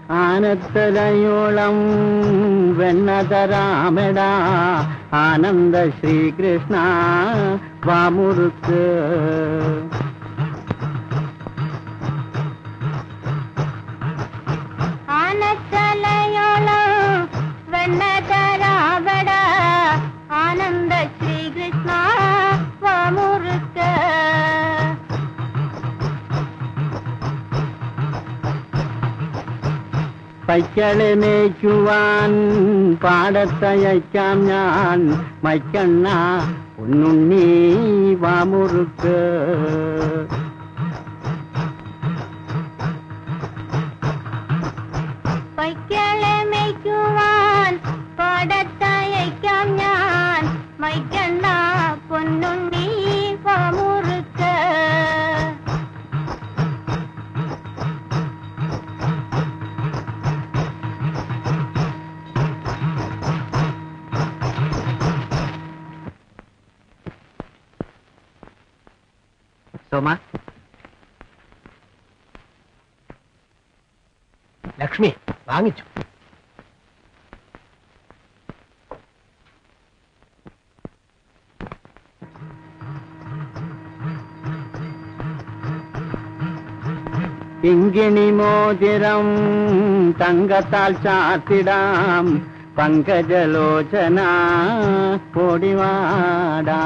ആനത്തലയോളം വെണ്ണതരാമടാ ആനന്ദ ശ്രീകൃഷ്ണ വാമുറുക്ക് ആനത്തലയോളം വെണ്ണതരാവട ആനന്ദ ശ്രീകൃഷ്ണ വാമുറുക്ക് പൈക്കളെ മേയ്ക്കുവാൻ പാടത്തയക്കാം ഞാൻ മൈക്കണ്ണ ഉണ്ണുണ്ണി വാമുറുക്ക് പൈക്കളെ മേയ്ക്കുവാൻ പാടത്തയക്കാം ഞാൻ മൈക്കണ്ണ പൊന്നുണ്ണി വാമുറുക്ക് സോമ ലക്ഷ്മി വാങ്ങിച്ചു കിങ്കിണി മോതിരം തങ്കത്താൽ ചാത്തിടാം പങ്കജലോചന പൊടിവാടാ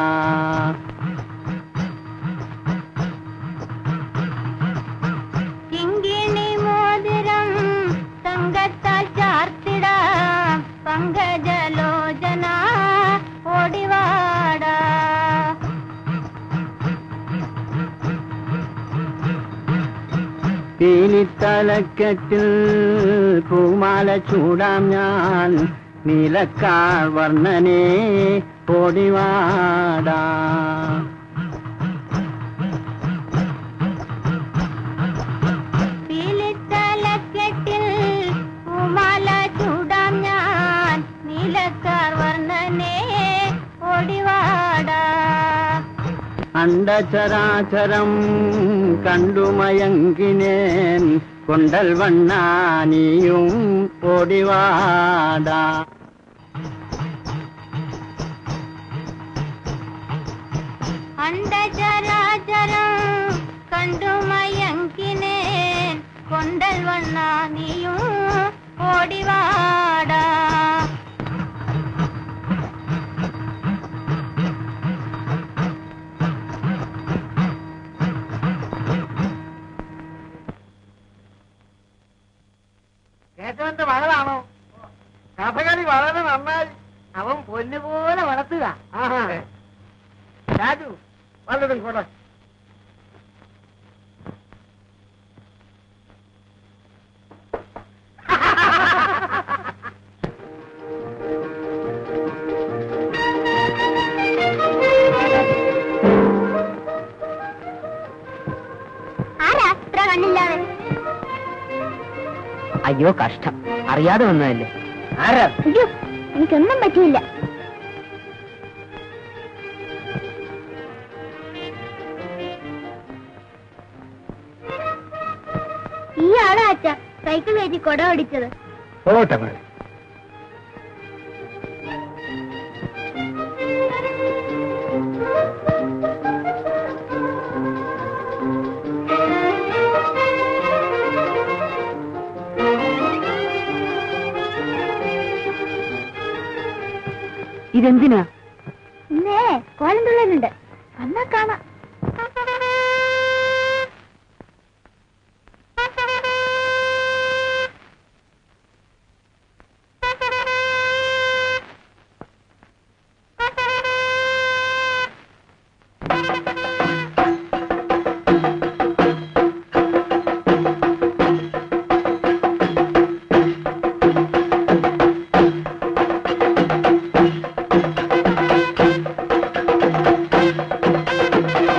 കിങ്കിണി മോതിരം തങ്കത്താൽ ചാർത്തിടാം പങ്കജലോചന ഓടിവാടാ പീലിത്തലക്കെട്ടിൽ പൂമാല ചൂടാം ഞാൻ നീലക്കാർ വർണ്ണനെ പൊടിവാടാ പീലിത്തലക്കെട്ടിൽ പൂമാല ചൂടാം ഞാൻ നീലക്കാർ വർണ്ണനെ ഓടിവാടാ അണ്ടചരാചരം കണ്ടുമയങ്കിനേൻ കൊണ്ടൽ വണ്ണാനിയും ഓടിവാടാ അണ്ടചരാചരം കണ്ടുമയങ്കിനേ കൊണ്ടൽ വണ്ണ നീയും ഓടിവാടാ കേശവന്റെ മകളാണോ കഥകളി വളരെ നന്നായി അവൻ പൊന്നുപോലെ വളർത്തുക രാജു വല്ലതും കൂടെ ആരാ അത്ര കണ്ണില്ലാതെ അയ്യോ കഷ്ടം അറിയാതെ വന്നതല്ലേ ആരാ അയ്യോ എനിക്കൊന്നും പറ്റിയില്ല ഈ ആളാ അച്ഛ സൈക്കിൾ കയറ്റി കൊട ഓടിച്ചത് പോട്ടെ മോളെ. ഇതെന്തിനാ ഇന്നേ കോലം തുള്ളലുണ്ട് വന്നാ കാണാം ആ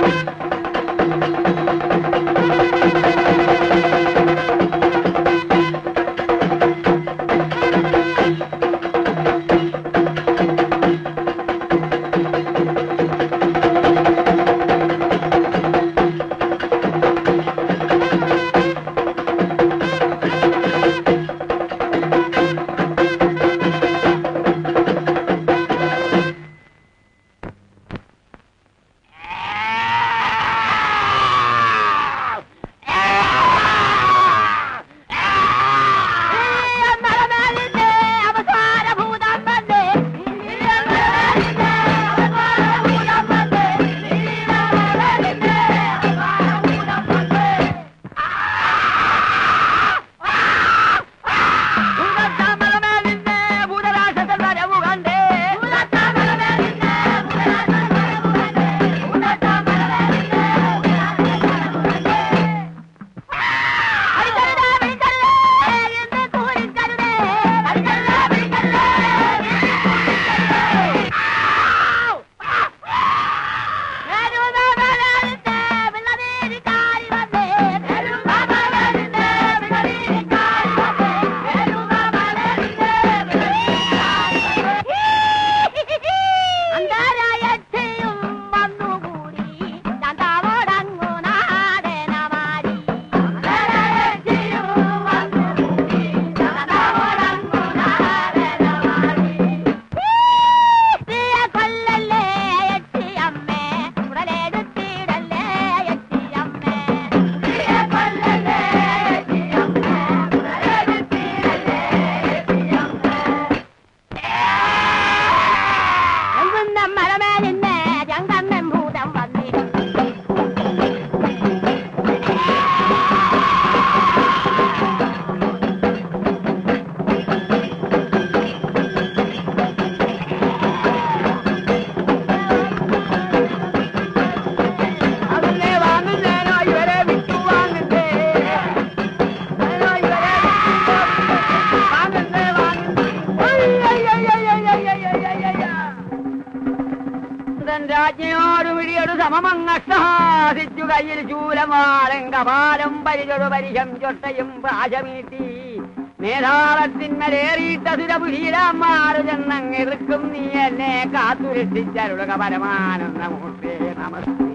ഒരു സമമങ്ങഷ്ടഹാസിച്ചു കയ്യിൽ ശൂലമാലം കപാലം പരിചൊടു പരിശം ചൊട്ടയും പ്രാശമീട്ടി മേധാളത്തിന്മേറിയിട്ട സുരപുരീരമാറു ചെന്നങ്ങിറുക്കും നീ എന്നെ കാത്തുരക്ഷിച്ചരുളുക പരമാനന്ദ മൂർത്തേ നമസ്തേ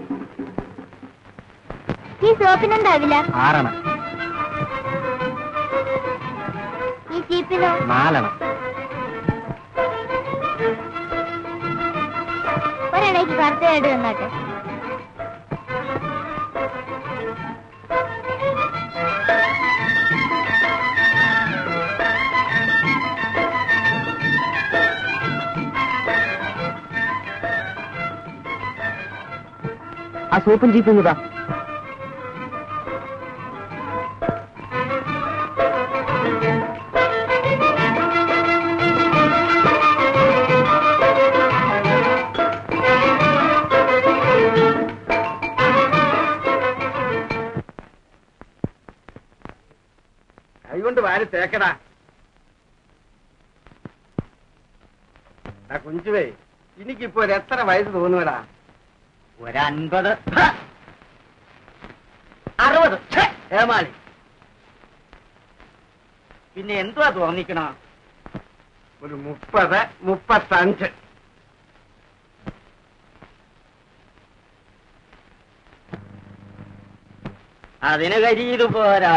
ഈ സോപ്പിനെന്താവില്ല ആറണം ഈ ചീപ്പിനോ നാലെണ്ണം ഒരെണ്ണയ്ക്ക് കറുത്തയായിട്ട് തന്നാട്ടെ ആ സോപ്പും ചീപ്പും ഇതാ കൈകൊണ്ട് വാരി തേക്കടാ ആ കുഞ്ചുവേ എനിക്കിപ്പോ ഒരു എത്ര വയസ്സ് തോന്നുവടാ ഒരൻപത് അറുപത് ഛെ, ഏമാളി പിന്നെ എന്തുവാ തോന്നിക്കണ ഒരു മുപ്പത് മുപ്പത്തഞ്ച് അതിന് കരിയത് പോരാ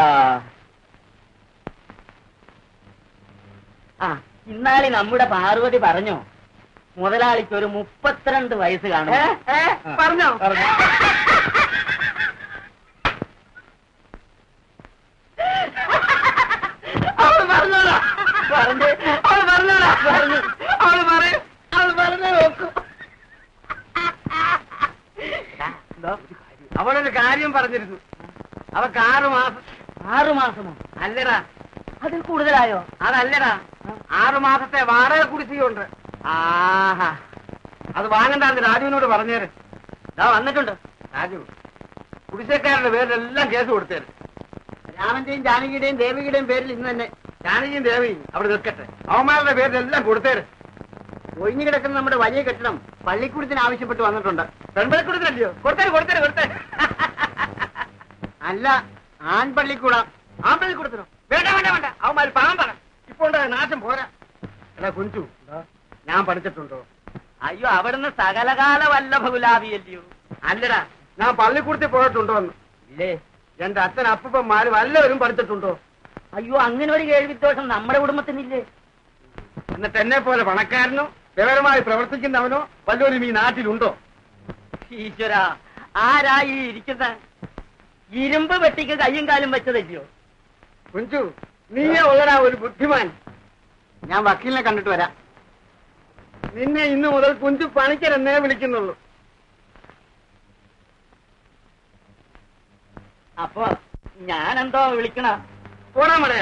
ആ ഇന്നാളി നമ്മുടെ പാർവതി പറഞ്ഞു മുതലാളിക്ക് ഒരു മുപ്പത്തിരണ്ട് വയസ്സ് കാണും ഏ, ഏ, പറഞ്ഞോ പറഞ്ഞു. അവള് പറഞ്ഞോളാ പറഞ്ഞു. അവള് പറഞ്ഞോളാ പറഞ്ഞു. അവള് പറയും അവള് പറഞ്ഞു നോക്കൂ എന്തോ? അവളൊരു കാര്യം പറഞ്ഞിരുന്നു അവക്ക് ആറു മാസം ആറു മാസമോ അല്ലടാ അതിൽ കൂടുതലായോ അതല്ലടാ ആറു മാസത്തെ വാടക കുടിശ്ശികയുണ്ട് ആഹാ അത് വാങ്ങണ്ടാന്ന് രാജുവിനോട് പറഞ്ഞേര് ദാ വന്നിട്ടുണ്ട് രാജു കുടിശ്ശക്കാരുടെ പേരിലെല്ലാം കേസ് കൊടുത്തേര് രാമന്റെയും ജാനകിയുടെയും ദേവികയുടെയും പേരിൽ ഇന്ന് തന്നെ ജാനകിയും ദേവിയും അവിടെ നിൽക്കട്ടെ അവന്മാരുടെ പേരിലെല്ലാം കൊടുത്തേര് ഒഴിഞ്ഞു കിടക്കുന്ന നമ്മുടെ വലിയ കെട്ടിടം പള്ളിക്കൂടത്തിന് ആവശ്യപ്പെട്ട് വന്നിട്ടുണ്ട് പെൺപള്ളിക്കൂടത്തിലല്ലയോ കൊടുത്തേര് കൊടുത്തേര് കൊടുത്തേര് അല്ല ആൺപള്ളിക്കൂടം ആമ്പള്ളിക്കൂടത്തിനോ വേണ്ട വേണ്ട വേണ്ട അവന്മാര് പാമ്പാണ് ഇപ്പൊ ഉണ്ടായ നാശം പോരാ എടാ കുഞ്ചു ഞാൻ പഠിച്ചിട്ടുണ്ടോ അയ്യോ അവിടുന്ന് സകലകാല വല്ലഭ ഗുലാബിയല്ലയോ അല്ലടാ ഞാൻ പള്ളിക്കൂടത്തിൽ പോയിട്ടുണ്ടോ എന്ന് ഇല്ലേ എന്റെ അച്ഛൻ അപ്പൂപ്പന്മാര് വല്ലവരും പഠിച്ചിട്ടുണ്ടോ അയ്യോ അങ്ങനെ ഒരു കേൾവിദോഷം നമ്മുടെ കുടുംബത്തിനില്ലേ എന്നിട്ട് എന്നെ പോലെ പണക്കാരനോ വിവരമായി പ്രവർത്തിക്കുന്നവനോ വല്ലവരും ഈ നാട്ടിലുണ്ടോ ഈശ്വര ആരാ ഈ ഇരിക്കുന്ന ഇരുമ്പ് വെട്ടിക്ക് കയ്യും കാലും വെച്ചതല്ലയോ കുഞ്ചു നീയെ ഉള്ളടാ ഒരു ബുദ്ധിമാൻ ഞാൻ വക്കീലിനെ കണ്ടിട്ട് വരാം നിന്നെ ഇന്ന് മുതൽ കുഞ്ചു പണിക്കരെന്നേ വിളിക്കുന്നുള്ളൂ അപ്പൊ ഞാനെന്തോ വിളിക്കണ പോടാ മടേ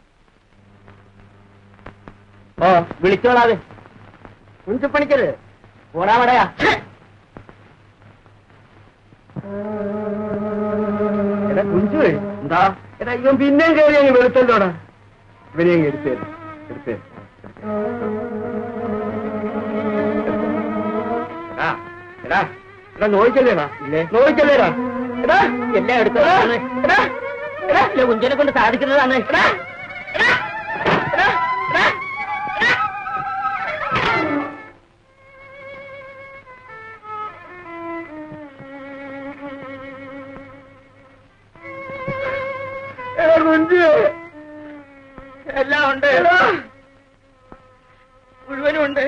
ഓ വിളിച്ചോളാതെ കുഞ്ചു പണിക്കര് പോടാ മടയാ എടാ കുഞ്ചു എന്താ എടാ ഇവൻ പിന്നെയും കയറി അങ്ങ് വെളുത്തല്ലോടാ ഇവനെ അങ്ങ് എടുത്തേര് എടുത്തേര് എടാ എടാ എടാ നോയിക്കല്ലേടാ ഇല്ലേ. നോയിക്കല്ലേടാ എടാ എല്ലാം എടുത്തോ എടാ എടാ എടാ ഇല്ല, കുഞ്ചനെ കൊണ്ട് സാധിക്കുന്നതാണ് എടാ എടാ എടാ എടാ എടാ കുഞ്ചു എല്ലാം ഉണ്ട് എടാ മുഴുവനും ഉണ്ട്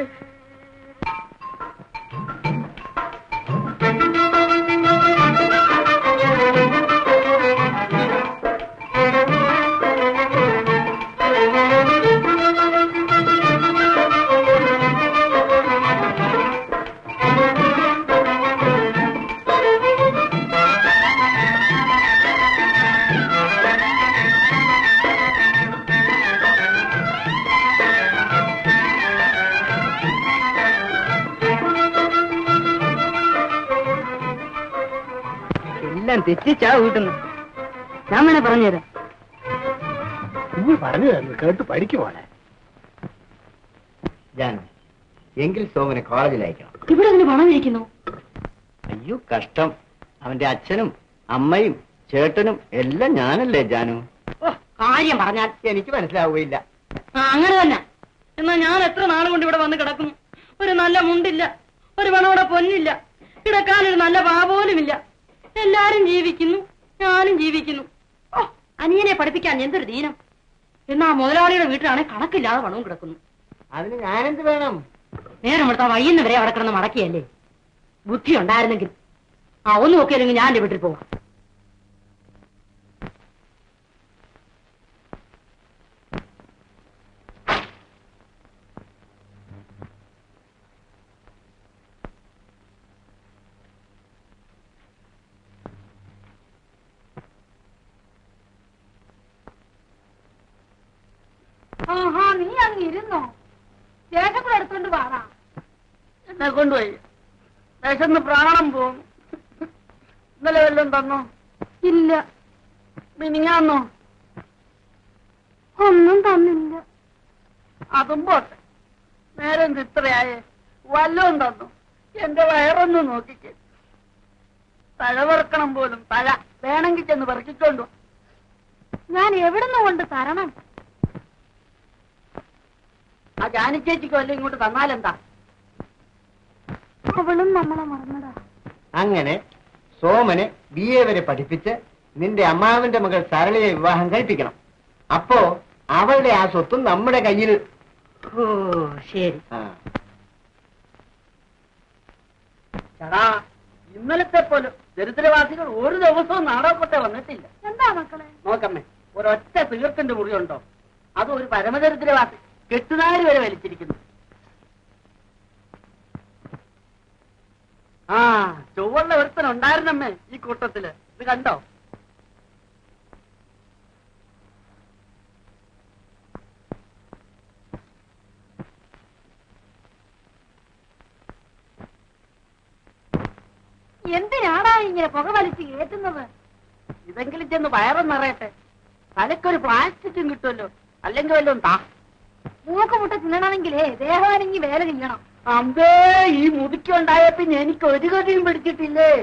എല്ലാം തെറ്റിച്ചാ വീട്ടുന്നു ഞാൻ വേണേ പറഞ്ഞുതരാം നീ പറഞ്ഞു തന്നു കേട്ട് പഠിക്കുവാണ് ഞാൻ എങ്കിൽ സോമനെ കോളേജിൽ അയക്കണം ഇവിടെ അതിന് പണം ഇരിക്കുന്നു അയ്യോ അയ്യോ കഷ്ടം അവന്റെ അച്ഛനും അമ്മയും ചേട്ടനും എല്ലാം ഞാനല്ലേ ജാനു ഓ കാര്യം പറഞ്ഞാൽ എനിക്ക് മനസ്സിലാവുകയില്ല ആ, അങ്ങനെ തന്നെ എന്നാ ഞാൻ എത്ര നാൾ കൊണ്ട് ഇവിടെ വന്ന് കിടക്കുന്നു ഒരു നല്ല മുണ്ടില്ല ഒരു മണോടെ പൊന്നില്ല കിടക്കാനൊരു നല്ല പാ പോലുമില്ല എല്ലാരും ജീവിക്കുന്നു ഞാനും ജീവിക്കുന്നു ഓ അനിയനെ പഠിപ്പിക്കാൻ എന്തൊരു ദീനം എന്നാ മുതലാളിയുടെ വീട്ടിലാണെ കണക്കില്ലാതെ പണവും കിടക്കുന്നു അതിന് ഞാനെന്ത് വേണം നേരം എടുത്താ വൈകുന്ന വരെ അവിടെ കിടന്ന് മടക്കിയല്ലേ ബുദ്ധി ഉണ്ടായിരുന്നെങ്കിൽ ആ ഒന്ന് നോക്കിയില്ലെങ്കിൽ ഞാൻ എന്റെ വീട്ടിൽ പോവാം ആഹാ നീ അങ്ങ് ഇരുന്നോ ദേഹം കൂടെ എടുത്തോണ്ട് വാടാ എന്നെ കൊണ്ടുപോയി വിശന്ന് പ്രാണം പോകും ഇന്നലെ വല്ലതും തന്നോ ഇല്ല മിനിങ്ങാന്നോ ഒന്നും തന്നില്ല അതും പോട്ടെ നേരം ഇത്രയായേ വല്ലതും തന്നു എന്റെ വയറൊന്ന് നോക്കിക്കേ തഴ വറുക്കണം പോലും തഴ വേണമെങ്കിൽ ചെന്ന് പെറുക്കിക്കൊണ്ടു ഞാൻ എവിടുന്ന് കൊണ്ട് തരണം ആ ജാനി ചേച്ചിക്ക് വല്ലതും ഇങ്ങോട്ട് തന്നാലെന്താ അവളും നമ്മളെ മറന്നടാ അങ്ങനെ സോമനെ ബി എ വരെ പഠിപ്പിച്ച് നിന്റെ അമ്മാവന്റെ മകൾ സരളയെ വിവാഹം കഴിപ്പിക്കണം അപ്പോ അവളുടെ ആ സ്വത്തും നമ്മുടെ കയ്യിൽ ഓ ശരി ആ, ചേടാ ഇന്നലത്തെ പോലും ദരിദ്രവാസികൾ ഒരു ദിവസവും നാടകപ്പെട്ടെ വന്നിട്ടില്ല എന്താ മക്കളെ നോക്കമ്മേ ഒരൊറ്റ തീർത്തിന്റെ മുറിയുണ്ടോ അത് ഒരു പരമദരിദ്രവാസി കെട്ടുനാരി വരെ വലിച്ചിരിക്കുന്നു ആ ചൊവ്വുള്ള ഒരുത്തൻ ഉണ്ടായിരുന്നമ്മേ ഈ കൂട്ടത്തില് ഇത് കണ്ടോ എന്തിനാടാ ഇങ്ങനെ പുക വലിച്ച് കയറ്റുന്നത് ഇതെങ്കിലും ചെന്ന് വയറും നിറയട്ടെ തലക്കൊരു പ്ലാസ്റ്റിക്കും കിട്ടുമല്ലോ അല്ലെങ്കിൽ വല്ലതും താ മൂക്ക് മുട്ട തിന്നണമെങ്കിലേ ദേഹാനെങ്കി വേല ചെയ്യണം അമ്പേ ഈ മുതുക്കുണ്ടായ പിന്നെ എനിക്ക് ഒരു ഗതിയും പിടിച്ചിട്ടില്ലേ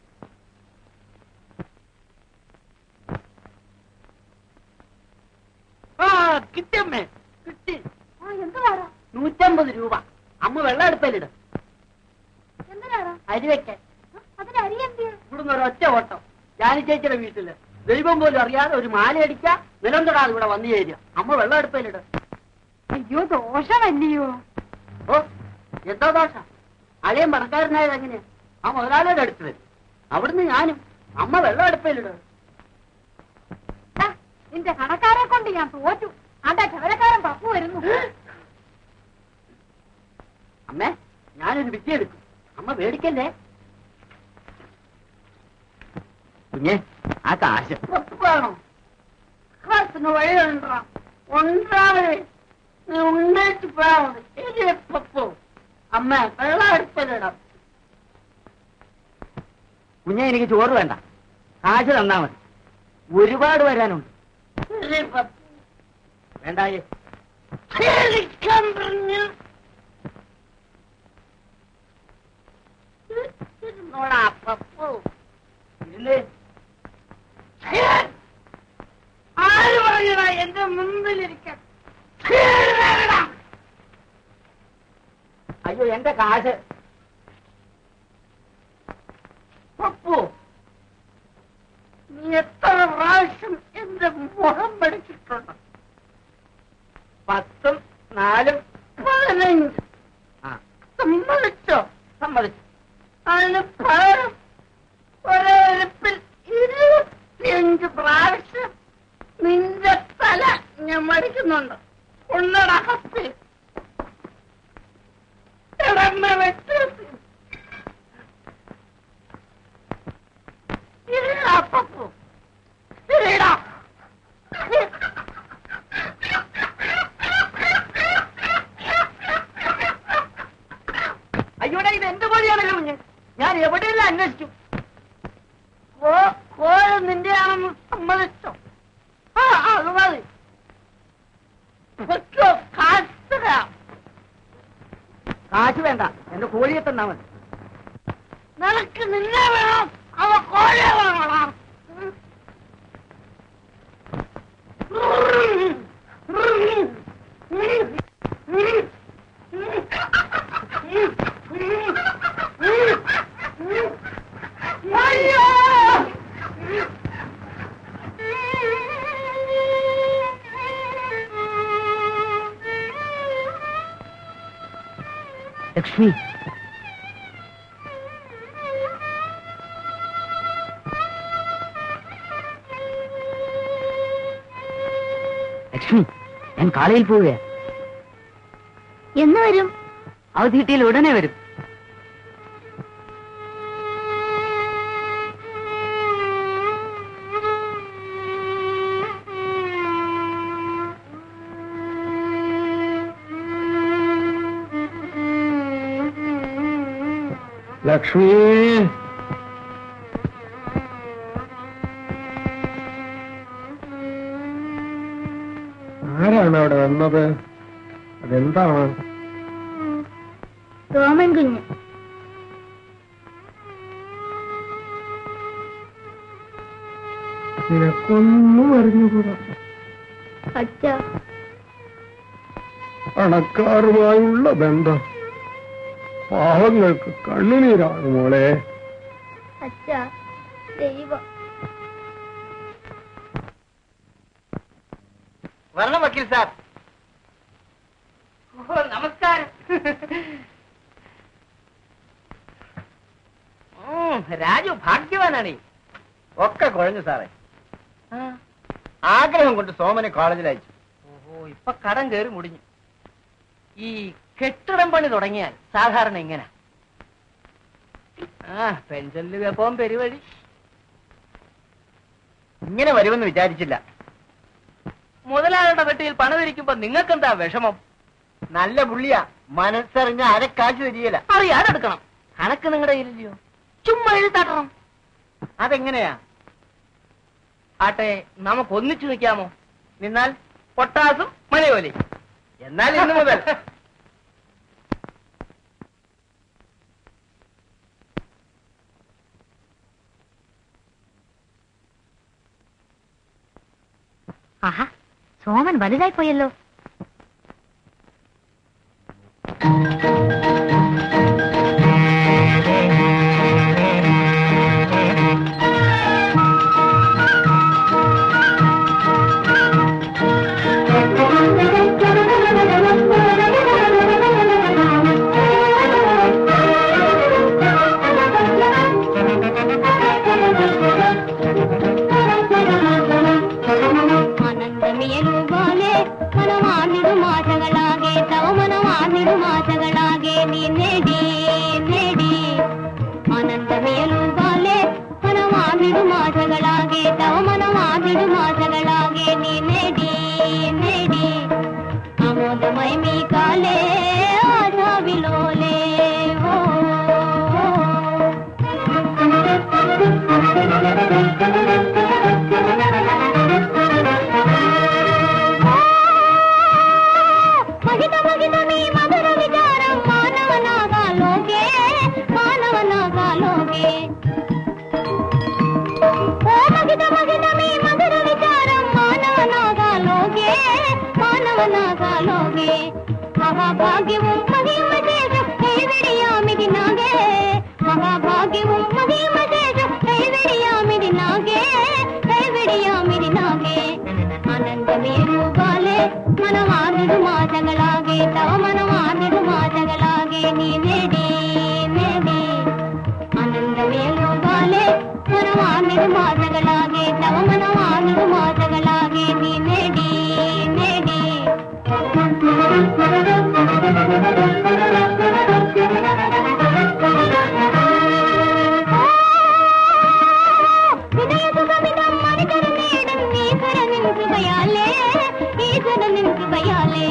ആ കിട്ടിയമ്മേ കിട്ടി ആ എന്തുവാടാ നൂറ്റമ്പത് രൂപ അമ്മ വെള്ളം എടുപ്പലിട് എന്തിനാടാ അരി വെക്കാൻ ആ, അതിന് അരി എന്തിയെ ഇവിടുന്ന് ഒരു ഒറ്റ ഓട്ടം ജാനി ചേച്ചിയുടെ വീട്ടില് ദൈവം പോലും അറിയാതെ ഒരു മാല അടിക്ക നിലം തൊടാതെ ഇവിടെ വന്നു ചേരുക അമ്മ വെള്ളം എടുപ്പലിട് അയ്യോ ദോഷമല്ലയോ ഓ എന്താ ദോഷ അളിയൻ പണക്കാരനായത് എങ്ങനെയാ ആ മുതലാളിയുടെ അടുത്ത് വരും അവിടുന്ന് ഞാനും അമ്മ വെള്ളം അടുപ്പയിലിട് ദാ, നിന്റെ കടക്കാരെ കൊണ്ട് ഞാൻ തോറ്റു അന്റെ ചവരക്കാരൻ പപ്പു വരുന്നു അമ്മേ ഞാനൊരു വിദ്യ എടുക്കും അമ്മ പേടിക്കല്ലേ കുഞ്ഞെ ആ കാശ് പുറത്ത് വേണോ കാത്തിന് വഴിയുണ്ടോ ഉണ്ടാവേ നീ ഉണ്ടേച്ച് പോയാൽ മതി പപ്പു അമ്മ വെള്ളം അടുപ്പയിലിടാം കുഞ്ഞെ എനിക്ക് ചോറ് വേണ്ട കാശ് തന്നാ മതി ഒരുപാട് വരാനുണ്ട് ശരി പപ്പു വേണ്ടായേ കേൾക്കാൻ പറഞ്ഞു ഇരുന്നോടാ പപ്പു ഇരുന്നേ ആര് പറയടാ എന്റെ മുമ്പിലിരിക്കാൻ കേറി വരടാ. അയ്യോ എന്റെ കാശ് പപ്പു നീ എത്ര പ്രാവശ്യം എന്റെ മുഖം പഠിച്ചിട്ടുണ്ട് പത്തും നാലും പതിനഞ്ച് ആ സമ്മതിച്ചോ സമ്മതിച്ചു അതിന് പകരം ഒരൊരുപ്പിൽ ഇരുപത്തിയഞ്ച് പ്രാവശ്യം നിന്റെ തല ഞാൻ മടിക്കുന്നുണ്ട് ഉള്ളട ഹസ്തി ഇടമ്മ വ്യത്യാസം ഇരിടാ പപ്പു ഇരിടാ അയ്യോടെ ഇത് എന്ത് കോഴിയാണല്ലോ കുഞ്ഞ് ഞാൻ എവിടെയെല്ലാം അന്വേഷിച്ചു കോ- കോഴി നിന്റെയാണെന്ന് സമ്മതിച്ചോ ആ അത് മതി വെച്ചോ, കാശ് തരാം. കാശ് വേണ്ട എന്റെ കോഴിയെ തന്നാ മതി നിനക്ക് നിന്നെ വേണം അവ കോഴിയെ വേണം അയ്യോ ലക്ഷ്മി ലക്ഷ്മി ഞാൻ കാളയിൽ പോവുകയാ എന്ന് വരും അവധി കിട്ടിയാൽ ഉടനെ വരും ലക്ഷ്മി ആരാണ് അവിടെ വന്നത് അതെന്താണ് സോമൻ കുഞ്ഞ് നിനക്കൊന്നും അറിഞ്ഞുകൂടാ അച്ഛ പണക്കാരുമായുള്ള ബന്ധം പാവങ്ങൾക്ക് കണ്ണുനീരാണ് മോളെ അച്ഛ ദൈവം വരണം വക്കീൽ സാർ ഓ നമസ്കാരം ഉം, രാജു ഭാഗ്യവാനാണ് ഒക്കെ കുഴഞ്ഞു സാറേ ആഗ്രഹം കൊണ്ട് സോമനെ കോളേജിൽ അയച്ചു ഓഹോ ഇപ്പൊ കടം കയറി മുടിഞ്ഞു ഈ കെട്ടിടം പണി തുടങ്ങിയാൽ സാധാരണ ഇങ്ങനെ ആ പെൻഷനിൽ വെപ്പവും പെരുവഴി ഇങ്ങനെ വരുമെന്ന് വിചാരിച്ചില്ല മുതലാളിയുടെ പെട്ടിയിൽ പണമിരിക്കുമ്പോ നിങ്ങൾക്കെന്താ വിഷമം നല്ല പുള്ളിയാ മനസ്സറിഞ്ഞ അരക്കാശ് തരികയില്ല അറിയാതെടുക്കണം കണക്ക് നിങ്ങളുടെ കയ്യിലില്ലയോ ചുമ്മാ എഴുതാട്ടണം അതെങ്ങനെയാ ആട്ടെ നമുക്ക് ഒന്നിച്ചു നിൽക്കാമോ നിന്നാൽ പൊട്ടാസും മലയോലി എന്നാൽ ഇന്നു മുതൽ ആഹാ സോമൻ വലുതായി പോയല്ലോ ಆನಂದಮಿಯಲು ಬಾಲೆ ಮನವಾನಿಡು ಮಾಸಗಳಾಗೆ ತವ ಮನವಾನಿಡು ಮಾಸಗಳಾಗೆ ನೀ ನೆಡಿ ನೆಡಿ ಆನಂದಮಿಯಲು ಬಾಲೆ ಮನವಾನಿಡು ಮಾಸಗಳಾಗೆ ತವ ಮನವಾನಿಡು ಮಾಸಗಳಾಗೆ ನೀ ನೆಡಿ ನೆಡಿ ಆಮೋದಮಯ ಮೀ ಕಾಲೇ ಆಶಾ ವಿಲೋಲೆ ಓ మహిత మహిత మీ మధుర విచారం మానవనాగాలోకే మానవనాగాలోకే ఓ మహిత మహిత మీ మధుర విచారం మానవనాగాలోకే మానవనాగాలోకే మహాభాగ్యവും മഹിമശേഷം കൈവെടിയാമിതിനാകെ മഹാഭാഗ്യവും മഹിമശേഷം കൈവെടിയാമിതിനാകെ കൈവെടിയാമിതിനാകെ ಆನಂದಮೇ ರೂಪಾಲೆ ಮನವಾದಿಡು ಮಾತಗಳಾಗೆ ತವ ಮನವಾದಿಡು ಮಾತಗಳಾಗೆ ನೀ ನೆಡಿ ನೆಡಿ ಆನಂದಮೇ ರೂಪಾಲೆ ಮನವಾದಿಡು ಮಾತಗಳಾಗೆ ತವ ಮನವಾದಿಡು ಮಾತಗಳಾಗೆ ನೀ ನೆಡಿ ನೆಡಿ വിനയ സുഖമിതം മണിതര നേടും ഈശ്വരനിൻ കൃപയാലേ ഈശ്വരനിൻ കൃപയാലേ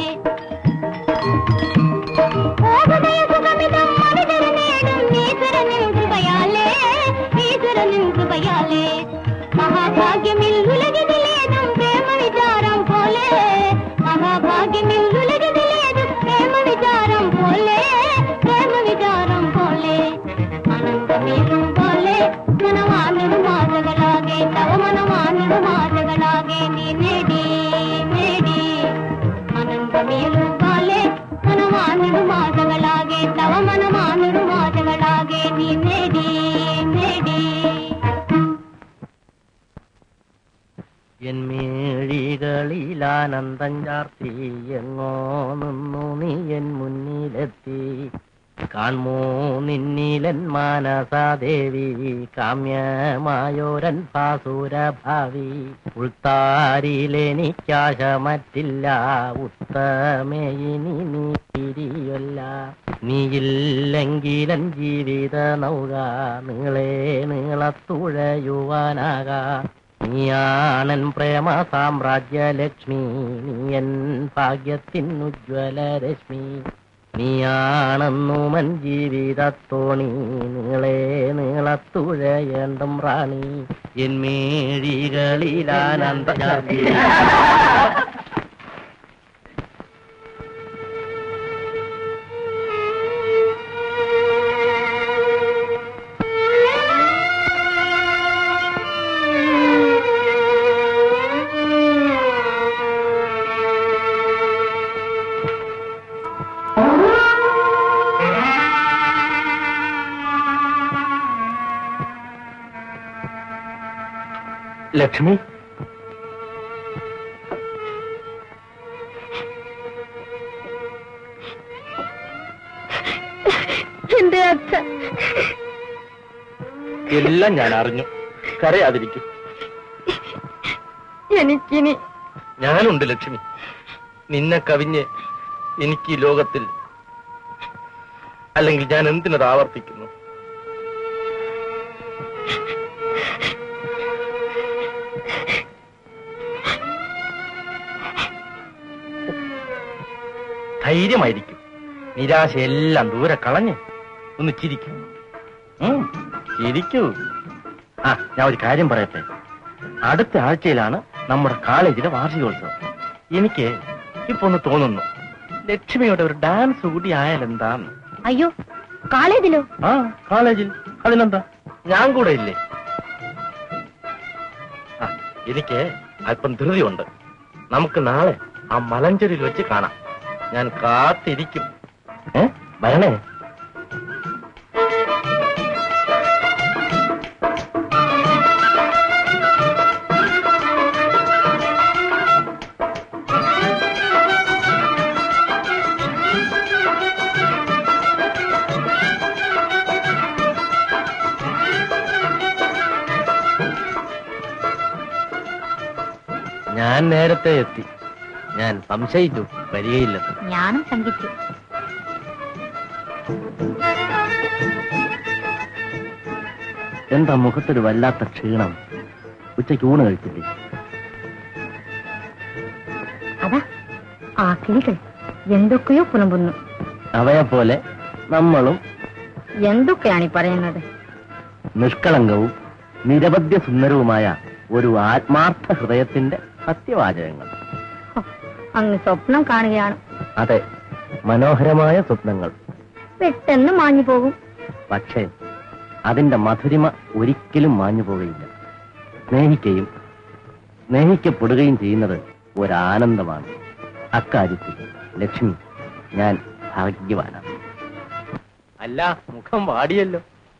ഓ വിനയ സുഖമിതം മണിതര നേടും ഈശ്വരനിൻ കൃപയാലേ ഈശ്വരനിൻ കൃപയാലേ മഹാഭാഗ്യമിൽ ഉലകിതിലേതും പ്രേമ വിചാരം പോലെ മഹാഭാഗ്യമിൽ ഉലകിതിലേതും പ്രേമ വിചാരം മിഴികളിൽ ആനന്ദം ചാർത്തി എങ്ങോ നിന്നു നീ എൻ മുന്നിലെത്തി കാൺമോ നിന്നിലൻ മാനസാദേവി കാമ്യമായോരൻ പാസുരഭാവി ഉൾത്താരിലെനിക്കാശ മറ്റില്ല ഉത്തമേയിനി നീ തിരിയല്ല നീയില്ലെങ്കിലൻ ജീവിത നൗക നീളെ നീളത്തുഴയുവാനാകാ നീയാണൻ പ്രേമ സാമ്രാജ്യ ലക്ഷ്മി നീയൻ ഭാഗ്യത്തിനുജ്വല രശ്മി നീയാണെന്നു മൻ ജീവിതത്തോണി നീളെ നീളത്തുഴയണ്ടും റാണി എൻ മേഴികളിലാനന്ദ ലക്ഷ്മി എന്റെ അച്ഛൻ എല്ലാം ഞാൻ അറിഞ്ഞു കരയാതിരിക്കും എനിക്കിനി ഞാനുണ്ട് ലക്ഷ്മി നിന്നെ കവിഞ്ഞ് എനിക്ക് ഈ ലോകത്തിൽ അല്ലെങ്കിൽ ഞാൻ എന്തിനത് ആവർത്തിക്കുന്നു ധൈര്യമായിരിക്കും നിരാശയെല്ലാം ദൂരെ കളഞ്ഞ് ഒന്ന് ചിരിക്കും ഉം, ചിരിക്കൂ ആ ഞാൻ ഒരു കാര്യം പറയട്ടെ അടുത്ത ആഴ്ചയിലാണ് നമ്മുടെ കോളേജിലെ വാർഷികോത്സവം എനിക്ക് ഇപ്പൊ ഒന്ന് തോന്നുന്നു ലക്ഷ്മിയുടെ ഒരു ഡാൻസ് കൂടി ആയാലെന്താന്ന് അയ്യോ കോളേജിലോ ആ കോളേജിൽ അതിനെന്താ ഞാൻ കൂടെ ഇല്ലേ ആ, എനിക്ക് അല്പം ധൃതിയുണ്ട് നമുക്ക് നാളെ ആ മലഞ്ചേരിയിൽ വെച്ച് കാണാം ഞാൻ കാത്തിരിക്കും ഏ വരണേ ഞാൻ നേരത്തെ എത്തി ഞാൻ സംശയിച്ചു വരികയില്ലെന്ന് ഞാനും സംഗീച്ചു എന്താ മുഖത്തൊരു വല്ലാത്ത ക്ഷീണം ഉച്ചയ്ക്ക് ഊണ് കഴിച്ചില്ലേ അതാ ആ കിളികൾ എന്തൊക്കെയോ പുലമ്പുന്നു അവയെ പോലെ നമ്മളും എന്തൊക്കെയാണ് ഈ പറയുന്നത് നിഷ്കളങ്കവും നിരവധ്യ സുന്ദരവുമായ ഒരു ആത്മാർത്ഥ ഹൃദയത്തിന്റെ സത്യവാചകങ്ങൾ ഹോ, അങ്ങ് സ്വപ്നം കാണുകയാണ് അതെ മനോഹരമായ സ്വപ്നങ്ങൾ പെട്ടെന്ന് മാഞ്ഞു പോകും പക്ഷേ അതിന്റെ മധുരിമ ഒരിക്കലും മാഞ്ഞു പോകുകയില്ല സ്നേഹിക്കുകയും സ്നേഹിക്കപ്പെടുകയും ചെയ്യുന്നത് ഒരാനന്ദമാണ് അക്കാര്യത്തിൽ ലക്ഷ്മി ഞാൻ ഭാഗ്യവാനാണ് അല്ല മുഖം വാടിയല്ലോ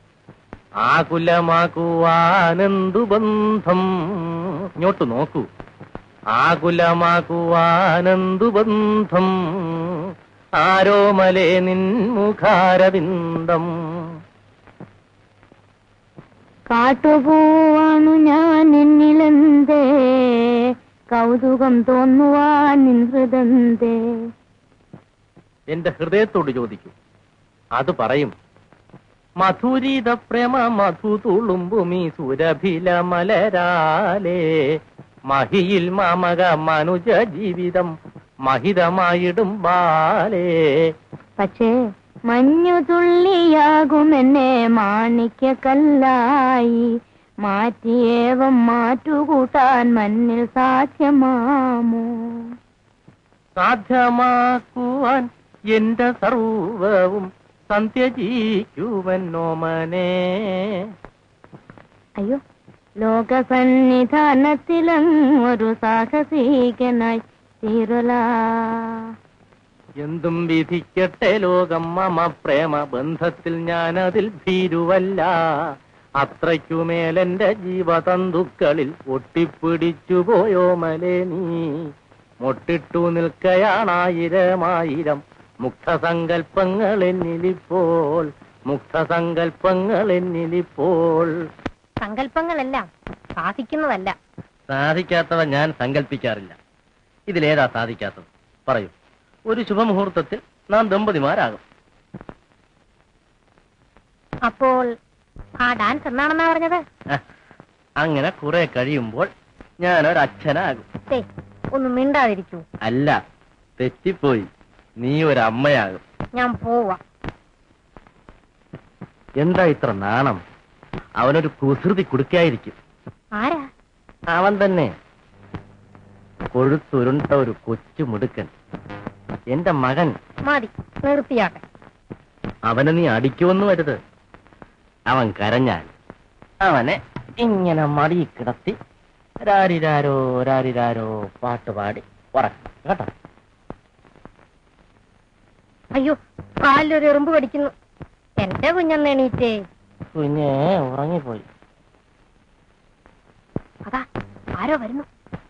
ആകുലമാക്കുവാനെന്തു ബന്ധം ഇങ്ങോട്ട് നോക്കൂ ആകുലമാക്കുവാനെന്തു ബന്ധം ആരോമലേ നിൻ മുഖാരവിന്ദം കാട്ടുപോവാണു ഞാൻ എന്നിലെന്തേ കൗതുകം തോന്നുവാൻ നിൻ ഹൃദന്തേ എന്റെ ഹൃദയത്തോട് ചോദിക്കൂ അത് പറയും മധുരിത പ്രേമ മധു തുളുമ്പുമീ സുരഭില മലരാലേ മഹിയിൽ മാമക മനുജ ജീവിതം മഹിതമായിടും ബാലേ പക്ഷേ മഞ്ഞു തുള്ളിയാകുമെന്നെ മാണിക്യ കല്ലായി മാറ്റിയേവം മാറ്റുകൂട്ടാൻ മണ്ണിൽ സാധ്യമാമോ സാധ്യമാക്കുവാൻ എന്റെ സർവവും സന്ധ്യജീക്കുവന്നോമനേ അയ്യോ ലോകസന്നിധാനത്തിലങ്ങൊരു സാഹസികനായി തീരല എന്തും വിധിക്കട്ടെ ലോകം മമ പ്രേമ ബന്ധത്തിൽ ഞാനതിൽ ഭീരുവല്ല അത്രയ്ക്കുമേലെന്റെ ജീവതന്തുക്കളിൽ ഒട്ടിപ്പിടിച്ചു പോയോ മലേ നീ മൊട്ടിട്ടു നിൽക്കയാണായിരമായിരം മുക്തസങ്കൽപ്പങ്ങൾ എന്നിലിപ്പോൾ മുക്തസങ്കൽപ്പങ്ങൾ എന്നിലിപ്പോൾ സങ്കല്പങ്ങളെല്ലാം സാധിക്കുന്നതല്ല സാധിക്കാത്തവ ഞാൻ സങ്കല്പിക്കാറില്ല ഇതിലേതാ സാധിക്കാത്തത് പറയൂ ഒരു ശുഭമുഹൂർത്തത്തിൽ നാം ദമ്പതിമാരാകും അപ്പോൾ ആ ഡാൻസ് എന്നാണെന്നാ പറഞ്ഞത് അഹ്, അങ്ങനെ കുറെ കഴിയുമ്പോൾ ഞാനൊരച്ഛനാകും ദേ, ഒന്ന് മിണ്ടാതിരിക്കൂ അല്ല തെറ്റിപ്പോയി നീ ഒരമ്മയാകും ഞാൻ പോവാ എന്താ ഇത്ര നാണം അവനൊരു കുസൃതി കൊടുക്കായിരിക്കും ആരാ അവൻ തന്നെ കൊഴുത്തുരുണ്ട ഒരു കൊച്ചു മുടുക്കൻ എന്റെ മകൻ മതി നിർത്തിയാട്ടെ അവനെ നീ അടിക്കുമെന്ന് വരുത് അവൻ കരഞ്ഞാൽ അവനെ ഇങ്ങനെ മടി കിടത്തി രാരിരാരോ രാരിരാരോ പാട്ടുപാടി ഉറക്കണം കേട്ടോ അയ്യോ കാലിലൊരു എറുമ്പ് കടിക്കുന്നു എന്റെ കുഞ്ഞൊന്ന് എണീറ്റേ കുഞ്ഞേ ഉറങ്ങിപ്പോയി അതാ ആരോ വരുന്നു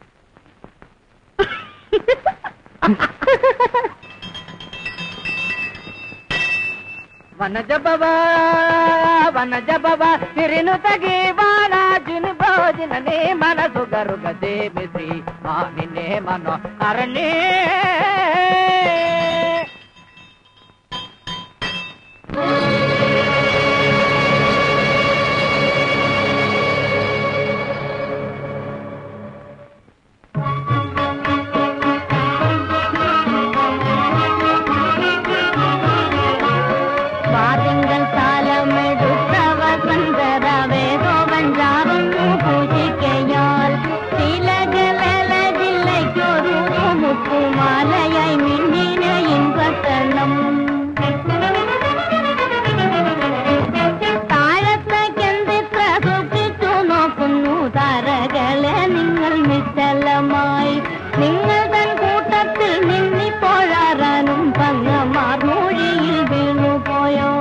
ವನಜ ಬವ ವನಜ ಬವ ಹಿರಿನು ತಗಿ ಬಾಲ ಜುನ್ ಭೋಜನನೆ ಮನಸು ಗರುಗದೆ ಮಿಸಿ ಮಾನಿನೆ ಮನೋ ಅರಣೆ വാതിങ്കൽ താലമെടുത്ത വസന്തരവേദോ വഞ്ചാറുന്നു പൂജിക്കയാൽ തിലകലജില്ലയ്ക്കൊരു മുക്കുമാലയായി മിന്നിന ഇൻപത്തണം താഴത്തേക്കെന്തിത്ര സൂക്ഷിച്ചു നോക്കുന്നു താരകളെ നിങ്ങൾ നിശ്ചലമായി നിങ്ങൾ തൻ കൂട്ടത്തിൽ നിന്നിപ്പോഴാറാനും പങ്ങമാർ മൊഴിയിൽ വീണുപോയോ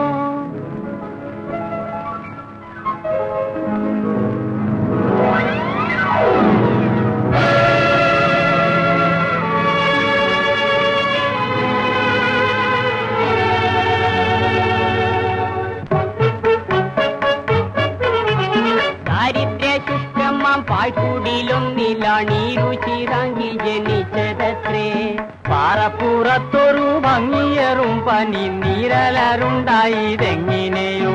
ദാരിദ്ര്യ ശുഷ്കമാം പായ്ക്കുടിലൊന്നിലാണീരു ചിറാങ്കി ജനിച്ചതത്രേ പാറപ്പുറത്തൊരു ഭംഗിയറും പനി നീരലറുണ്ടായതെങ്ങിനെയോ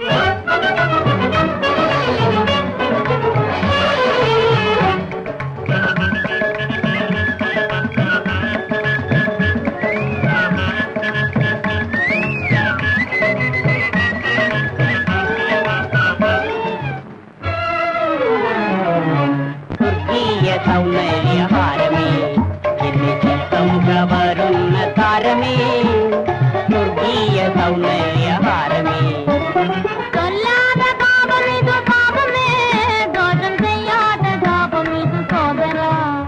സ്വർഗീയ സൗന്ദര്യഹാരമേ എന്നെ ചിത്തം കവരുന്ന താരമേ സ്വർഗീയ സൗന്ദര്യഹാരമേ കൊല്ലാത പാപമിതു പാപമേ ദോഷം ചെയ്യാത്ത പാപമിതു സോദര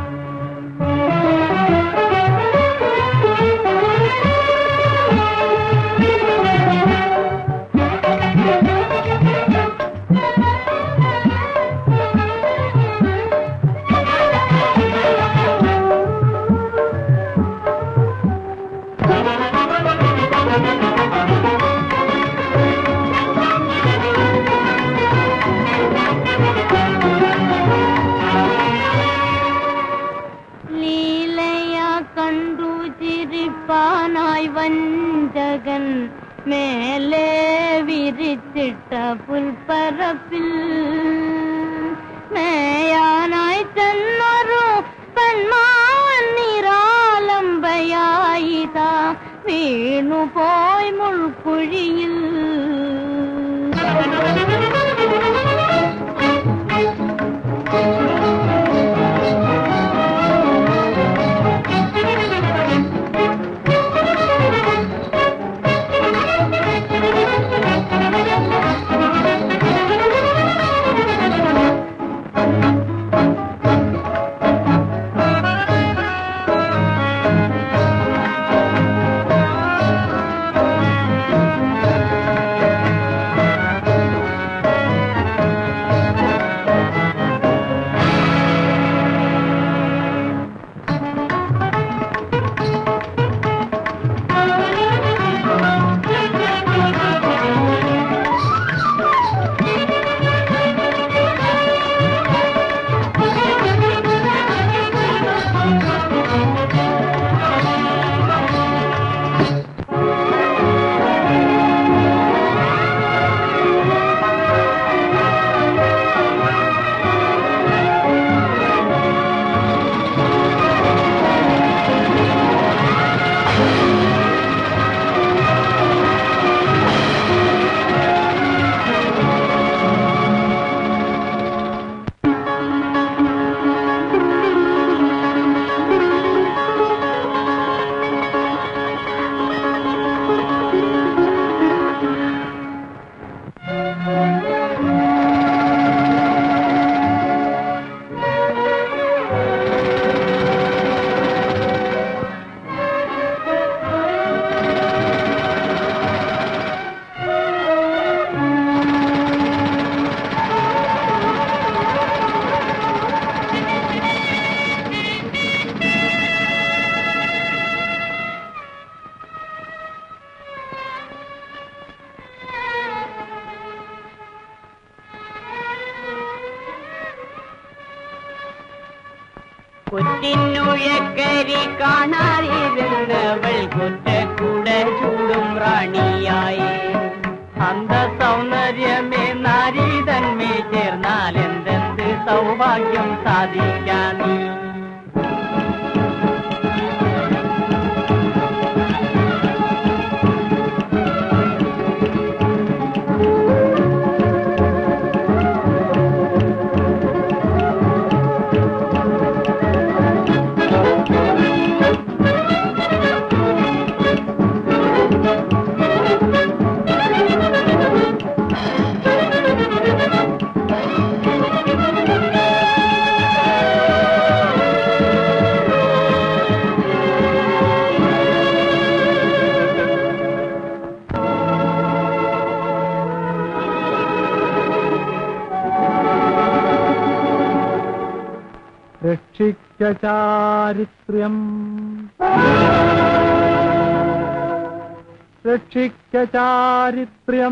ലീലയാ കണ്ടു ചിരിപ്പാനായി വഞ്ചകൻ മേലെ വിരിച്ചിട്ട പുൽപ്പറപ്പിൽ മേയാനായി ചെന്നൊരു പെൺമാൻ നിരാലംബയായിതാ വീണുപോയി മുൾക്കുഴിയിൽ ും ചിന്നുയക്കരി കാണാതിരുന്നവൾ കുറ്റക്കൂട ചൂടും റാണിയായി അന്ത സൗന്ദര്യമേ നാരീതന്മേ ചേർന്നാൽ എന്തെന്ത് സൗഭാഗ്യം സാധിക്കാൻ നീ രക്ഷിക്ക ചാരിത്രം രക്ഷിക്ക ചാരിത്രം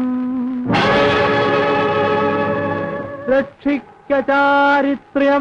രക്ഷിക്ക ചാരിത്രം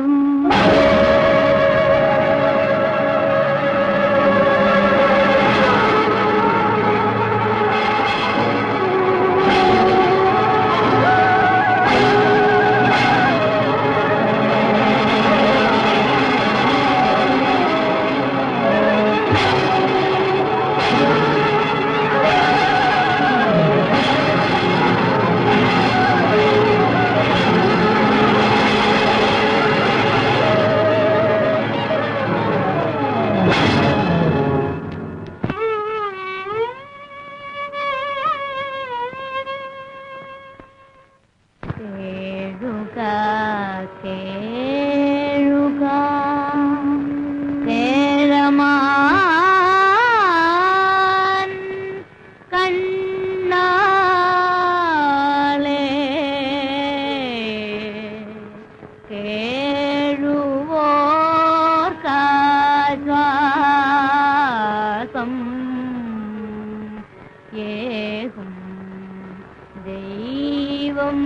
കേഴുക കേഴുക കേഴമാൻ കണ്ണാളെ കേഴുവോർ കാശ്വാസം ഏകും ദൈവം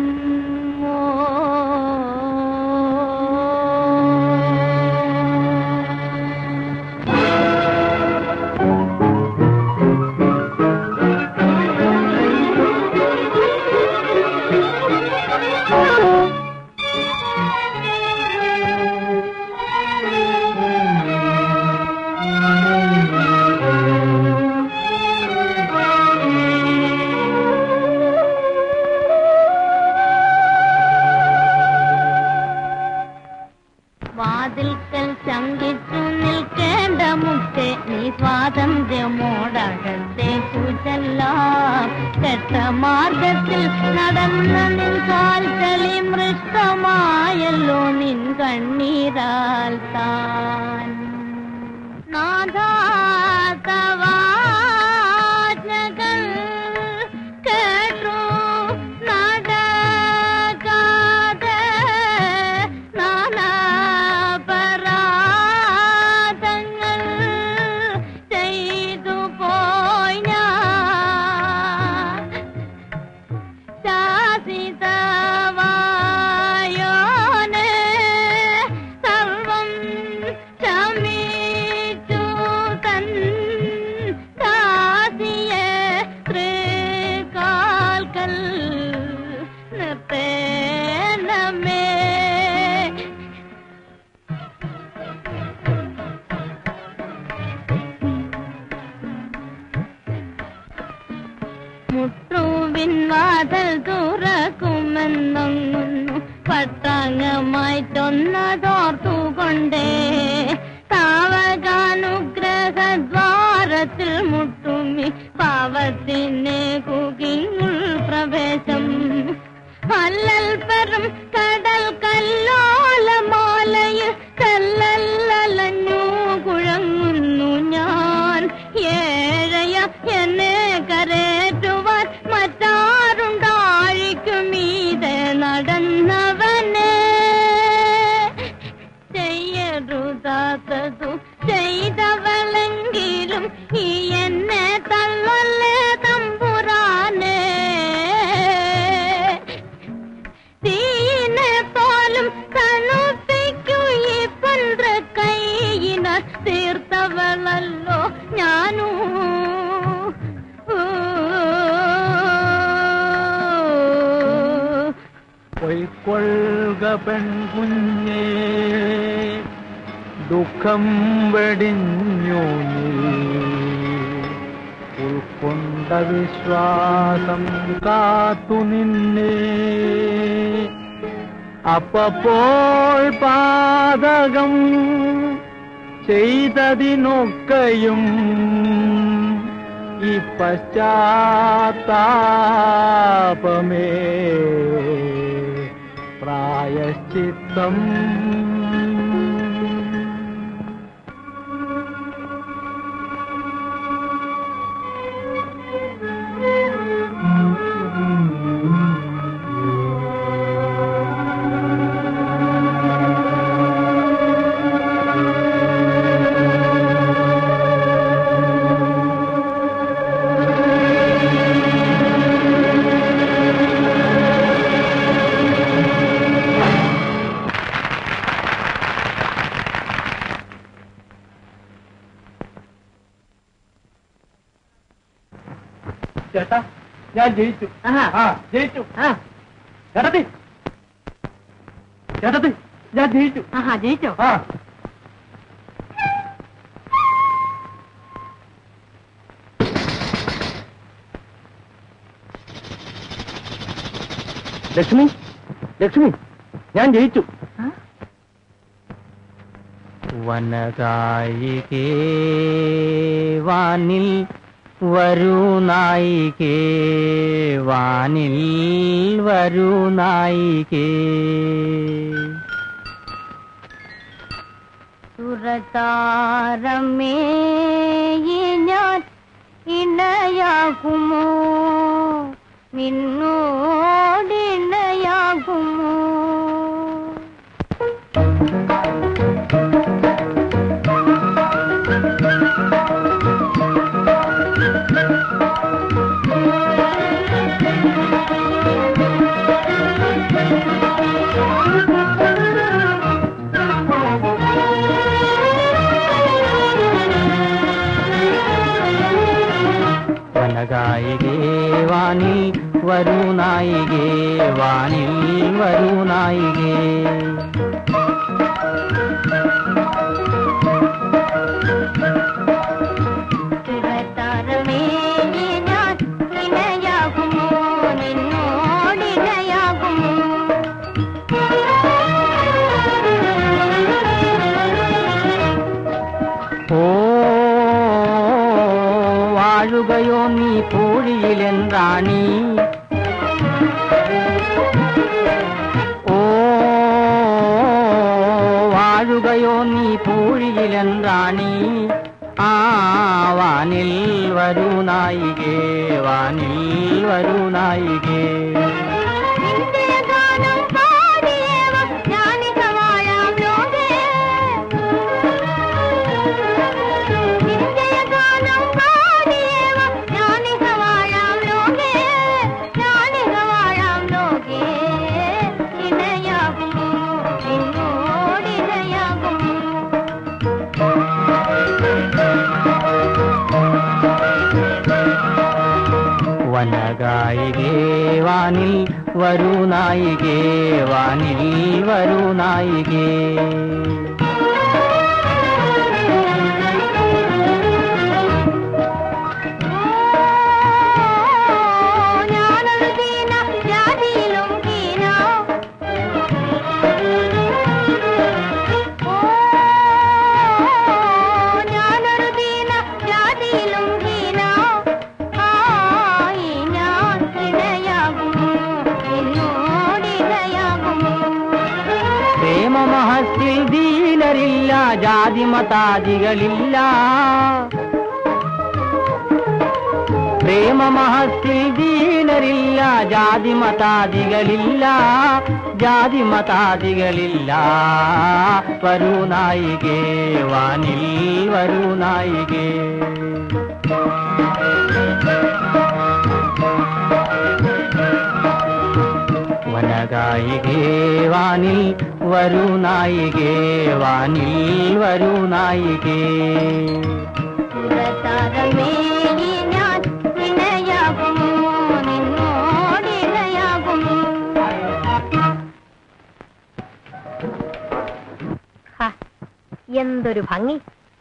വാതിൽക്കൽ ശങ്കിച്ചു നിൽക്കേണ്ട മുക്തെ നീ സ്വാതന്ത്ര്യമോടകത്തെ കുചെല്ലാം കെട്ട മാർഗത്തിൽ നടന്ന നിൻ കാൽ ചളി മൃഷ്ടമായല്ലോ നിൻ കണ്ണീരാൽ താൻ നാദാതവാചകൾ കേട്ടു നടകാതെ നാനാപരാധങ്ങൾ ചെയ്തു പോയി ഞാൻ ശാസിതവായോനെ സർവം ശമിച്ചു തൻ ദാസിയെ തൃക്കാൽക്കൽ നിർത്തേണമേ മുട്ടുവിൻ വാതൽ തുറക്കുമെന്നൊങ്ങുന്നു പട്ടാങ്ങമായിട്ടൊന്നതോർത്തുകൊണ്ടേ താവകാനുഗ്രഹദ്വാരത്തിൽ മുട്ടുമി പാവത്തിന് കുകിങ്ങുൾ പ്രവേശം അല്ലൽപരം കടൽ കല്ലോലമാലയിൽ കല്ലല്ലലഞ്ഞു കുഴങ്ങുന്നു ഞാൻ ഏഴയ എന്നെ കരേറ്റുവാൻ മറ്റാരുണ്ടാഴിക്കുമീതെ നടന്നവനെ ചെയ്യരുതാത്തതു ചെയ്തവളെങ്കിലും ഈ എന്നെ തള്ളല്ലേ തമ്പുരാനേ തീനെ പോലും തണുപ്പിക്കൂ ഈ പന്ത്ര കൈ തീർത്തവളല്ലോ ഞാനൂ പൊയ്ക്കൊള്ളുക പെൺകുഞ്ഞേ ദുഃഖം വെടിഞ്ഞു നീ ഉൾക്കൊണ്ട വിശ്വാസം കാത്തു നിന്നെ അപ്പപ്പോൾ പാതകം ചെയ്തതിനൊക്കെയും ഈ പശ്ചാത്താപമേ പ്രായശ്ചിത്തം ചേട്ടാ ഞാൻ ജയിച്ചു ആ ജയിച്ചു ചേട്ടത്തി ചേട്ടത്തി ഞാൻ ജയിച്ചു ആഹാ ജയിച്ചോ ആ ലക്ഷ്മി ലക്ഷ്മി ഞാൻ ജയിച്ചു വനകായികേ വാനിൽ വരൂ നായികേ വാനിൽ വരൂ നായികേ സുരതാരമേ ഈ ഞാൻ ഇണയാകുമോ നിന്നോടിണയാകുമോ വനകായികേ വാനിൽ വരൂ നായികേ വാനിൽ വരൂ നായികേ സുരതാരമേ ഈ ഞാൻ ഇണയാകുമോ നിന്നോടിണയാകുമോ ഓ വാഴുകയോ നീ പൂഴിയിലെന്താണീ ഓ വാഴുകയോ നീ പൂഴിയിലെന്താണീ ആ വാനിൽ വരൂ നായികേ വാനിൽ വരൂ നായികേ നിന്റെ ഗാനം പാടിയേവം ഞാനിക വാഴാം ലോകേ നിന്റെ ഗാനം പാടിയേവം ഞാനിക വാഴാം ലോകേ ഞാനിക വാഴാം ലോകേ ഇണയാകുമോ നിന്നോടിണയാകുമോ വനഗായികേ വാനിൽ വരൂ നായികേ വാനിൽ വരൂ നായികേ ഞാനൊരു ദീന ജാതിയിലും ഹീന ഓ ഞാനൊരു ദീന ജാതിയിലും ഹീന ആയി ഞാൻ ഇണയാകുമോ എന്നോടിണയാകുമോ പ്രേമ മഹത്തിൽ ദീനരില്ല ജാതിമതാദികളില്ല പ്രേമ മഹത്തിൽ ദീനരില്ല ജാതിമതാദികളില്ല ജാതിമതാദികളില്ല വരൂ നായികേ വാനിൽ വരൂ നായികേ വനഗായി നായികേ വാനിൽ വരൂ നായികേ വാനിൽ വരൂ നായികേ സുരതാരമേകി ഞാൻ ഇണയാകും നിന്നോടിണയാകും എന്തൊരു ഭംഗി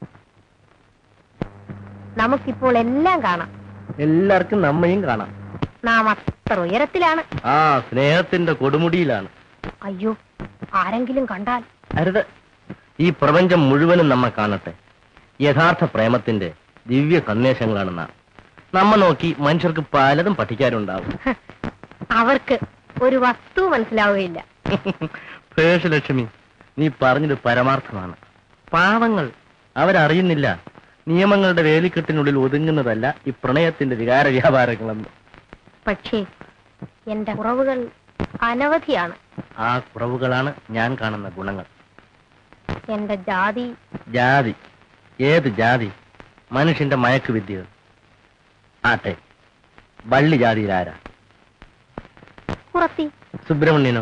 നമുക്കിപ്പോൾ എല്ലാം കാണാം എല്ലാവർക്കും നമ്മയും കാണാം നാം അത്ര ഉയരത്തിലാണ് ആ സ്നേഹത്തിന്റെ കൊടുമുടിയിലാണ് അയ്യോ ആരെങ്കിലും കണ്ടാൽ അരുത് ഈ പ്രപഞ്ചം മുഴുവനും നമ്മെ കാണട്ടെ യഥാർത്ഥ പ്രേമത്തിന്റെ ദിവ്യ സന്ദേശങ്ങളാണ് നാം നമ്മ നോക്കി മനുഷ്യർക്ക് പലതും പഠിക്കാനുണ്ടാവും ഹ്, അവർക്ക് ഒരു വസ്തു മനസ്സിലാവുകയില്ല ഭേഷലക്ഷ്മി നീ പറഞ്ഞത് പരമാർത്ഥമാണ് പാവങ്ങൾ അവരറിയുന്നില്ല നിയമങ്ങളുടെ വേലിക്കെട്ടിനുള്ളിൽ ഒതുങ്ങുന്നതല്ല ഈ പ്രണയത്തിന്റെ വികാര വ്യാപാരങ്ങളെന്ന് പക്ഷേ എന്റെ കുറവുകൾ അനവധിയാണ് ആ കുറവുകളാണ് ഞാൻ കാണുന്ന ഗുണങ്ങൾ എന്റെ ജാതി ജാതി ഏത് ജാതി മനുഷ്യന്റെ മയക്കുവിദ്യകൾ ആട്ടെ വള്ളി ജാതിയിലാരാ കുറത്തി സുബ്രഹ്മണ്യനോ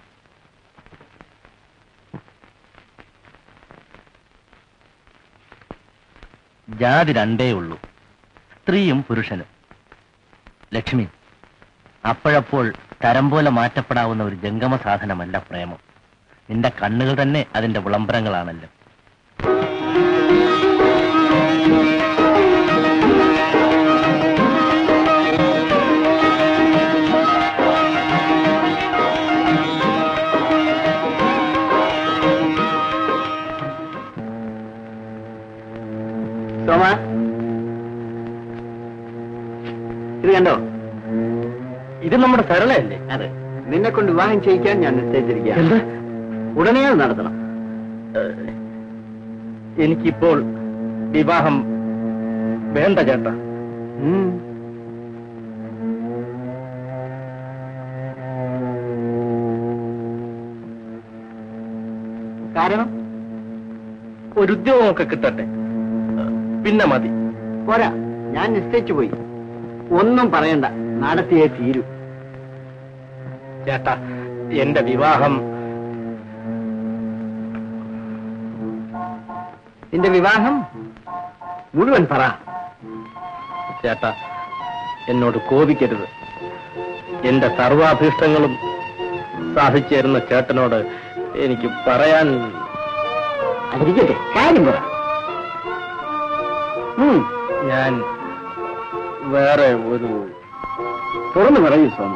ജാതി രണ്ടേ ഉള്ളൂ സ്ത്രീയും പുരുഷനും ലക്ഷ്മി അപ്പോഴപ്പോൾ തരം പോലെ മാറ്റപ്പെടാവുന്ന ഒരു ജംഗമ സാധനമല്ല പ്രേമം നിന്റെ കണ്ണുകൾ തന്നെ അതിന്റെ വിളംബരങ്ങളാണല്ലോ സോമ ഇത് കണ്ടോ ഇത് നമ്മുടെ സരളയല്ലേ അതെ നിന്നെ കൊണ്ട് വിവാഹം ചെയ്യിക്കാൻ ഞാൻ നിശ്ചയിച്ചിരിക്കുകയാണ് എന്ത് ഉടനെ അത് നടത്തണം ഏഹ്, എനിക്കിപ്പോൾ വിവാഹം വേണ്ട ചേട്ടാ ഉം. കാരണം ഒരു ഉദ്യോഗമൊക്കെ കിട്ടട്ടെ ഏഹ്, പിന്നെ മതി പോരാ ഞാൻ നിശ്ചയിച്ചു പോയി ഒന്നും പറയണ്ട നടത്തിയേ തീരൂ ചേട്ടാ എന്റെ വിവാഹം നിന്റെ വിവാഹം മുഴുവൻ പറ ചേട്ടാ എന്നോട് കോപിക്കരുത് എന്റെ സർവാഭീഷ്ടങ്ങളും സാധിച്ചേരുന്ന ചേട്ടനോട് എനിക്ക് പറയാൻ അതിരിക്കട്ടെ കാര്യം പറ ഉം, ഞാൻ വേറെ ഒരു തുറന്നു പറയൂ സോമ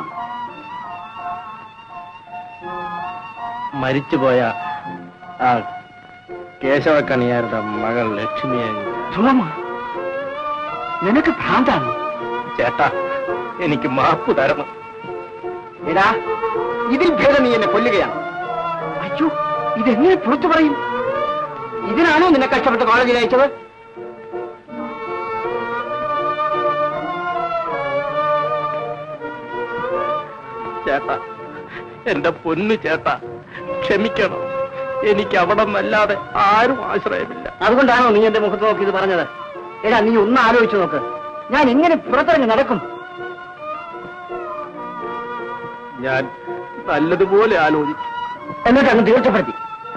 മരിച്ചുപോയ ആ കേശവക്കണിയാരുടെ മകൾ ലക്ഷ്മിയെ സോമ നിനക്ക് ഭ്രാന്താണ് ചേട്ടാ എനിക്ക് മാപ്പ് തരണം എടാ ഇതിൽ ഭേദം നീ എന്നെ കൊല്ലുകയാണ് അയ്യോ ഇതെങ്ങനെ പുറത്തു പറയും ഇതിനാണോ നിന്നെ കഷ്ടപ്പെട്ട് കോളേജിൽ അയച്ചത് ചേട്ടാ എന്റെ പൊന്നു ചേട്ടാ ക്ഷമിക്കണം എനിക്ക് അവിടെ നിന്നല്ലാതെ ആരും ആശ്രയമില്ല അതുകൊണ്ടാണോ നീ എന്റെ മുഖത്ത് നോക്കി ഇത് പറഞ്ഞത് എടാ നീ ഒന്ന് ആലോചിച്ചു നോക്ക് ഞാൻ എങ്ങനെ പുറത്തിറങ്ങി നടക്കും ഞാൻ നല്ലതുപോലെ ആലോചിക്കും എന്നിട്ട് അങ്ങ് തീർച്ചപ്പെടുത്തി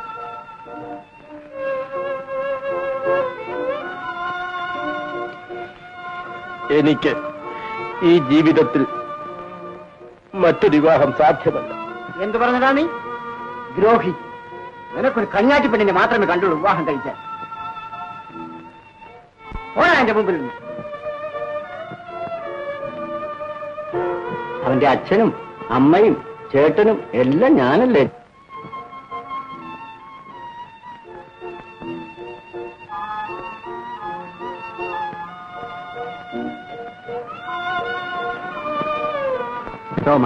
എനിക്ക് ഈ ജീവിതത്തിൽ മറ്റൊരു വിവാഹം സാധ്യമല്ല എന്ത് പറഞ്ഞതാ നീ ദ്രോഹി നിനക്കൊരു കഞ്ഞാറ്റി പെണ്ണിനെ മാത്രമേ കണ്ടുള്ളൂ വിവാഹം കഴിച്ചാൽ പോരാ എന്റെ മുമ്പിൽ നിന്ന് അവന്റെ അച്ഛനും അമ്മയും ചേട്ടനും എല്ലാം ഞാനല്ലേ സോമ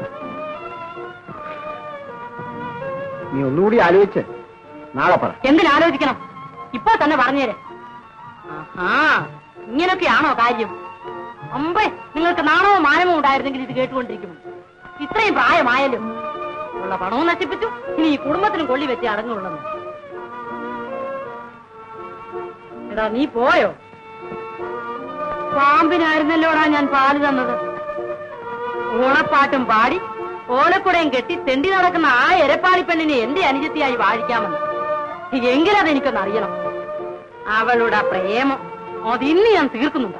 നീ ഒന്നുകൂടി ആലോചിച്ച് നാളെ പറ എന്തിനാലോചിക്കണം ഇപ്പൊ തന്നെ പറഞ്ഞേരെ ആഹാ ഇങ്ങനൊക്കെയാണോ കാര്യം അമ്പേ നിങ്ങൾക്ക് നാണമോ മാനമോ ഉണ്ടായിരുന്നെങ്കിൽ ഇത് കേട്ടുകൊണ്ടിരിക്കുന്നു ഇത്രയും പ്രായമായല്ലോ ഉള്ള പണവും നശിപ്പിച്ചു ഇനി ഈ കുടുംബത്തിനും കൊള്ളി വെച്ച് അടങ്ങുള്ളൂ എടാ നീ പോയോ പാമ്പിനായിരുന്നല്ലോടാ ഞാൻ പാല് തന്നത് ഓണപ്പാട്ടും പാടി ഓലക്കുടയും കെട്ടി തെണ്ടി നടക്കുന്ന ആ എരപ്പാളി പെണ്ണിനെ എന്റെ അനുജത്തിയായി വാഴിക്കാമെന്ന് എങ്കിലത് എനിക്കൊന്ന് അറിയണം അവളുടെ ആ പ്രേമം അതിന്ന് ഞാൻ തീർക്കുന്നുണ്ട്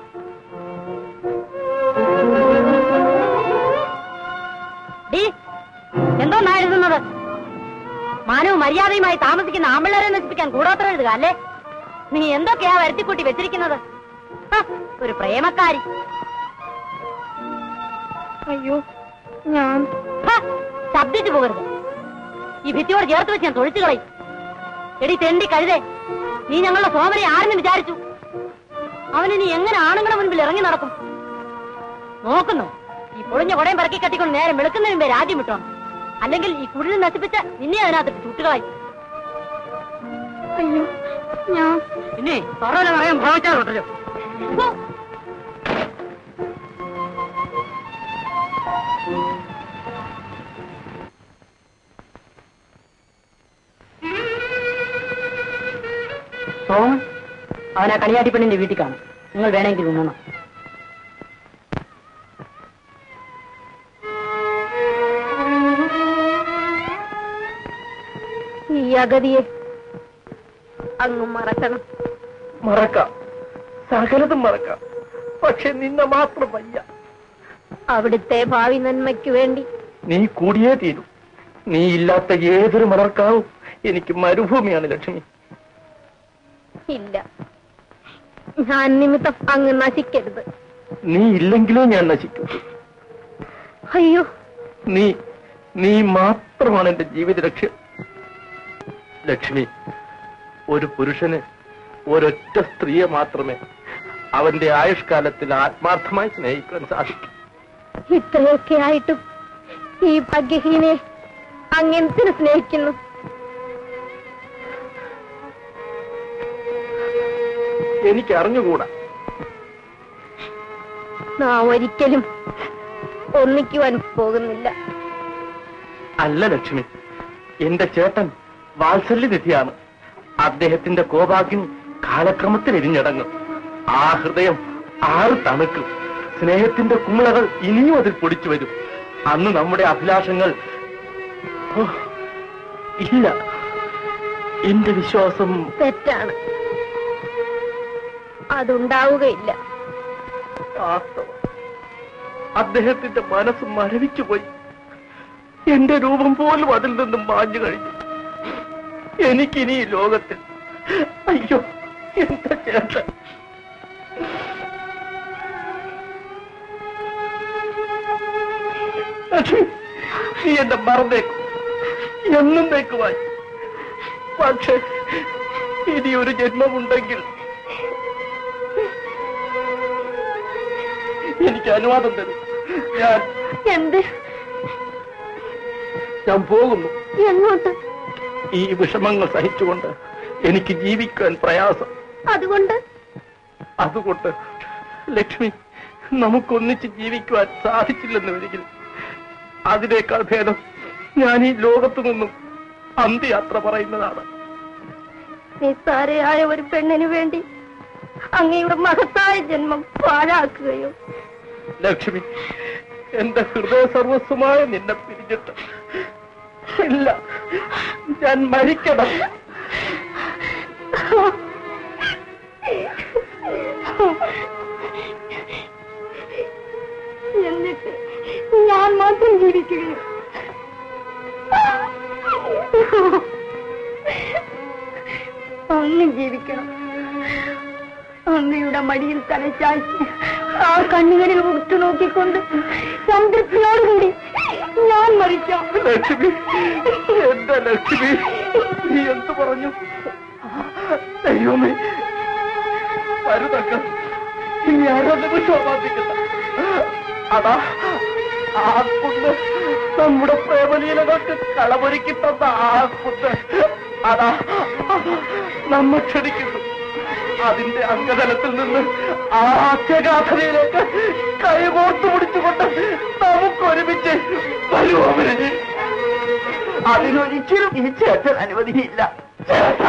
ഡീ എന്തോന്നാ എഴുതുന്നത് മാനവും മര്യാദയുമായി താമസിക്കുന്ന ആമ്പിള്ളേരെ നശിപ്പിക്കാൻ കൂടോത്രം എഴുതുക അല്ലേ നീ എന്തൊക്കെയാ വരുത്തിക്കൂട്ടി വെച്ചിരിക്കുന്നത് ഹ, ഒരു പ്രേമക്കാരി അയ്യോ ഞാൻ ഹ, ശബ്ദിച്ചു പോകരുത് ഈ ഭിത്തിയോട് ചേർത്ത് വെച്ച് ഞാൻ തൊഴിച്ചു കളയും എടി തെണ്ടി കഴുതേ നീ ഞങ്ങളുടെ സോമനെ ആരെന്ന് വിചാരിച്ചു അവന് നീ എങ്ങനെ ആണുങ്ങളുടെ മുൻപിൽ ഇറങ്ങി നടക്കും നോക്കുന്നു ഈ പൊളിഞ്ഞ കുടയും പിറക്കി കെട്ടിക്കൊണ്ട് നേരെ വെളുക്കുന്നതിന് മുമ്പേ രാജ്യം വിട്ടോ അല്ലെങ്കിൽ ഈ കുടിൽ നശിപ്പിച്ച് നിന്നെ അതിനകത്ത് ചുട്ടുകളായി അയ്യോ ഞാൻ പിന്നെ തുറവല പറയാൻ ഭാവിച്ചാൽ ഉണ്ടല്ലോ ഹോ. സോമൻ അവൻ ആ കണിയാട്ടി പെണ്ണിന്റെ വീട്ടിൽ കാണും നിങ്ങൾ വേണമെങ്കിൽ ഉണ്ണണം ഈ അഗതിയെ അങ്ങ് മറക്കണം മറക്കാം സകലതും മറക്കാം പക്ഷെ നിന്നെ മാത്രം വയ്യ അവിടുത്തെ ഭാവി നന്മയ്ക്ക് വേണ്ടി നീ കൂടിയേ തീരൂ നീ ഇല്ലാത്ത ഏതൊരു മലർക്കാവും എനിക്ക് മരുഭൂമിയാണ് ലക്ഷ്മി ഇല്ല ഞാൻ നിമിത്തം അങ്ങ് നശിക്കരുത് നീ ഇല്ലെങ്കിലേ ഞാൻ നശിക്കൂ അയ്യോ നീ നീ മാത്രമാണ് എന്റെ ജീവിത ലക്ഷ്യം ലക്ഷ്മി ഒരു പുരുഷന് ഒരൊറ്റ സ്ത്രീയെ മാത്രമേ അവന്റെ ആയുഷ്കാലത്തിൽ ആത്മാർത്ഥമായി സ്നേഹിക്കാൻ സാധിക്കൂ ഇത്രയൊക്കെ ആയിട്ടും ഈ ഭാഗ്യഹീനെ അങ്ങനത്തിന് സ്നേഹിക്കുന്നു എനിക്ക് അറിഞ്ഞുകൂടാ നാം ഒരിക്കലും ഒന്നിക്കുവാൻ പോകുന്നില്ല അല്ല ലക്ഷ്മി എന്റെ ചേട്ടൻ വാത്സല്യനിധിയാണ് അദ്ദേഹത്തിന്റെ കോപാഗ്നി കാലക്രമത്തിൽ എരിഞ്ഞടങ്ങും ആ ഹൃദയം ആറ് തണുക്കും സ്നേഹത്തിന്റെ കുമിളകൾ ഇനിയും അതിൽ പൊടിച്ചു വരും അന്ന് നമ്മുടെ അഭിലാഷങ്ങൾ ഓ, ഇല്ല എന്റെ വിശ്വാസം തെറ്റാണ് അതുണ്ടാവുകയില്ല വാസ്തവം അദ്ദേഹത്തിന്റെ മനസ്സ് മരവിച്ചു പോയി എന്റെ രൂപം പോലും അതിൽ നിന്നും മാഞ്ഞു കഴിഞ്ഞു എനിക്കിനി ഈ ലോകത്തിൽ അയ്യോ എന്റെ ചേട്ടൻ ലക്ഷ്മി, നീ എന്നെ മറന്നേക്കും എന്നും തേക്കുവായി പക്ഷെ ഇനി ഒരു ജന്മമുണ്ടെങ്കിൽ എനിക്ക് അനുവാദം തരും ഞാൻ എന്ത് ഞാൻ പോകുന്നു എങ്ങോട്ട് ഈ വിഷമങ്ങൾ സഹിച്ചുകൊണ്ട് എനിക്ക് ജീവിക്കാൻ പ്രയാസം അതുകൊണ്ട് അതുകൊണ്ട് ലക്ഷ്മി നമുക്കൊന്നിച്ച് ജീവിക്കുവാൻ സാധിച്ചില്ലെന്ന് വരികിൽ അതിനേക്കാൾ ഭേദം ഞാൻ ഈ ലോകത്തു നിന്നും അന്ത്യയാത്ര പറയുന്നതാണ് നിസ്സാരയായ ഒരു പെണ്ണിനു വേണ്ടി അങ്ങയുടെ മഹത്തായ ജന്മം പാഴാക്കുകയോ ലക്ഷ്മി എന്റെ ഹൃദയ സർവസ്വമായ നിന്നെ പിരിഞ്ഞിട്ട് ഇല്ല ഞാൻ മരിക്കണം എന്നിട്ട് ഞാൻ മാത്രം ജീവിക്കുകയോ അങ്ങ് ജീവിക്കണം അങ്ങയുടെ മടിയിൽ തലച്ചാഴ്ച ആ കണ്ണുകളിൽ ഉറ്റുനോക്കിക്കൊണ്ട് സംതൃപ്തിയോടുകൂടി ഞാൻ മരിക്കാം ലക്ഷ്മി എന്റെ ലക്ഷ്മി നീ എന്ത് പറഞ്ഞു ദൈവമേ വരുതക്ക ഇനി ആരോഗ്യം ശോഭാപ്പിക്കണ്ട അതാ ആ കുന്ന് നമ്മുടെ പ്രേമലീലകൾക്ക് കളമൊരുക്കി തന്ന ആ കുന്ന് അതാ നമ്മെ ക്ഷണിക്കുന്നു അതിന്റെ അംഗതലത്തിൽ നിന്ന് ആ അത്യഗാഥനയിലേക്ക് കൈകോർത്തു പിടിച്ചുകൊണ്ട് നമുക്ക് ഒരുമിച്ച് വരുവോമനെ അതിനൊരിക്കലും ഈ ചേട്ടൻ അനുമതിയില്ല ചേട്ടാ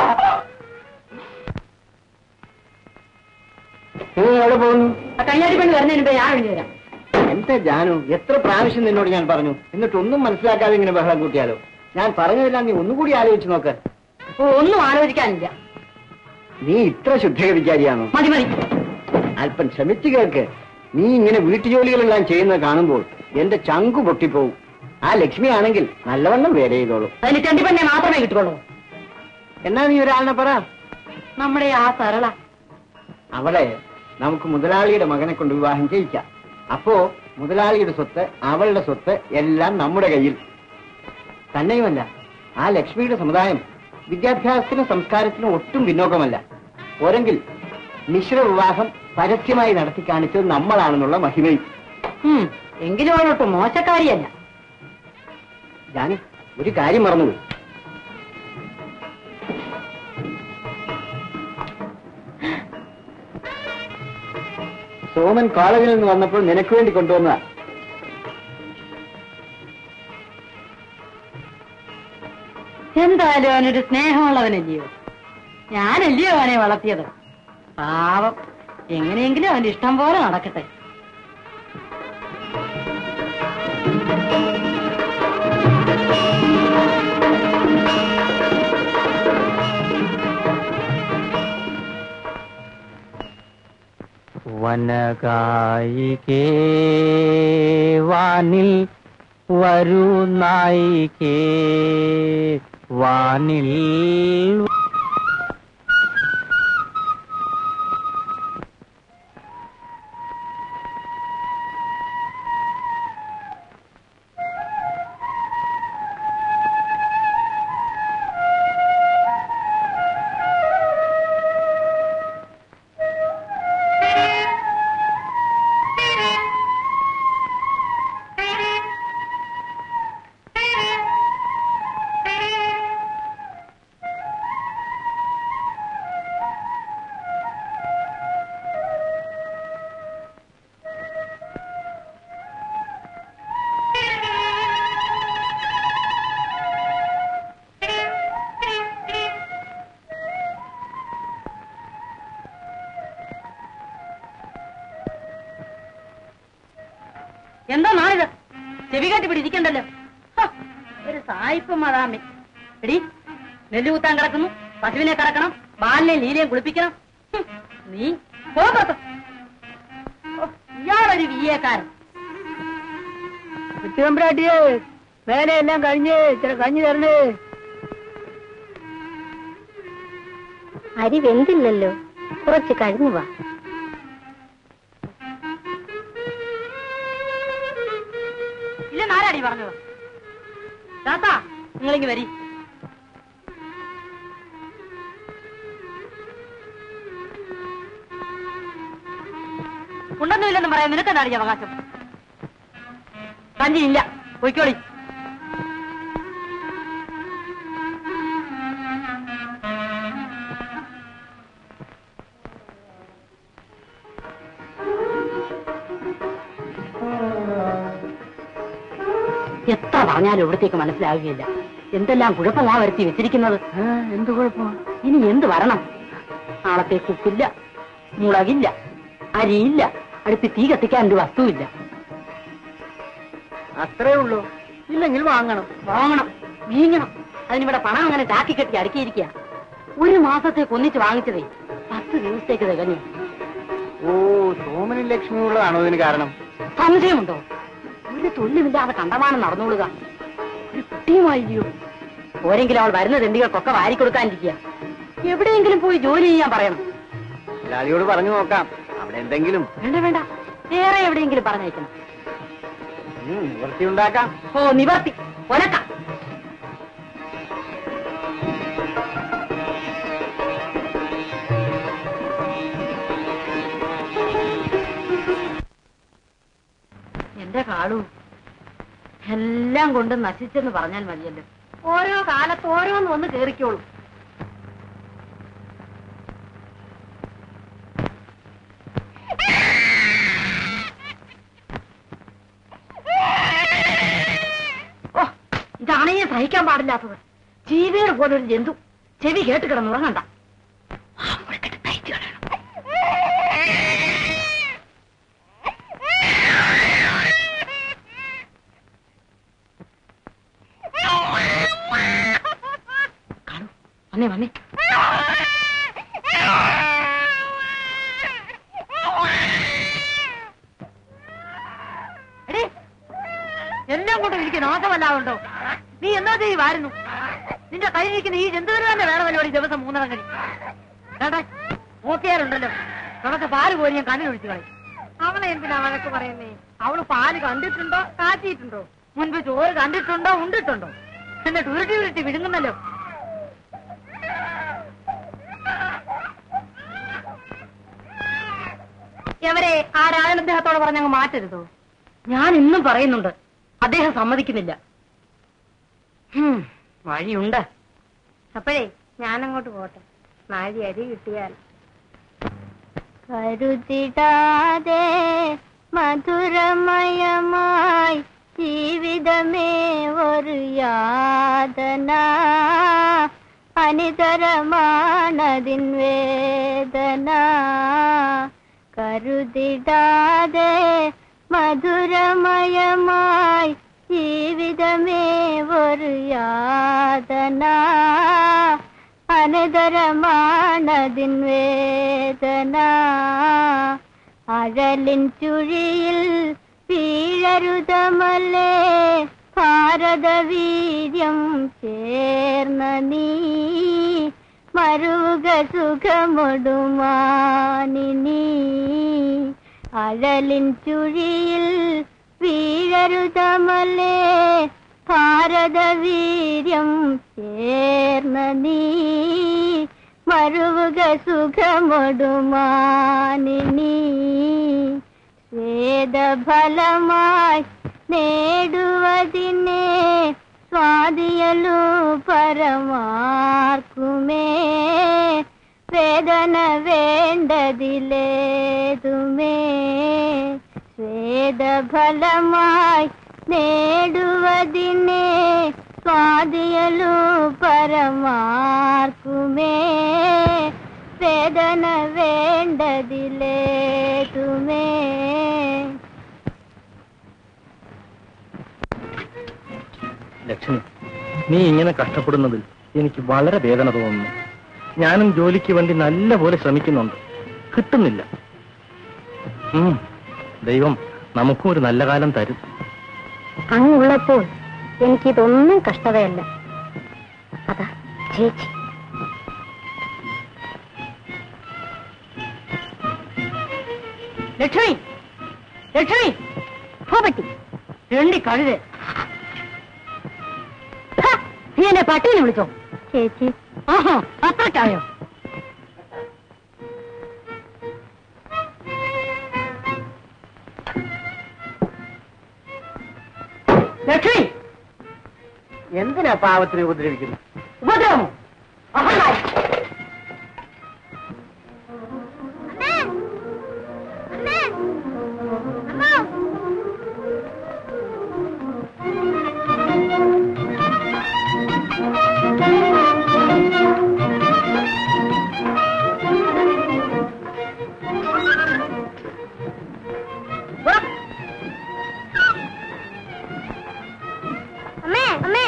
നീ എവിടെ പോകുന്നു ആ കല്യാണി പെണ്ണ് വരുന്നതിന് മുമ്പേ ഞാൻ എഴുതി തരാം എന്റെ ജാനു എത്ര പ്രാവശ്യം നിന്നോട് ഞാൻ പറഞ്ഞു എന്നിട്ടൊന്നും മനസ്സിലാക്കാതെ ഇങ്ങനെ ബഹളം കൂട്ടിയാലോ ഞാൻ പറഞ്ഞതെല്ലാം നീ ഒന്നുകൂടി ആലോചിച്ച് നോക്ക് ഓ ഒന്നും ആലോചിക്കാനില്ല നീ ഇത്ര ശുദ്ധഗതിക്കാരിയാണോ മതി മതി അല്പം ശ്രമിച്ചു കേൾക്ക് നീ ഇങ്ങനെ വീട്ടുജോലികളെല്ലാം ചെയ്യുന്നത് കാണുമ്പോൾ എന്റെ ചങ്കു പൊട്ടിപ്പോവും ആ ലക്ഷ്മി ആണെങ്കിൽ നല്ലവണ്ണം വേല ചെയ്തോളും അതിന് ചെണ്ടിപ്പന്നെ മാത്രമേ കിട്ടുള്ളൂ എന്നാ നീ ഒരാളിനെ പറ നമ്മുടെ ആ സരള അവളെ നമുക്ക് മുതലാളിയുടെ മകനെ കൊണ്ട് വിവാഹം ചെയ്യിക്കാം അപ്പോ മുതലാളിയുടെ സ്വത്ത് അവളുടെ സ്വത്ത് എല്ലാം നമ്മുടെ കയ്യിൽ തന്നെയുമല്ല ആ ലക്ഷ്മിയുടെ സമുദായം വിദ്യാഭ്യാസത്തിനും സംസ്കാരത്തിനും ഒട്ടും പിന്നോക്കമല്ല പോരെങ്കിൽ മിശ്ര വിവാഹം പരസ്യമായി നടത്തി കാണിച്ചത് നമ്മളാണെന്നുള്ള മഹിമയും ഉം, എങ്കിലും അവളൊട്ട് മോശക്കാരിയല്ല ഞാൻ ഒരു കാര്യം മറന്നുപോയി സോമൻ കോളേജിൽ നിന്ന് വന്നപ്പോൾ നിനക്ക് വേണ്ടി കൊണ്ടുവന്നതാ എന്തായാലും അവനൊരു സ്നേഹമുള്ളവനല്ലയോ ഞാനല്ലയോ അവനെ വളർത്തിയത് പാവം എങ്ങനെയെങ്കിലും അവന്റെ ഇഷ്ടം പോലെ നടക്കട്ടെ വനകായികേ വാനിൽ വരൂ നായികേ വാനിൽ എന്താ നാളിത് ചെവി കാട്ടി പിടിച്ചിരിക്കണ്ടല്ലോ ഹ, ഒരു സായിപ്പ് മതാമി എടി നെല്ല് കുത്താൻ കിടക്കുന്നു പശുവിനെ കറക്കണം ബാലിനെയും ലീലയും കുളിപ്പിക്കണം ഹും, നീ പോ പുറത്ത്. ഓ, ഇയാളൊരു വിയേക്കാരൻ കുറ്റിയമ്പ്രാട്ടിയേ വേലയെല്ലാം കഴിഞ്ഞ് ഇച്ചിരി കഞ്ഞി തരണേ അരി വെന്തില്ലല്ലോ കുറച്ച് കഴിഞ്ഞു വാ ഇല്ലെന്ന് ആരാടി പറഞ്ഞത് താത്താ നിങ്ങളിങ്ങ് വരി ഉണ്ടെന്നുമില്ലെന്ന് പറയാൻ നിനക്കെന്താണ് ഈ അവകാശം കഞ്ചി ഇല്ല പൊയ്ക്കോളി എത്ര പറഞ്ഞാലും ഇവിടത്തേക്ക് മനസ്സിലാവുകയില്ല എന്തെല്ലാം കുഴപ്പമാ വരുത്തി വെച്ചിരിക്കുന്നത് എന്ത് കുഴപ്പം ഇനി എന്ത് വരണം നാളത്തേക്ക് ഉപ്പില്ല മുളകില്ല അരിയില്ല അടുത്ത് തീ കത്തിക്കാൻ ഒരു വസ്തുവില്ല അത്രേ ഉള്ളൂ ഇല്ലെങ്കിൽ വാങ്ങണം വാങ്ങണം വീങ്ങണം അതിനിവിടെ പണം അങ്ങനെ ചാക്കി കെട്ടി അടുക്കിയിരിക്കുക ഒരു മാസത്തേക്ക് ഒന്നിച്ച് വാങ്ങിച്ചതേ പത്ത് ദിവസത്തേക്ക് തികഞ്ഞു ഓ സോമനും ലക്ഷ്മിയും ഉള്ളതാണോ ഇതിന് കാരണം സംശയമുണ്ടോ ഒരു തൊല്ലുമില്ലാതെ കണ്ടമാനം നടന്നോളുക ഒരു കുട്ടിയുമായില്ലയോ ഓരെങ്കിലും അവൾ വരുന്ന തെണ്ടികൾക്കൊക്കെ വാരിക്കൊടുക്കാനിരിക്കുക എവിടെയെങ്കിലും പോയി ജോലി ചെയ്യാൻ പറയണം ലാലിയോട് പറഞ്ഞു നോക്കാം അവിടെ എന്തെങ്കിലും വേണ്ട വേണ്ട വേറെ എവിടെയെങ്കിലും പറഞ്ഞയക്കണം ഉം, നിവൃത്തിയുണ്ടാക്കാം ഓ നിവർത്തി ഒലക്ക എന്റെ കാളു എല്ലാം കൊണ്ട് നശിച്ചെന്ന് പറഞ്ഞാൽ മതിയല്ലോ ഓരോ കാലത്ത് ഓരോന്ന് വന്ന് കേറിക്കോളൂ ഓ ഇതാണ് ഞാൻ സഹിക്കാൻ പാടില്ലാത്തത് ചീവേർ പോലൊരു ജന്തു ചെവി കേട്ട് കിടന്നുറങ്ങണ്ട ആ, മുഴുക്കട്ട് തയ്ച്ച് കളയണം. വന്നേ വന്നേ എടീ, എല്ലാം കൊണ്ടും എനിക്ക് നാശമല്ലാവുണ്ടോ നീ എന്നാ ചെയ്യുമായിരുന്നു നിന്റെ കയ്യിലിരിക്കുന്ന ഈ ജന്തുവിന് തന്നെ വേണമല്ലോ ഈ ദിവസം മൂന്നരം കഴി കേട്ടെ നോക്കിയാലുണ്ടല്ലോ തുടക്ക പാല് പോലും ഞാൻ കണ്ണിൽ ഒഴിച്ചു കളയും അവളെ എന്തിനാ വഴക്ക് പറയുന്നേ അവള് പാല് കണ്ടിട്ടുണ്ടോ കാച്ചിയിട്ടുണ്ടോ മുൻപ് ചോറ് കണ്ടിട്ടുണ്ടോ ഉണ്ടിട്ടുണ്ടോ എന്നിട്ട് ഉരുട്ടി ഉരുട്ടി വിഴുങ്ങുന്നല്ലോ എവരെ ആ രാജൻ അദ്ദേഹത്തോട് പറഞ്ഞങ്ങ് മാറ്റരുതോ ഞാൻ ഇന്നും പറയുന്നുണ്ട് അദ്ദേഹം സമ്മതിക്കുന്നില്ല ഹും, വഴിയുണ്ട് അപ്പോഴേ ഞാനങ്ങോട്ട് പോട്ടെ നാഴി അരി കിട്ടിയാൽ കരുതിടാതെ മധുരമയമായി ജീവിതമേ ഒരു യാതന അനിതരമാണതിൻ വേദന കരുതിടാതെ മധുരമയമായി ജീവിതമേ ഒരു യാതന അനതരമാണതിൻ വേദന അഴലിൻ ചുഴിയിൽ വീഴരുതമല്ലേ ഭാരതവീര്യം ചേർന്ന നീ മരുക സുഖമൊടുമാനിനി അഴലിൻ ചുഴിയിൽ വീഴരുതമല്ലേ ഭാരതവീര്യം ചേർന്ന നീ മരുവുക സുഖമൊടുമാനിനി സ്വേദഫലമായി നേടുവതിനെ സ്വാദിയലു പരമാർക്കുമേ വേദന വേണ്ടതിലേതുമേ സ്വേദഫലമായി നേടുവതിനെ സ്വാദിയലു പരമാർക്കുമേ വേദന വേണ്ടതിലേതുമേ ലക്ഷ്മി നീ ഇങ്ങനെ കഷ്ടപ്പെടുന്നതിൽ എനിക്ക് വളരെ വേദന തോന്നുന്നു ഞാനും ജോലിക്ക് വേണ്ടി നല്ലപോലെ ശ്രമിക്കുന്നുണ്ട് കിട്ടുന്നില്ല ഉം, ദൈവം നമുക്കും ഒരു നല്ല കാലം തരും അങ്ങുള്ളപ്പോൾ എനിക്കിതൊന്നും കഷ്ടതയല്ല അതാ ചേച്ചി ലക്ഷ്മി ലക്ഷ്മി പോപറ്റി രണ്ടി കഴുതേ ഹ, നീ എന്നെ പട്ടീനെ വിളിച്ചോ ചേച്ചി ആഹാ അത്രയ്ക്കായോ ലക്ഷ്മി എന്തിനാ പാവത്തിനെ ഉപദ്രവിക്കുന്നത് ഉപദ്രവമോ അഹങ്കാരം അമ്മേ അമ്മേ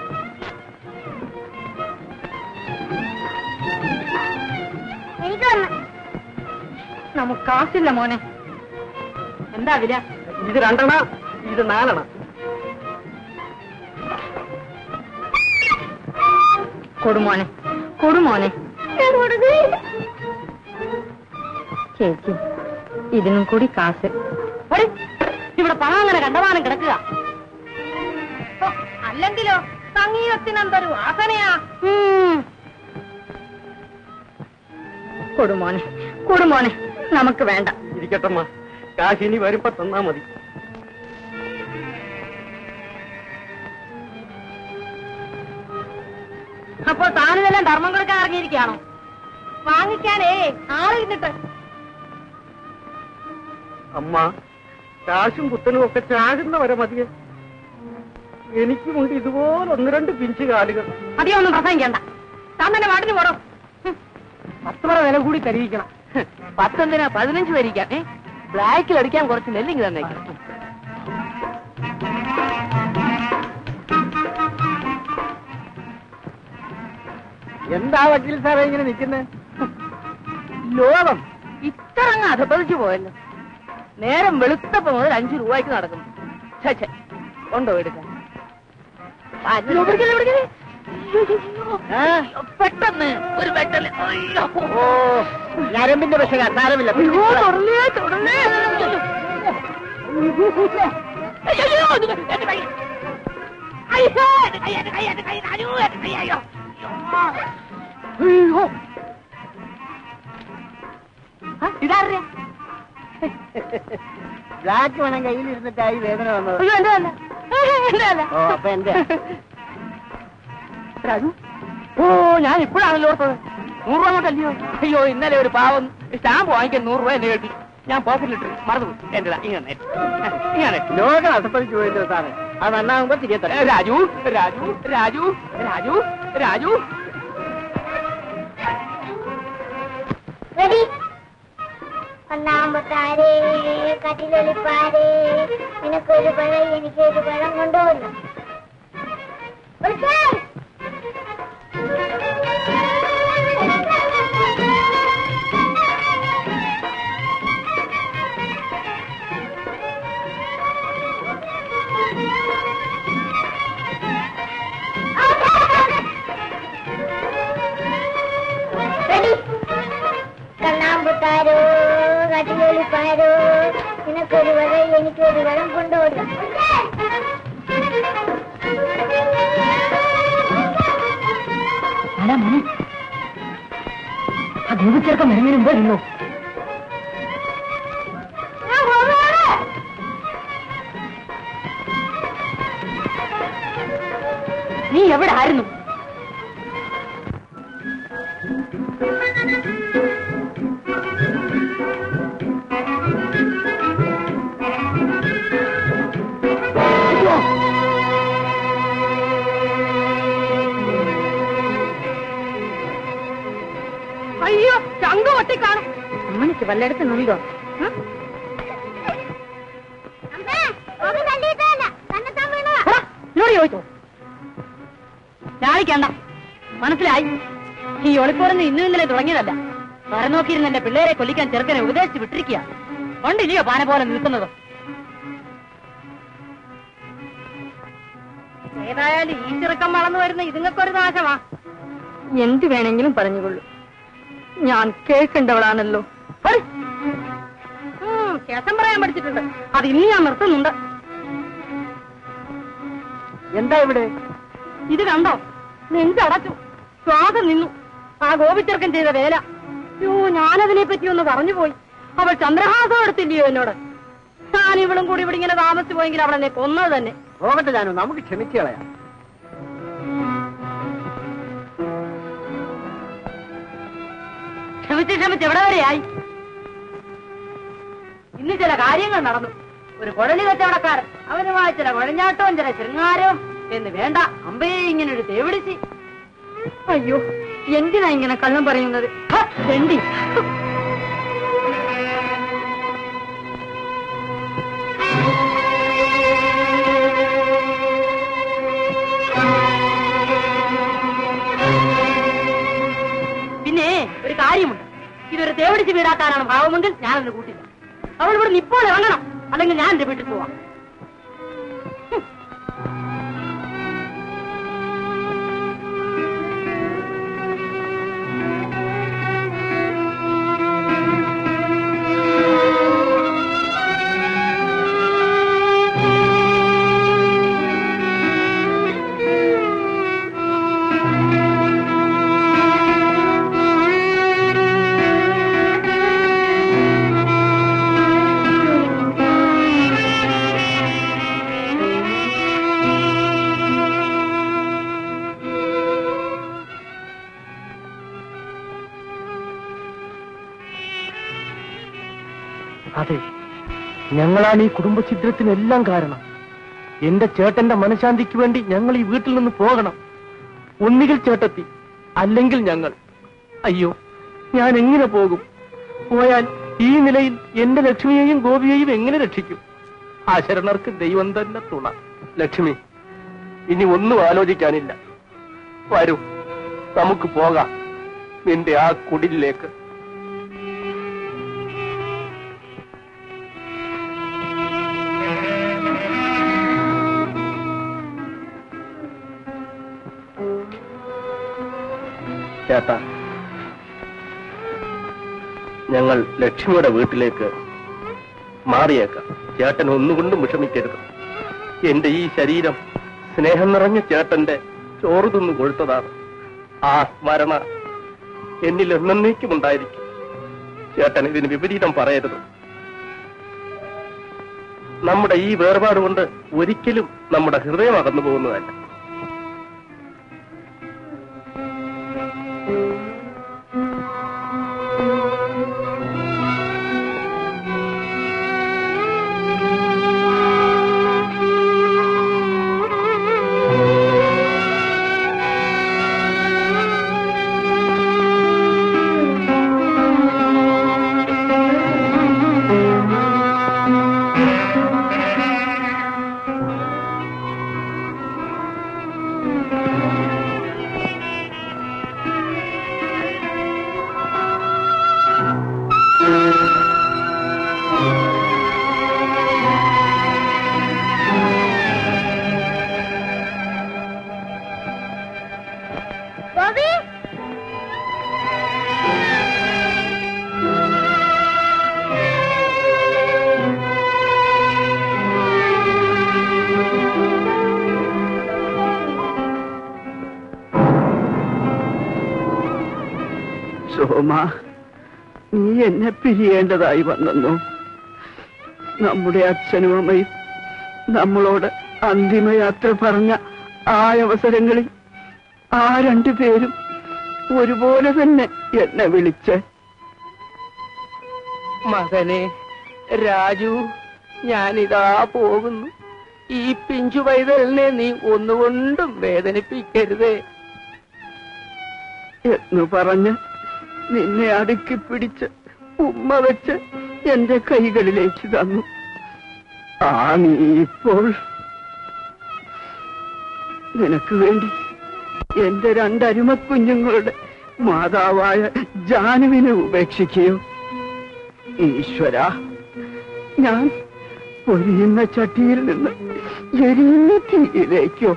എനിക്ക് വന്ന് നമുക്ക് കാശില്ല മോനെ എന്താ വില ഇത് രണ്ടെണ്ണ ഇത് നാലെണ്ണ കൊടുമോനെ കൊടുമോനെ ചേച്ചി ഇതിനും കൂടി കാശ് ഓടി, ഇവിടെ പണം അങ്ങനെ കണ്ടമാനം കിടക്കുക അല്ലെങ്കിലോ സംഗീതത്തിനെന്തൊരു വാസനയാ ഉം. കൊടുമോനെ കൊടുമോനെ നമുക്ക് വേണ്ട ഇരിക്കട്ടമ്മ കാശ് ഇനി വരുമ്പോ തന്നാ മതി അപ്പൊ താനിതെല്ലാം ധർമ്മം കൊടുക്കാൻ ഇറങ്ങിയിരിക്കുകയാണോ വാങ്ങിക്കാനേ ആള് ഇരുന്നിട്ട് അമ്മ കാശും പുത്തനും ഒക്കെ ചാകുന്ന വരെ മതിയെ എനിക്കുമുണ്ട് ഇതുപോലെ ഒന്ന് രണ്ട് പിഞ്ച് കാലുകൾ അധികം ഒന്നും പ്രസംഗിക്കണ്ട താൻ തന്നെ വാട്ടിന് പോടോ പത്ത് പറ വില കൂടി തരിക്കണം പത്തെന്തിനാ പതിനഞ്ച് വരിക്കാൻ ഏ ബ്ലാക്കിൽ അടിക്കാൻ കുറച്ച് നെല്ലിങ് തന്നേക്കണം എന്താ വക്കീൽ സാറേ ഇങ്ങനെ നിൽക്കുന്നത് ലോകം ഇത്ര അങ്ങ് അധപ്പതിച്ചു പോയല്ലോ നേരം വെളുത്തപ്പോ മുതൽ അഞ്ചു രൂപയ്ക്ക് നടക്കുന്നു ഛെ, ഛെ. കൊണ്ടോ എടുക്കാൻ ആ, ഇല്ല, പിടിക്കല്, പിടിക്കല്. പെട്ടെന്ന് ഒരു പെട്ടല് അയ്യോ. ഓ ഞരമ്പിന്റെ വിഷയ സാരമില്ല അയ്യോ, തൊടലേ, തൊടലേ. അയ്യോ, ഇത് എന്റെ കൈ. അയ്യോ, എന്റെ കൈ, എന്റെ കൈ, എന്റെ കൈ, അയ്യോ, എന്റെ കൈ, അയ്യോ. അയ്യോ. ആ, ഇതാരുടെയാ? ബ്ലാക്ക് വേണം കയ്യിൽ ഇരുന്നിട്ടായി വേദന വന്നത് അയ്യോ, എന്റെ അല്ല. എന്റെ അല്ല. ഓ അപ്പൊ എന്റെ രാജു ഓ ഞാൻ ഇപ്പോഴാണല്ലോ ഓർത്തത് നൂറ് രൂപ കൊണ്ടല്ലയോ അയ്യോ ഇന്നലെ ഒരു പാവം സ്റ്റാമ്പ് വാങ്ങിക്കാൻ നൂറ് രൂപ എന്നെ കേട്ടി ഞാൻ പോക്കറ്റിലിട്ട് മറന്നു എന്റെതാ ഇങ്ങനെ ഇങ്ങനെ ലോകം അസപ്പതിച്ചു പോയല്ലോ സാറേ അത് നന്നാകുമ്പോ തിരികെ ഏ, തരാം രാജു രാജു രാജു രാജു രാജു റെഡി ഒന്നാമ്പത്താരേ കട്ടിലൊളിപ്പാരേ നിനക്കൊരു പഴം എനിക്കൊരു പഴം കൊണ്ടുവന്നു റെഡി കണ്ണാമ്പുത്താരോ കട്ടിലൊളിപ്പാരോ നിനക്കൊരു വഴം എനിക്കൊരു വഴം കൊണ്ടുവന്നു അല്ല മോനെ ആ ദേവിച്ചേർക്കം വരുന്നതിന് മുമ്പ് നിന്നു നീ എവിടെ ആയിരുന്നു അയ്യോ ചങ്ക് പൊട്ടിക്കാണും അമ്മനിക്ക് വല്ലയിടത്തുന്നുണ്ടോ എന്നോട് ചോദിച്ചോ ചാടിക്കണ്ട മനസ്സിലായി ഈ ഒളിപ്പോറന്ന് ഇന്നും ഇന്നലെ തുടങ്ങിയതല്ല മറ നോക്കിയിരുന്ന എന്റെ പിള്ളേരെ കൊല്ലിക്കാൻ ചെറുക്കനെ ഉപദേശിച്ച് വിട്ടിരിക്കുക കൊണ്ടില്ലയോ പാന പോലെ നിൽക്കുന്നത് ഏതായാലും ഈ ചെറുക്കം വളർന്നു വരുന്ന ഇതുങ്ങൾക്കൊരു നാശമാ എന്ത് വേണമെങ്കിലും പറഞ്ഞുകൊള്ളു ഞാൻ കേൾക്കേണ്ടവളാണല്ലോ പറയ്. ഉം, ശേഷം പറയാൻ പഠിച്ചിട്ടുണ്ട് അത് ഇന്ന് ഞാൻ നിർത്തുന്നുണ്ട് എന്താ ഇവിടെ ഇത് കണ്ടോ നെഞ്ചടച്ചു ശ്വാസം നിന്നു ആ ഗോപിച്ചെറുക്കൻ ചെയ്ത വേല യോ ഞാനതിനെ പറ്റി ഒന്ന് പറഞ്ഞു പോയി അവൾ ചന്ദ്രഹാസം എടുത്തില്ലയോ എന്നോട് ഞാൻ ഇവളും കൂടി ഇവിടെ ഇങ്ങനെ താമസിച്ചു പോയെങ്കിൽ അവളെന്നെ കൊന്നത് തന്നെ പോകട്ടെ ജാനു നമുക്ക് ക്ഷമിച്ചു കളയാം ക്ഷമിച്ച് ക്ഷമിച്ച് എവിടെ വരെയായി ഇന്ന് ചില കാര്യങ്ങൾ നടന്നു ഒരു കുഴലി കച്ചവടക്കാരൻ അവനുമായി ചില കുഴഞ്ഞാട്ടവും ചില ശൃംഗാരവും എന്ന് വേണ്ട അമ്പയെ ഇങ്ങനെ ഒരു തേവിടിച്ച് അയ്യോ എന്തിനാ ഇങ്ങനെ കള്ളം പറയുന്നത് ഹ, തെണ്ടി പിന്നെ ഒരു കാര്യമുണ്ട് ഇതൊരു തേവടിച്ച് വീടാക്കാനാണ് ഭാവമെങ്കിൽ ഞാനതിന് കൂട്ടില്ല അവൾ ഇവിടെ ഇപ്പോൾ ഇറങ്ങണം അല്ലെങ്കിൽ ഞാൻ എന്റെ വീട്ടിൽ പോവാം അതെ ഞങ്ങളാണ് ഈ കുടുംബഛിദ്രത്തിനെല്ലാം കാരണം എന്റെ ചേട്ടന്റെ മനഃശാന്തിക്ക് വേണ്ടി ഞങ്ങൾ ഈ വീട്ടിൽ നിന്ന് പോകണം ഒന്നുകിൽ ചേട്ടത്തി അല്ലെങ്കിൽ ഞങ്ങൾ അയ്യോ ഞാൻ എങ്ങനെ പോകും പോയാൽ ഈ നിലയിൽ എന്റെ ലക്ഷ്മിയെയും ഗോപിയെയും എങ്ങനെ രക്ഷിക്കും ആ ശരണർക്ക് ദൈവം തന്നെ തുണ ലക്ഷ്മി ഇനി ഒന്നും ആലോചിക്കാനില്ല വരൂ നമുക്ക് പോകാം നിന്റെ ആ കുടിലേക്ക് ചേട്ടാ ഞങ്ങൾ ലക്ഷ്മിയുടെ വീട്ടിലേക്ക് മാറിയേക്കാം ചേട്ടൻ ഒന്നുകൊണ്ടും വിഷമിക്കരുത് എന്റെ ഈ ശരീരം സ്നേഹം നിറഞ്ഞ ചേട്ടന്റെ ചോറ് തിന്നു കൊഴുത്തതാണ് ആ സ്മരണ എന്നിൽ എന്നേക്കും ഉണ്ടായിരിക്കും ചേട്ടൻ ഇതിന് വിപരീതം പറയരുത് നമ്മുടെ ഈ വേർപാട് കൊണ്ട് ഒരിക്കലും നമ്മുടെ ഹൃദയം അകന്നു പോകുന്നതല്ല ബോബി സോമ നീ എന്നെ പിരിയേണ്ടതായി വന്നു നമ്മുടെ അച്ഛനും അമ്മയും നമ്മളോട് അന്തിമയാത്ര പറഞ്ഞ ആ അവസരങ്ങളിൽ ആ രണ്ടു പേരും ഒരുപോലെ തന്നെ എന്നെ വിളിച്ച് മകനെ രാജു ഞാനിതാ പോകുന്നു ഈ പിഞ്ചു പൈതലിനെ നീ ഒന്നുകൊണ്ടും വേദനിപ്പിക്കരുതേ എന്ന് പറഞ്ഞ് നിന്നെ അടുക്കി പിടിച്ച് ഉമ്മ വെച്ച് എന്റെ കൈകളിലേക്ക് തന്നു ആ നീ ഇപ്പോൾ നിനക്ക് വേണ്ടി എന്റെ രണ്ടരുമ കുഞ്ഞുങ്ങളുടെ മാതാവായ ജാനുവിനെ ഉപേക്ഷിക്കുകയോ ഈശ്വര ഞാൻ പൊരിയുന്ന ചട്ടിയിൽ നിന്ന് എരിയുന്ന തീയിലേക്കോ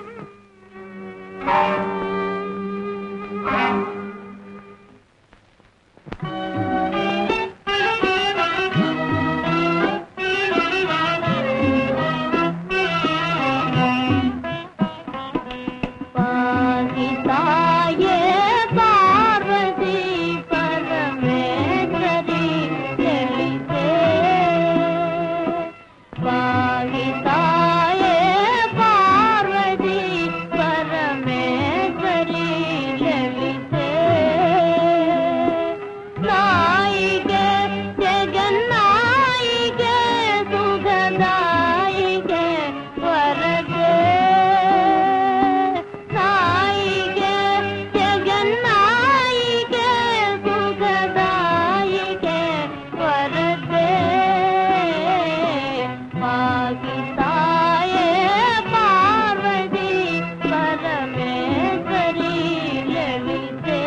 പാകിതായേ പാർവതി പരമേശ്വരി ലളിതേ പാകിതായേ പാർവതി പരമേശ്വരി ലളിതേ നായികേ ജഗന്നായികേ സുഖദായികേ വരദേ നായികേ ജഗന്നായികേ സുഖദായികേ വരദേ പാകിതായേ പാർവതി പരമേശ്വരി ലളിതേ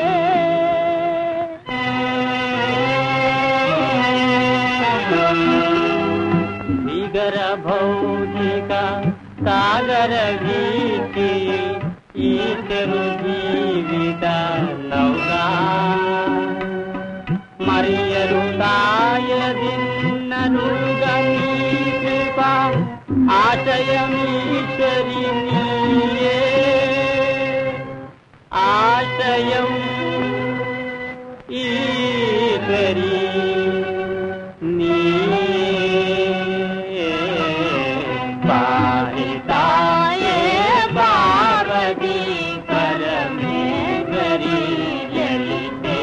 ഭീകര ഭൗതിക സാഗര വീട്ടി ഈ ചെറു ജീവിത നൗക മറിയരുതായതിന്നനുഗമീകൃപ ആശയമീശ്വരി നീയേ ആശയം ഈശ്വരി പാരിതായേ പാർവതി പരമേശ്വരി ലളിതേ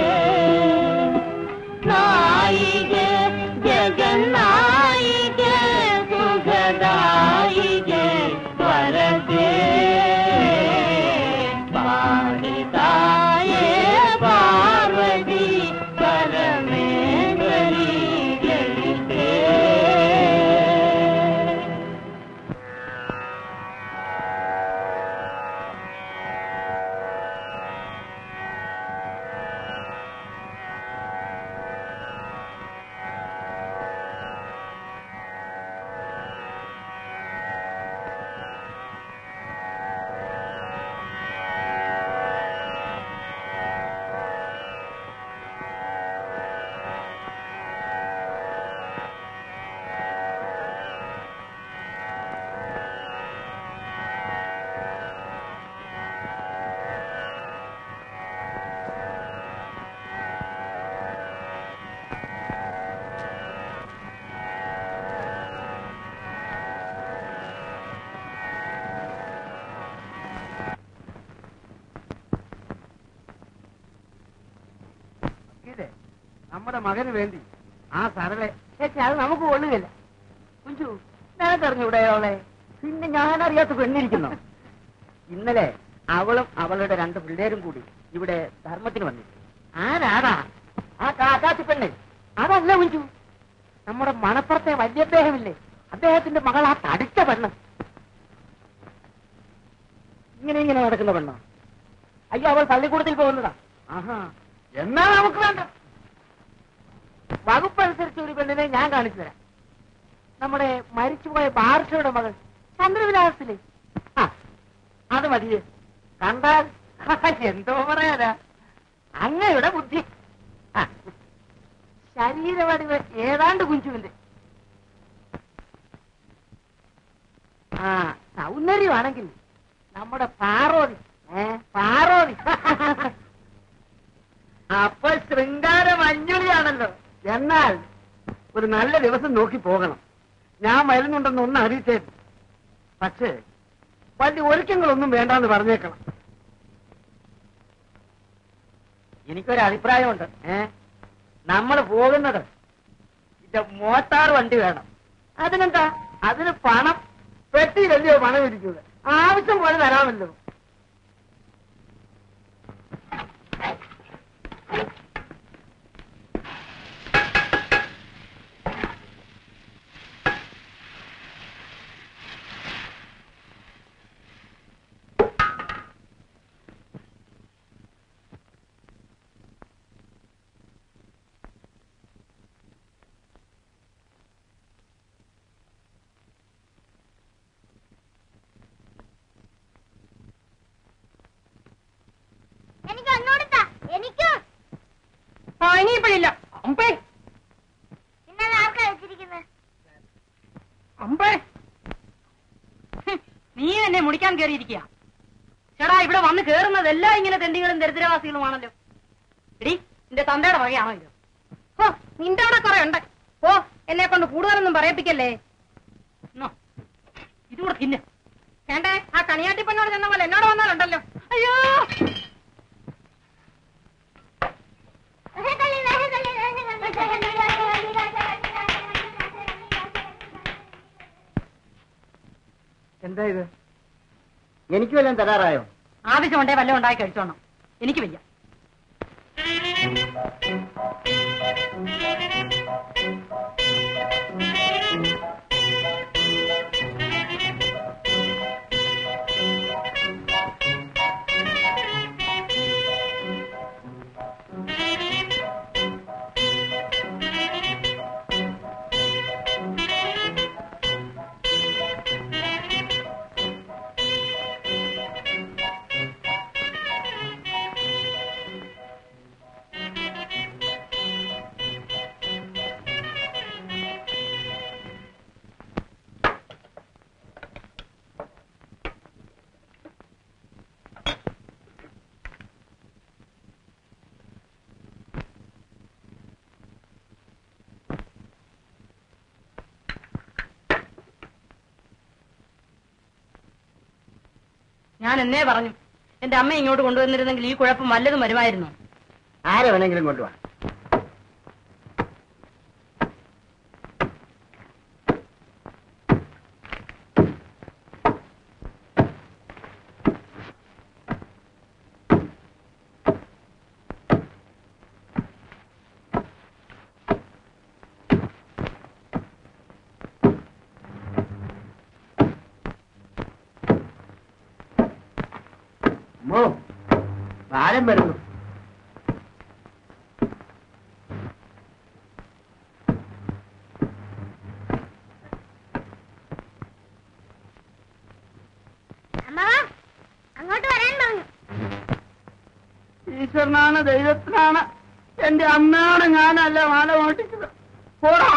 നായികേ ജഗന്നായികേ സുഖദായികേ വരദേ പാരിതായേ പാർവതി പരമേശ്വരി ലളിതേ നമ്മുടെ മകന് വേണ്ടി ആ സരളെ ചേച്ചി അത് നമുക്ക് കൊള്ളുകയില്ല കുഞ്ചു നിനക്കറിഞ്ഞൂടെ അവളെ പിന്നെ ഞാനറിയാത്ത പെണ്ണിരിക്കുന്നു ഇന്നലെ അവളും അവളുടെ രണ്ട് പിള്ളേരും കൂടി ഇവിടെ ധർമ്മത്തിന് വന്നു ആരാടാ ആ കാക്കാത്തി പെണ്ണ് അതല്ല കുഞ്ചു നമ്മുടെ മണപ്പുറത്തെ വലിയ അദ്ദേഹമില്ലേ അദ്ദേഹത്തിന്റെ മകൾ ആ തടിച്ച പെണ്ണ് ഇങ്ങനെ ഇങ്ങനെ നടക്കുന്ന പെണ്ണോ അയ്യോ അവൾ പള്ളിക്കൂടത്തിൽ പോകുന്നതാ ആഹാ എന്നാ നമുക്ക് വേണ്ട വകുപ്പ് അനുസരിച്ച് ഒരു പെണ്ണിനെ ഞാൻ കാണിച്ചു തരാം നമ്മുടെ മരിച്ചുപോയ ബാർഷയുടെ മകൾ ചന്ദ്രവിലാസത്തിലെ ആ അത് മതിയെ കണ്ടാൽ എന്തോ പറയാനാ അങ്ങയുടെ ബുദ്ധി ആ ശരീരവടിവ് ഏതാണ്ട് കുഞ്ചുവിന്റെ ആ സൗന്ദര്യമാണെങ്കിൽ നമ്മുടെ പാറോതി ഏ പാറോതി അപ്പൊ ശൃംഗാര മഞ്ഞുളിയാണല്ലോ എന്നാൽ ഒരു നല്ല ദിവസം നോക്കി പോകണം ഞാൻ വരുന്നുണ്ടെന്ന് ഒന്ന് അറിയിച്ചേ പക്ഷേ വലിയ ഒരുക്കങ്ങളൊന്നും വേണ്ടാന്ന് പറഞ്ഞേക്കണം എനിക്കൊരു അഭിപ്രായമുണ്ട് ഏ നമ്മൾ പോകുന്നത് ഇത് മോട്ടാർ വണ്ടി വേണം അതിനെന്താ അതിന് പണം പെട്ടിയിലല്ലയോ പണം ഇരിക്കുന്നത് ആവശ്യം പോലെ തരാമല്ലോ എനിക്ക് ഒന്നുകൊടുത്താ എനിക്കും ആ ഇനിയിപ്പോഴില്ല അമ്പേ ഇന്നത് ആർക്കാ വെച്ചിരിക്കുന്നത് അമ്പേ ഹും, നീ എന്നെ മുടിക്കാൻ കയറിയിരിക്കുക ചേടാ ഇവിടെ വന്ന് കേറുന്നതെല്ലാം ഇങ്ങനെ തെണ്ടികളും ദരിദ്രവാസികളുമാണല്ലോ എടി നിന്റെ തന്തയുടെ വകയാണോ ഇത് ഓ നിന്റെ അവിടെ കുറെ ഉണ്ട് ഓ എന്നെ കൊണ്ട് കൂടുതലൊന്നും പറയിപ്പിക്കല്ലേ എന്നോ ഇതുകൂടെ തിന്ന് വേണ്ടേ ആ കണിയാട്ടി പെണ്ണോട് ചെന്ന പോലെ എന്നോട് വന്നാലുണ്ടല്ലോ അയ്യോ എന്താ ഇത് എനിക്ക് വല്ലതും തരാറായോ ആവശ്യമുണ്ടേ വല്ലതും ഉണ്ടാക്കി കഴിച്ചോണം എനിക്ക് വയ്യ ഞാൻ എന്നേ പറഞ്ഞു എന്റെ അമ്മ ഇങ്ങോട്ട് കൊണ്ടുവന്നിരുന്നെങ്കിൽ ഈ കുഴപ്പം വല്ലതും വരുമായിരുന്നു ആരെ വേണമെങ്കിലും കൊണ്ടുപോവാ മോ ഭാരം വരുന്നു അമ്മവാ അങ്ങോട്ട് വരാൻ പറഞ്ഞു ഈശ്വരനാണ് ദൈവത്തിനാണ് എന്റെ അമ്മയാണ് ഞാനല്ല മാല ഓട്ടിച്ചത് പോടാ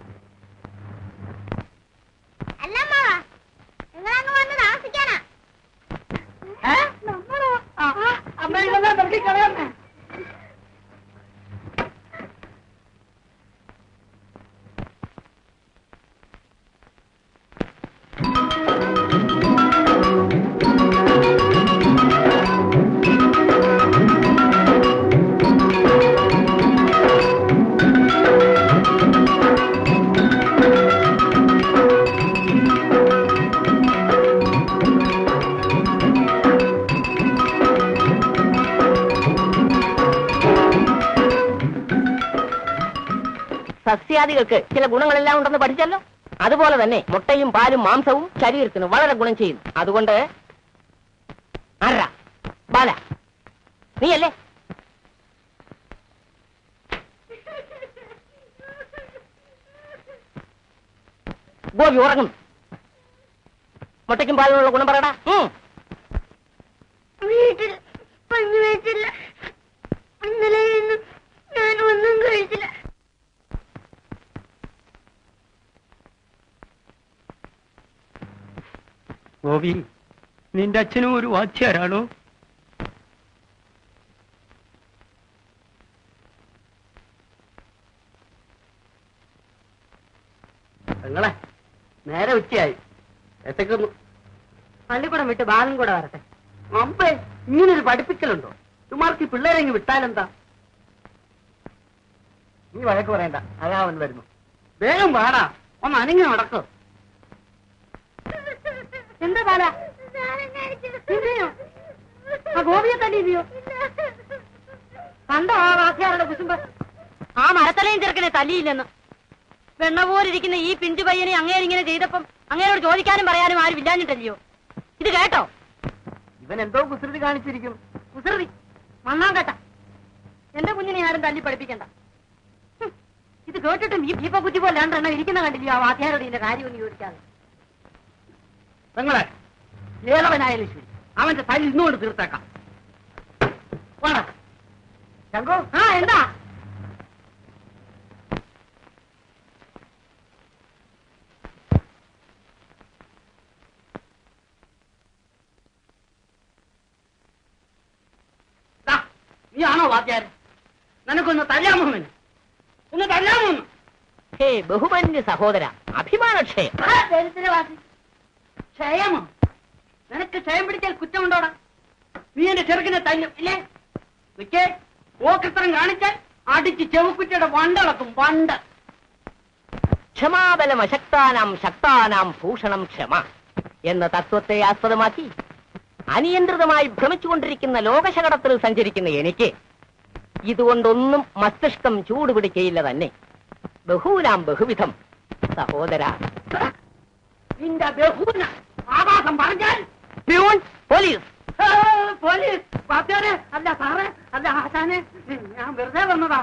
അല്ല അമ്മവാ നിങ്ങൾ അങ്ങ് വന്ന് താമസിക്കാനാ അമ്മ ഇതെല്ലാം തട്ടിക്കളയമ്മേ ആ സസ്യാദികൾക്ക് ചില ഗുണങ്ങളെല്ലാം ഉണ്ടെന്ന് പഠിച്ചല്ലോ അതുപോലെ തന്നെ മുട്ടയും പാലും മാംസവും ശരീരത്തിന് വളരെ ഗുണം ചെയ്യുന്നു അതുകൊണ്ട് ആരാ ബാല നീയല്ലേ ഗോപി ഉറങ്ങുന്നു മുട്ടയ്ക്കും പാലിനുള്ള ഗുണം പറയടാ ഉം. വീട്ടിൽ പഞ്ഞു വെച്ചില്ല ഇന്നലെ ഇന്നും ഞാൻ ഒന്നും കഴിച്ചില്ല ഗോപി നിന്റെ അച്ഛനും ഒരു വാച്യാരാണോ പെങ്ങളെ നേരെ ഉച്ചയായി എത്തക്കുന്നു പള്ളിക്കൂടം വിട്ട് ബാലും കൂടെ വരട്ടെ അമ്പേ ഇങ്ങനൊരു പഠിപ്പിക്കലുണ്ടോ ഇമാർക്ക് പിള്ളേരെങ്കിൽ വിട്ടാലെന്താ നീ വഴക്ക് പറയണ്ട അതാ അവൻ വരുന്നു വേഗം വാടാ ഒന്ന് അനങ്ങി നടക്കോ എന്താ ബാല എന്തിനോ? ആ ഗോപിയെ തന്നെ ഇതിയോ കണ്ടോ ആ വാസിയാരുടെ കുശുമ്പ് ആ മരത്തലയും ചെറുക്കനെ തല്ലിയില്ലെന്ന് വെണ്ണ പോലിരിക്കുന്ന ഈ പിഞ്ചു പയ്യനെ അങ്ങേരിങ്ങനെ ചെയ്തപ്പം അങ്ങേരോട് ചോദിക്കാനും പറയാനും ആരും ഇല്ലാഞ്ഞിട്ടല്ലയോ ഇത് കേട്ടോ ഇവൻ എന്തോ കുസൃതി കാണിച്ചിരിക്കും കുസൃതി മണ്ണാൻ കേട്ട എന്റെ കുഞ്ഞിനെ ആരും തല്ലി പഠിപ്പിക്കണ്ട ഹും, ഇത് കേട്ടിട്ടും ഈ ഇപ്പൊ കുറ്റി പോലെ രണ്ടെണ്ണം ഇരിക്കുന്ന കണ്ടില്ലയോ ആ വാദ്യാരോട് ഇതിന്റെ കാര്യമൊന്നും ചോദിക്കാതെ പെങ്ങളെ ഏതവനായാലും ശരി അവന്റെ തല്ലി ഇന്നുകൊണ്ട് തീർത്തേക്കാം വാടാ ശങ്കു ആ എന്താ ദാ, നീയാണോ വാദ്യാരൻ നിനക്കൊന്ന് തല്ലാമോ അവന്? ഒന്ന് തല്ലാമോ ഒന്ന്? ഹേ ബഹുമാന്യ സഹോദര അഭിമാനക്ഷയം ആ, ദരിദ്രവാസി ക്ഷയമോ നിനക്ക് ക്ഷയം പിടിച്ചാൽ കുറ്റമുണ്ടോടാ നീ എന്റെ ചെറുക്കിനെ തല്ലും ഇല്ലേ നിക്കേ ഓക്കത്തരം കാണിച്ചാൽ അടിച്ച് ചെവുക്കുറ്റിയുടെ വണ്ടളക്കും വണ്ട് ക്ഷമാബലം അശക്താനാം ശക്താനാം ഭൂഷണം ക്ഷമ എന്ന തത്വത്തെ ആസ്പദമാക്കി അനിയന്ത്രിതമായി ഭ്രമിച്ചുകൊണ്ടിരിക്കുന്ന ലോകശകടത്തിൽ സഞ്ചരിക്കുന്ന എനിക്ക് ഇതുകൊണ്ടൊന്നും മസ്തിഷ്കം ചൂടുപിടിക്കയില്ല തന്നെ ബഹൂനാം ബഹുവിധം സഹോദര നിന്റെ ബഹുന ആവാസം പറഞ്ഞാൽ പ്യൂൺ പോലീസ് ഏ, പോലീസ് വാദ്യാരെ അല്ല സാറേ അല്ല ആശാനെ ഞാൻ വെറുതെ വന്നതാ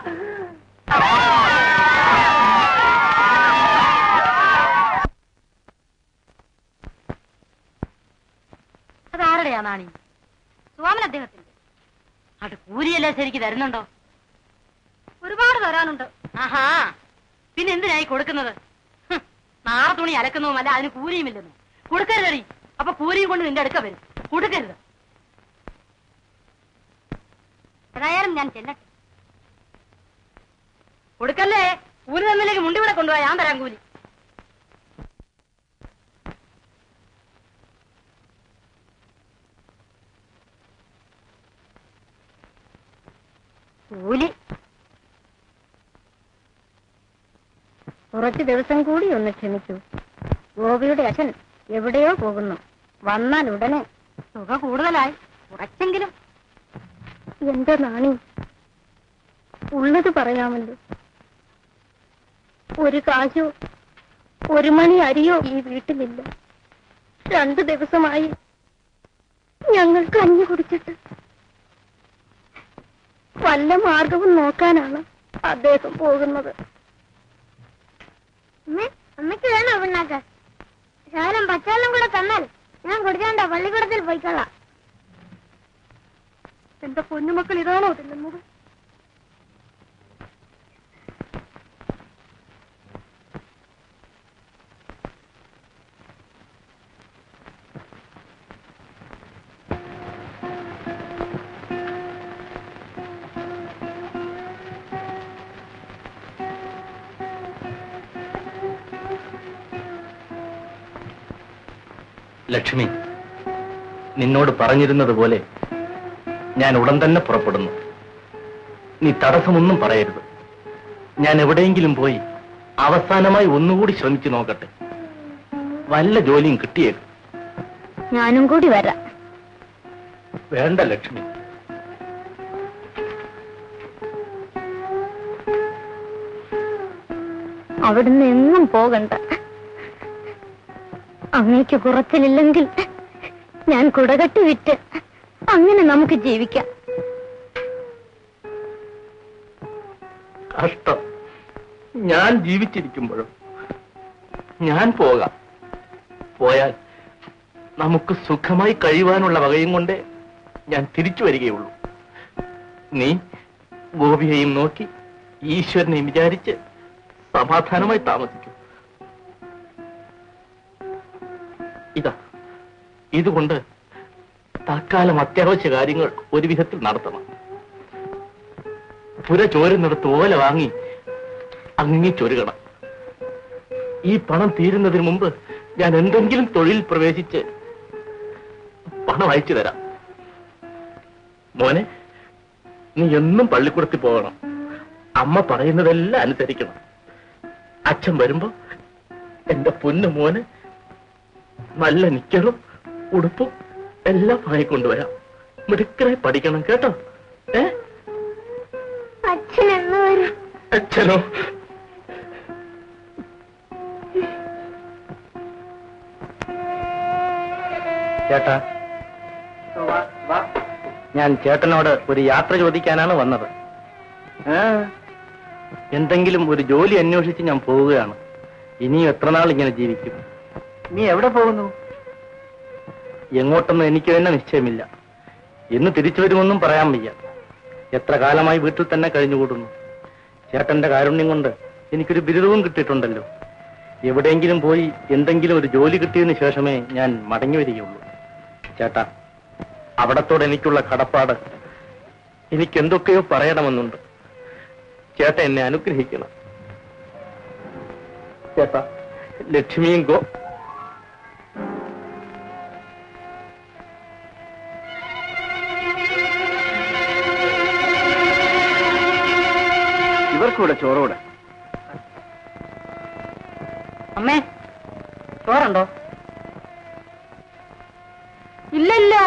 അതാരുടെയാ നാണി സ്വാമൻ അദ്ദേഹത്തിന്റെ അത് കൂലിയല്ലേ ശരിക്ക് തരുന്നുണ്ടോ ഒരുപാട് തരാനുണ്ട് ആഹാ പിന്നെ എന്തിനായി കൊടുക്കുന്നത് ഹ്, നാളെ തുണി അലക്കുന്നതുമല്ല അതിന് കൂലിയുമില്ലെന്ന് കൊടുക്കരുതടി അപ്പൊ കൂലിയും കൊണ്ട് നിന്റെ അടുക്ക വരും കൊടുക്കരുത് ഏതായാലും ഞാൻ ചെല്ലട്ടെ കൊടുക്കല്ലേ കൂലി തന്നിലേക്ക് മുണ്ടിവിടെ കൊണ്ടുപോയാ ഞാൻ തരാം കൂലി കൂലി കുറച്ചു ദിവസം കൂടി ഒന്ന് ക്ഷമിക്കൂ ഗോപിയുടെ അച്ഛൻ എവിടെയോ പോകുന്നു വന്നാൽ ഉടനെ തുക കൂടുതലായി കുറച്ചെങ്കിലും എന്റെ നാണി ഉള്ളത് പറയാമല്ലോ ഒരു കാശോ ഒരു മണി അരിയോ ഈ വീട്ടിലില്ല രണ്ടു ദിവസമായി ഞങ്ങൾ കഞ്ഞി കുടിച്ചിട്ട് വല്ല മാർഗവും നോക്കാനാണ് അദ്ദേഹം പോകുന്നത് അമ്മയ്ക്ക് വേണോ പിണ്ണാക്ക് ശകലം പച്ചവെള്ളം കൂടെ തന്നാൽ ഞാൻ കുടിച്ചാണ്ട പള്ളിക്കൂടത്തിൽ പോയിക്കൊള്ളാം എന്റെ പൊന്നുമക്കൾ ഇതാണോ തിന്നുന്നത് ലക്ഷ്മി നിന്നോട് പറഞ്ഞിരുന്നത് പോലെ ഞാൻ ഉടൻ തന്നെ പുറപ്പെടുന്നു നീ തടസ്സമൊന്നും പറയരുത് ഞാൻ എവിടെയെങ്കിലും പോയി അവസാനമായി ഒന്നുകൂടി ശ്രമിച്ചു നോക്കട്ടെ വല്ല ജോലിയും കിട്ടിയേക്കും ഞാനും കൂടി വരാം വേണ്ട ലക്ഷ്മി അവിടുന്ന് എങ്ങും പോകണ്ട അങ്ങേക്ക് കുറച്ചിലില്ലെങ്കിൽ ഞാൻ കുടകട്ടി വിറ്റ് അങ്ങനെ നമുക്ക് ജീവിക്കാം കഷ്ടം ഞാൻ ജീവിച്ചിരിക്കുമ്പോഴും ഞാൻ പോകാം പോയാൽ നമുക്ക് സുഖമായി കഴിയുവാനുള്ള വകയും കൊണ്ട് ഞാൻ തിരിച്ചു വരികയുള്ളൂ നീ ഗോപിയെയും നോക്കി ഈശ്വരനെയും വിചാരിച്ച് സമാധാനമായി താമസിക്കും ഇതാ ഇതുകൊണ്ട് തൽക്കാലം അത്യാവശ്യ കാര്യങ്ങൾ ഒരു വിധത്തിൽ നടത്തണം പുര ചോരുന്നിടത്ത് ഓല വാങ്ങി അങ്ങി ചൊരുകണം ഈ പണം തീരുന്നതിന് മുമ്പ് ഞാൻ എന്തെങ്കിലും തൊഴിൽ പ്രവേശിച്ച് പണം അയച്ചു തരാം മോനെ നീ എന്നും പള്ളിക്കൂടത്തിൽ പോകണം അമ്മ പറയുന്നതെല്ലാം അനുസരിക്കണം അച്ഛൻ വരുമ്പോ എന്റെ പൊന്നു മോന് നല്ല നിക്കറും ഉടുപ്പും എല്ലാം വാങ്ങിക്കൊണ്ടുവരാം മിടുക്കരായി പഠിക്കണം കേട്ടോ ഏ അച്ഛൻ എന്ന് വരും അച്ഛനോ ചേട്ടാ ഞാൻ ചേട്ടനോട് ഒരു യാത്ര ചോദിക്കാനാണ് വന്നത് ആ, എന്തെങ്കിലും ഒരു ജോലി അന്വേഷിച്ച് ഞാൻ പോവുകയാണ് ഇനിയും എത്ര നാൾ ഇങ്ങനെ ജീവിക്കും നീ എവിടെ പോകുന്നു എങ്ങോട്ടെന്ന് എനിക്ക് തന്നെ നിശ്ചയമില്ല എന്ന് തിരിച്ചു വരുമെന്നും പറയാൻ വയ്യ എത്ര കാലമായി വീട്ടിൽ തന്നെ കഴിഞ്ഞുകൂടുന്നു ചേട്ടന്റെ കാരുണ്യം കൊണ്ട് എനിക്കൊരു ബിരുദവും കിട്ടിയിട്ടുണ്ടല്ലോ എവിടെയെങ്കിലും പോയി എന്തെങ്കിലും ഒരു ജോലി കിട്ടിയതിന് ശേഷമേ ഞാൻ മടങ്ങി വരികയുള്ളൂ ചേട്ടാ അവിടത്തോട് എനിക്കുള്ള കടപ്പാട് എനിക്ക് എന്തൊക്കെയോ പറയണമെന്നുണ്ട് ചേട്ടൻ എന്നെ അനുഗ്രഹിക്കണം ചേട്ടാ ലക്ഷ്മിയും ഗോ ഇവർക്കൂടെ ചോറോടെ അമ്മേ ചോറുണ്ടോ ഇല്ലല്ലോ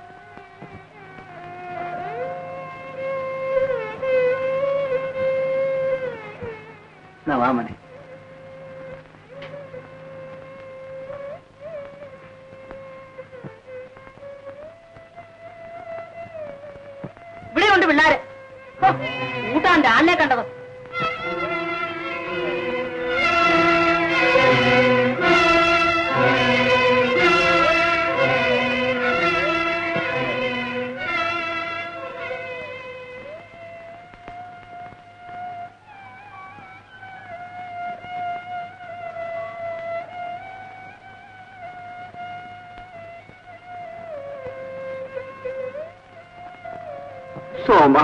എന്നാ വാ മോനെ ഇവിടെയുണ്ട് പിള്ളാര് ഹോ, കൂട്ടാന്റെ ആനെ കണ്ടത് സോമ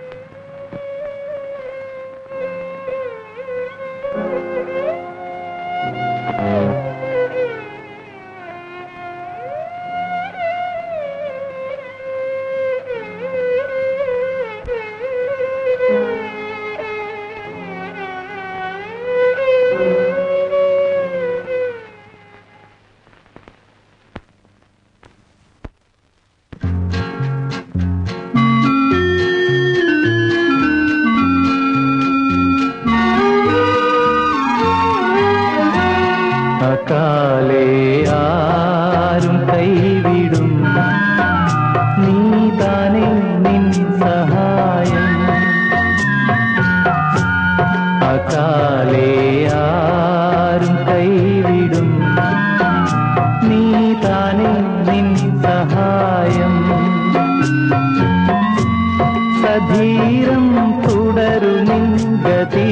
അകാലേ ആരും കൈവിടും നീ താനേ നിൻ സഹായം അകാലേ ആരും കൈവിടും നീ താനേ നിൻ സഹായം സധീരം തുടരുമിൻ ഗതി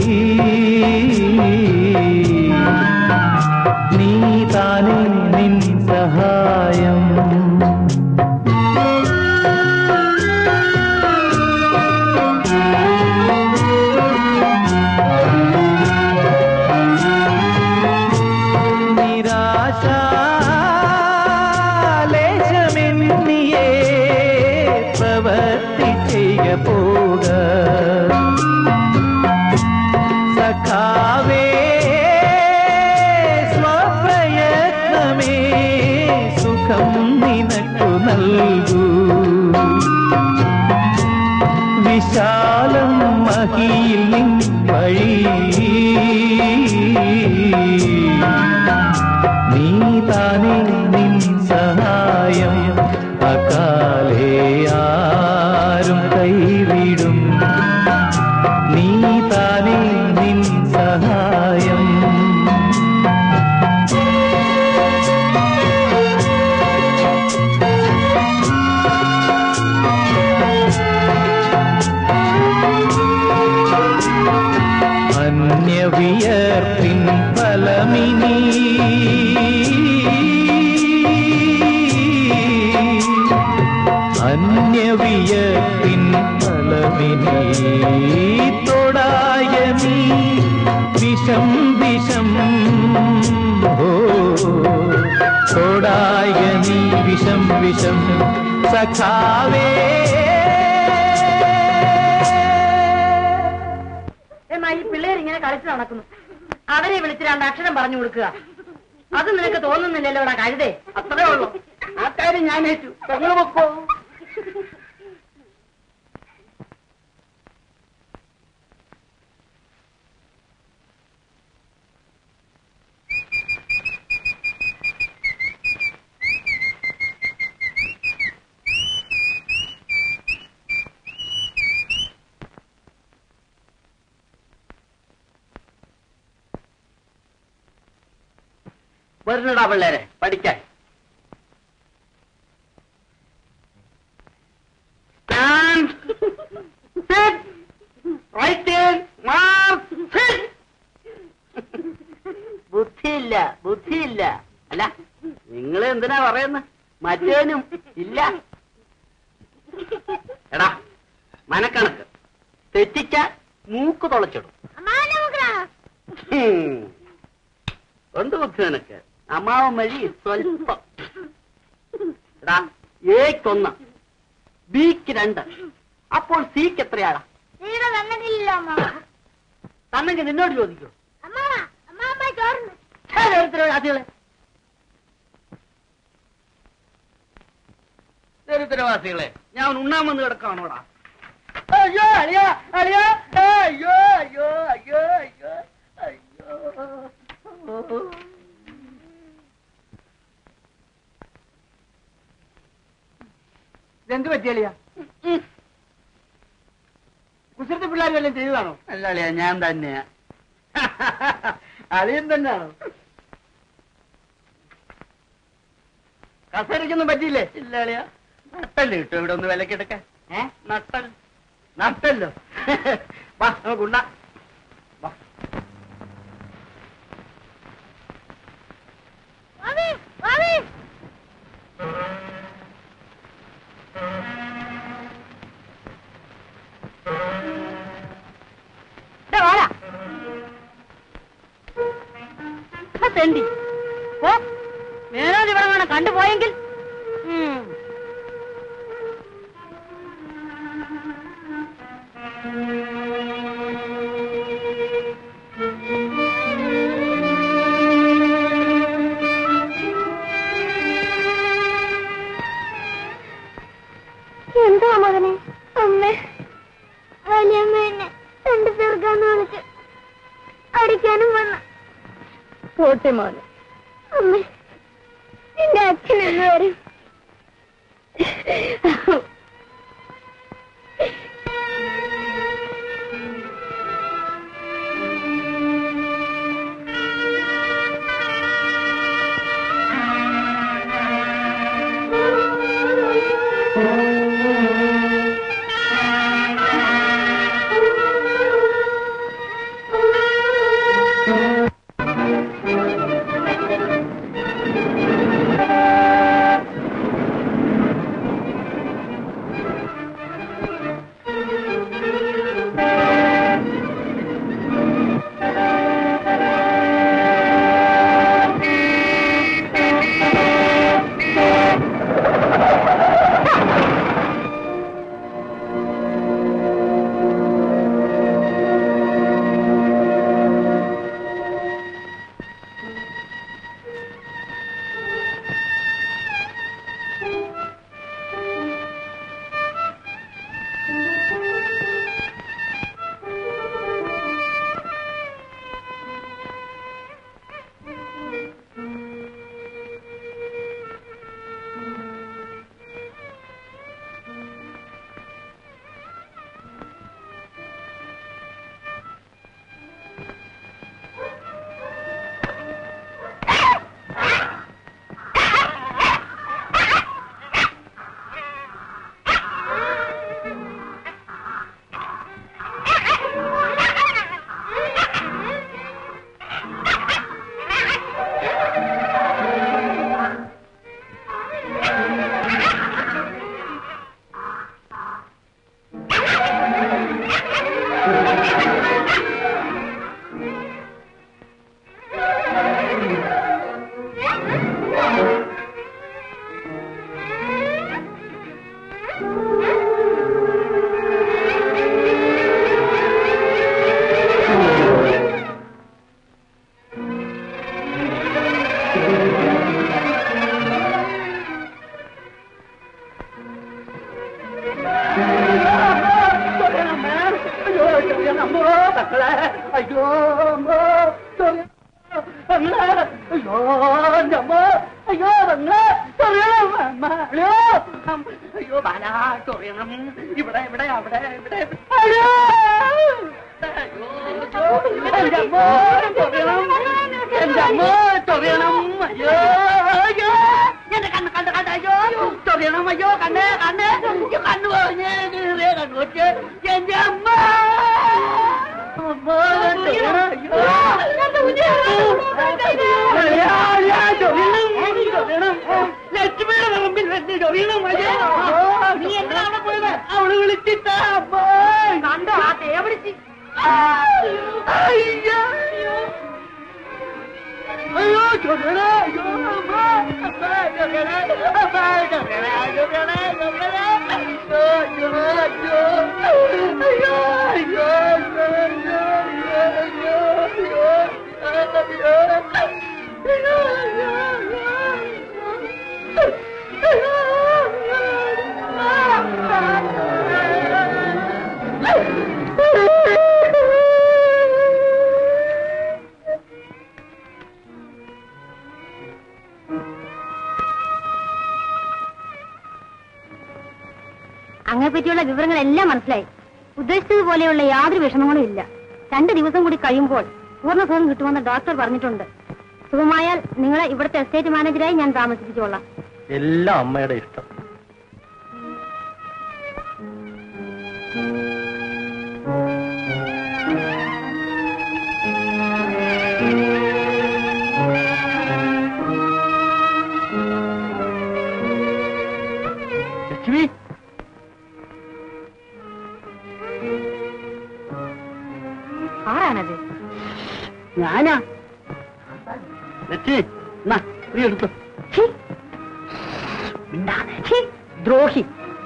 നീ താനേ നിൻ സഹായം നിരാശാലേശമെന്നിയേ പ്രവർത്തി ചെയ്യ പോക സഖാവേ സ്വപ്രയത്നമേ സുഖം നിനക്കു നൽകൂ വിശാലം മഹിയിൽ നിൻ വഴി സഹായം അന്യവിയർപ്പിൻ ഫലമിനി അന്യവിയർപ്പിൻ ഫലമിനി തൊടായ നീ വിഷം വിഷം ഓ തൊടായ നീ വിഷം വിഷം സഖാവേ എന്നാ ഈ പിള്ളേർ ഇങ്ങനെ കളിച്ചു നടക്കുന്നു അവരെ വിളിച്ച് രണ്ട് അക്ഷരം പറഞ്ഞു കൊടുക്കുക അത് നിനക്ക് തോന്നുന്നില്ലല്ലോ ഇവിടെ കഴുതേ അത്രേ ഉള്ളൂ ആ കാര്യം ഞാൻ ഏറ്റു പെങ്ങൾ പൊക്കോ വരുന്നടാ പിള്ളേരെ പഠിക്കാൻ Stand. Sit. Right in. March. Sit. ബുദ്ധിയില്ല ബുദ്ധിയില്ല അല്ല നിങ്ങൾ എന്തിനാ പറയുന്നത് മറ്റേനും ഇല്ല എടാ മനക്കണക്ക് തെറ്റിച്ചാൽ മൂക്ക് തുളച്ചിടും അമ്മാവനെ നോക്കണോ ഹും. ഉണ്ട് ബുദ്ധി നിനക്ക് അമ്മാവൻ വഴി സ്വൽപ്പം എടാ ഏക്കൊന്ന് ബിക്ക് രണ്ട് അപ്പോൾ സിക്ക് എത്രയാടാ നീടെ തന്നിട്ടില്ലല്ലോ അമ്മാവ തന്നെങ്കിൽ നിന്നോട് ചോദിക്കൂ അമ്മാവ അമ്മാവ ചോർന്ന് ദരിദ്രവാസികളെ ദരിദ്രവാസികളെ ഞാൻ ഉണ്ണാൻ വന്ന് കിടക്കാണോടാ അയ്യോ അളിയോ അളിയോ അയ്യോ അയ്യോ അയ്യോ അയ്യോ അയ്യോ ഇതെന്ത് പറ്റിയളിയ കുസൃതി പിള്ളേർ വല്ലതും ചെയ്തതാണോ അല്ല അളിയ ഞാൻ തന്നെയാ അളിയൻ തന്നെയാണോ കസേരയ്ക്കൊന്നും പറ്റിയില്ലേ ഇല്ല അളിയ നട്ടല് കിട്ടും ഇവിടെ ഒന്ന് വിലക്കെടുക്കാൻ ഏ നട്ടൽ നട്ടല്ലോ വാ നമുക്ക് ഉണ്ണാം വാ വാവി വാവി വാടാ തെണ്ടി ഓ വേണോത് ഇവിടെ വേണം കണ്ടുപോയെങ്കിൽ ഉം. എന്താ മകനെ അമ്മേ വലിയമ്മ എന്നെ രണ്ടു തീർക്കാന്ന് വിളിച്ച് അടിക്കാനും വന്ന പോട്ടെ മോനെ അമ്മേ എന്റെ അച്ഛൻ എന്ന് വരും അയ്യോ എന്റെ അമ്മ അയ്യോ വന്ന് ചൊറിയണം അമ്മ അയ്യോ അമ്മ, അയ്യോ ബാല ചൊറിയണം ഇവിടെ ഇവിടെ അവിടെ ഇവിടെ അയ്യോ അയ്യോ എന്റെ അമ്മ ചൊറിയണം എന്റെ അമ്മ ചൊറിയണം അയ്യോ അയ്യോ എന്റെ കണ്ണ് കണ്ണ് കണ്ണ് അയ്യോ ചൊറിയണം അയ്യോ കണ്ണ് കണ്ണ് അയ്യോ, കണ്ണ് പോഞ്ഞ് കണ്ണ് വെച്ച് എന്റെ അമ്മ അമ്മ ചൊറിയണം അയ്യോ ലക്ഷ്മിയുടെ പറമ്പിൽ വെച്ച് ചൊറിയണം അയ്യോ നീ എന്തിനാ അവിടെ പോയത് അവള് വിളിച്ചിട്ടാ അമ്മ കണ്ടോ ആ തേ വിളിച്ച് അയ്യോ അയ്യോ ചൊറിയണ അയ്യോ അമ്മ അമ്മ ചൊറിയണ അമ്മ ചൊറിയണ ചൊറിയണ ചൊറിയണ അയ്യോ അയ്യോ അയ്യോ അയ്യോ അയ്യോ അയ്യോ അയ്യോ അയ്യോ അയ്യോ അങ്ങനെ പറ്റിയുള്ള വിവരങ്ങളെല്ലാം മനസ്സിലായി ഉദ്ദേശിച്ചതുപോലെയുള്ള യാതൊരു വിഷമങ്ങളും ഇല്ല രണ്ട് ദിവസം കൂടി കഴിയുമ്പോൾ പൂർണ്ണ സുഖം കിട്ടുമെന്ന് ഡോക്ടർ പറഞ്ഞിട്ടുണ്ട് സുഖമായാൽ നിങ്ങളെ ഇവിടുത്തെ എസ്റ്റേറ്റ് മാനേജരായി ഞാൻ താമസിപ്പിച്ചോളാം എല്ലാം അമ്മയുടെ ഇഷ്ടം ലക്ഷ്മി ആരാണത് ഞാനാ ലക്ഷ്മി എന്നാ നീ എടുത്തു ഛീ! ഛീ! ദ്രോഹി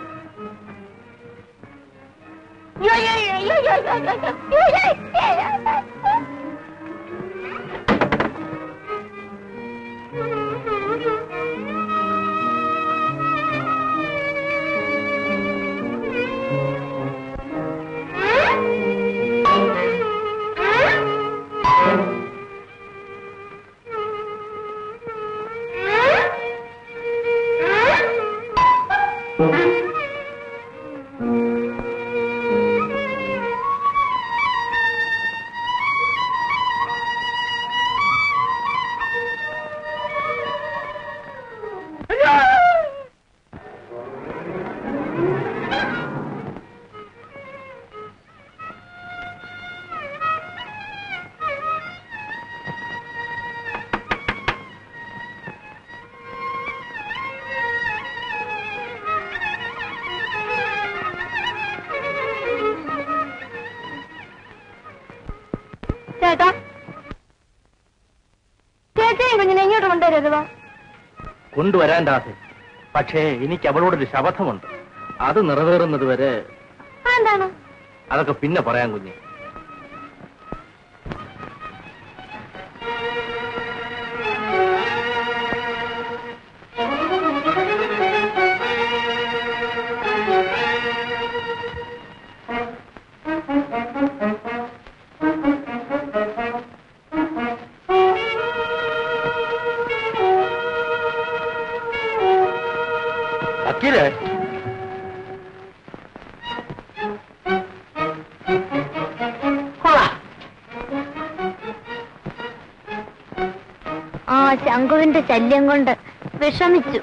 ചേട്ടാ ചേച്ചിയും കുഞ്ഞിനെ ഇങ്ങോട്ട് കൊണ്ടുവരരുതോ കൊണ്ടുവരാൻ ദാസെ പക്ഷേ എനിക്ക് അവളോടൊരു ശപഥമുണ്ട് അത് നിറവേറുന്നത് വരെ എന്താണ് അതൊക്കെ പിന്നെ പറയാൻ കുഞ്ഞെ വക്കീലേ ആ ശംഖുവിന്റെ ശല്യം കൊണ്ട് വിഷമിച്ചു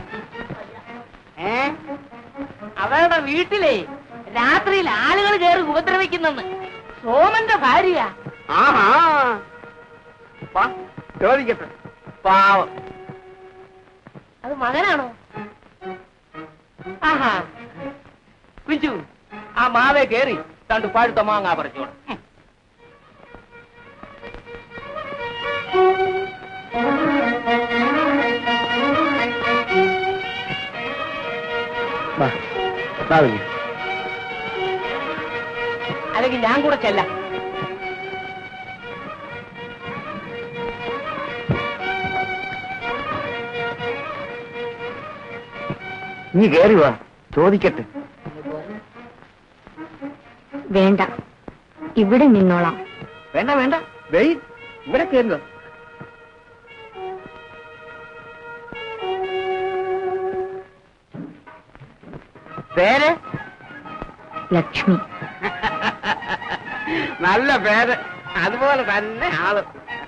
ഏ അവളുടെ വീട്ടിലെ രാത്രിയിൽ ആളുകൾ കയറി ഉപദ്രവിക്കുന്നെന്ന് സോമന്റെ ഭാര്യ ആഹാ വാ, ചോദിക്കട്ടെ പാവം അത് മകനാണോ ആഹാ പിഞ്ചു ആ മാവേ കയറി രണ്ട് പഴുത്ത മാങ്ങ പറിച്ചോളൂ വാ, വാ കുഞ്ഞെ. അല്ലെങ്കിൽ ഞാൻ കൂടെ ചെല്ലാം നീ കേറി വാ ചോദിക്കട്ടെ വേണ്ട ഇവിടെ നിന്നോളാം വേണ്ട വേണ്ട വെയി ഇവിടെ കയറുക പേര് ലക്ഷ്മി നല്ല പേര് അതുപോലെ തന്നെ ആള്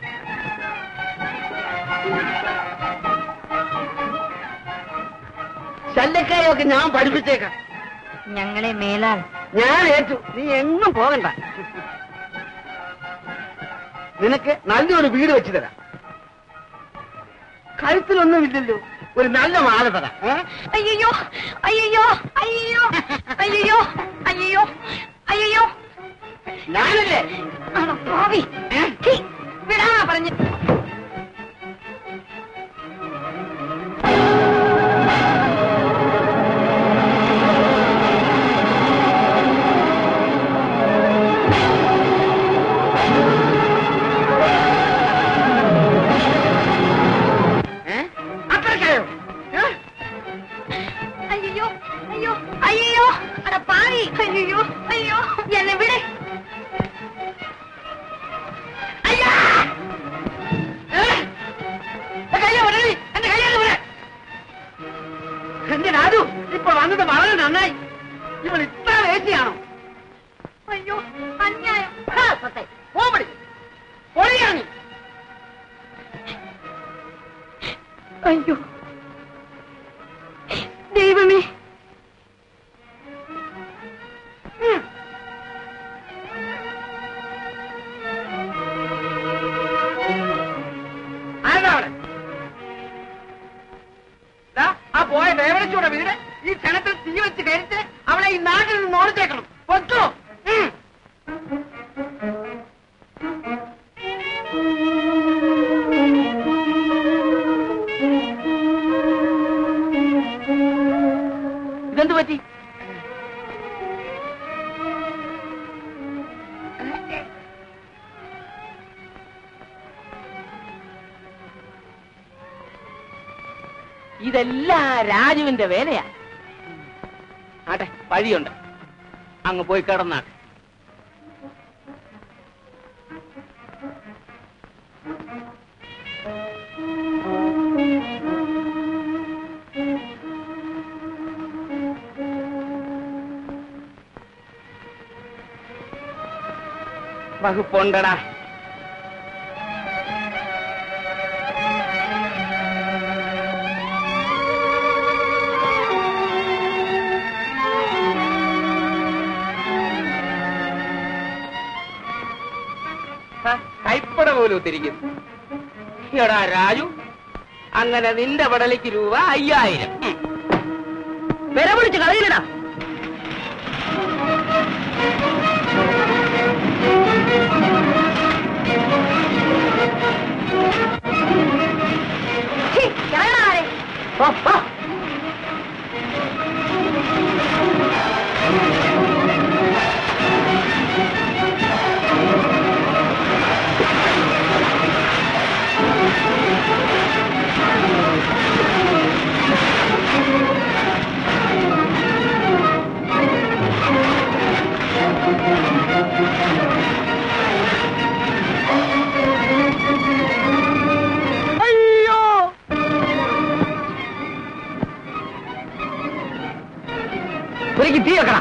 ശല്യക്കാരെയൊക്കെ ഞാൻ പഠിപ്പിച്ചേക്കാം ഞങ്ങളെ മേലാൽ ഞാൻ ഏറ്റു നീ എങ്ങും പോകണ്ട നിനക്ക് നല്ലൊരു വീട് വെച്ച് തരാം കഴുത്തിലൊന്നുമില്ലല്ലോ ഒരു നല്ല മാല തരാം ഏ? അയ്യോ അയ്യോ അയ്യോ അയ്യോ അയ്യോ അയ്യോ ഞാനല്ലേ ഭാവി വിടാ പറഞ്ഞു ഏ? അത്രയ്ക്കായോ ഏ? അയ്യോ അയ്യോ അയ്യോ അട പാവി അയ്യോ അയ്യോ എന്നെ വിടെ അയ്യാ! ഏ? എന്റെ കയ്യെ വിടടി, എന്റെ കയ്യെ ഒന്ന് വിട്. എന്റെ രാജു ഇപ്പൊ വന്നത് വളരെ നന്നായി ഇവൾ ഇത്ര വേശിയാണോ അയ്യോ അന്യായം ഹാ, സത്തേ. പോമ്പടി. പൊളിയാണ് നീ. അയ്യോ ദൈവമേ ഉം. ആരാ അവിടെ? ദാ, ആ പോയ ദേവനച്ചൂടെ വീട് ഈ ക്ഷണത്തിൽ തീ വെച്ച് കരിച്ച് അവളെ ഈ നാട്ടിൽ നിന്ന് ഓടിച്ചേക്കണം പൊക്കോ ഉം. ഇതെന്ത് പറ്റി ഇതെല്ലാം രാജുവിന്റെ വേലയാ ആട്ടെ വഴിയുണ്ട് അങ്ങ് പോയി കിടന്നാട്ടെ വകുപ്പുണ്ടടാ ഹ, കൈപ്പട പോലും ഒത്തിരിക്കുന്നു എടാ രാജു അങ്ങനെ നിന്റെ പടലേക്ക് രൂപ അയ്യായിരം ഉം. വില പിടിച്ച് കളയില്ലടാ ഓ, ഓ. അയ്യോ ഒരിക്കൽ തീ വെക്കടാ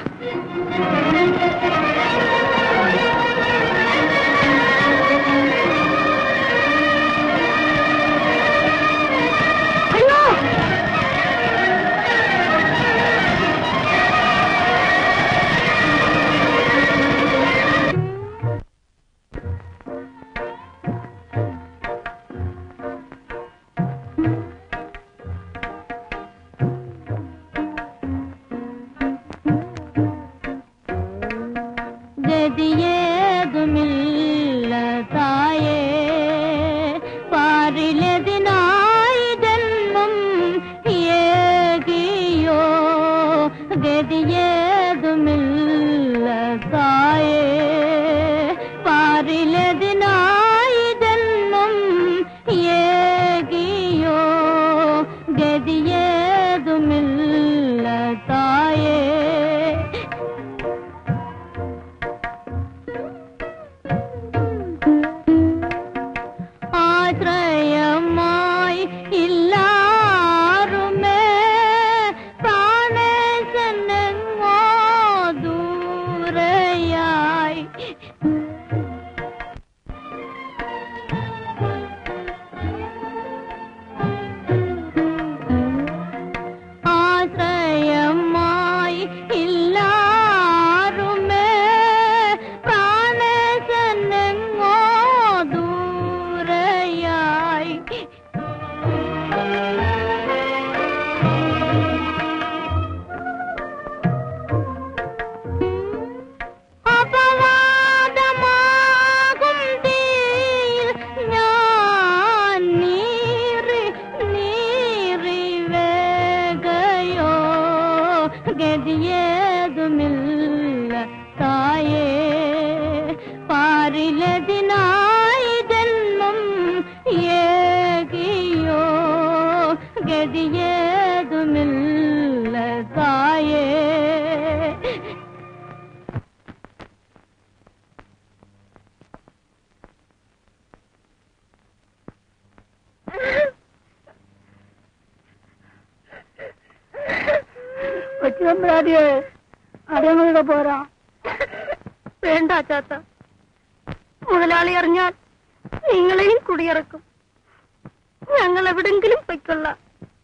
എമ്പ്രാതിയെ അരങ്ങളുടെ പോരാ വേണ്ട ചാത്ത മുതലാളി അറിഞ്ഞാൽ നിങ്ങളെയും കുടിയിറക്കും ഞങ്ങൾ എവിടെങ്കിലും പൊയ്ക്കൊള്ളാം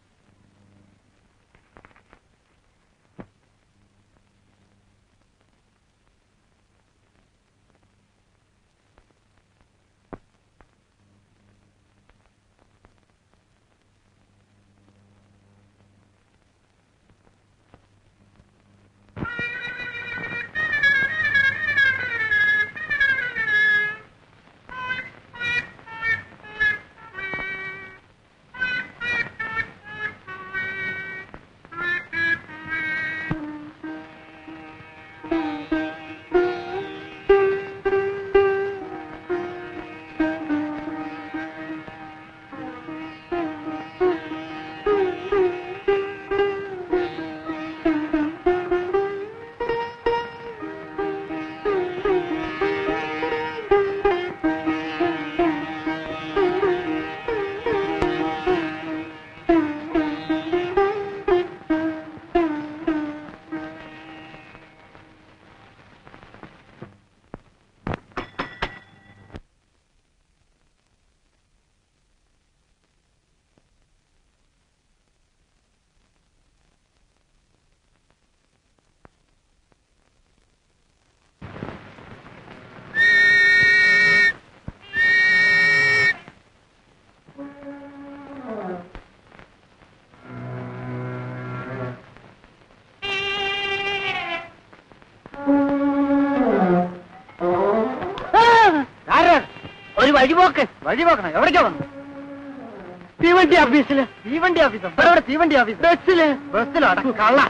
ഒരു വഴിപോക്ക് വഴിപോക്കണം എവിടേക്കാ വന്നു തീവണ്ടി ഓഫീസില് തീവണ്ടി ഓഫീസ് എവിടെ തീവണ്ടി ഓഫീസ് ബസ്സില് ബസ്സിലാടാ കള്ള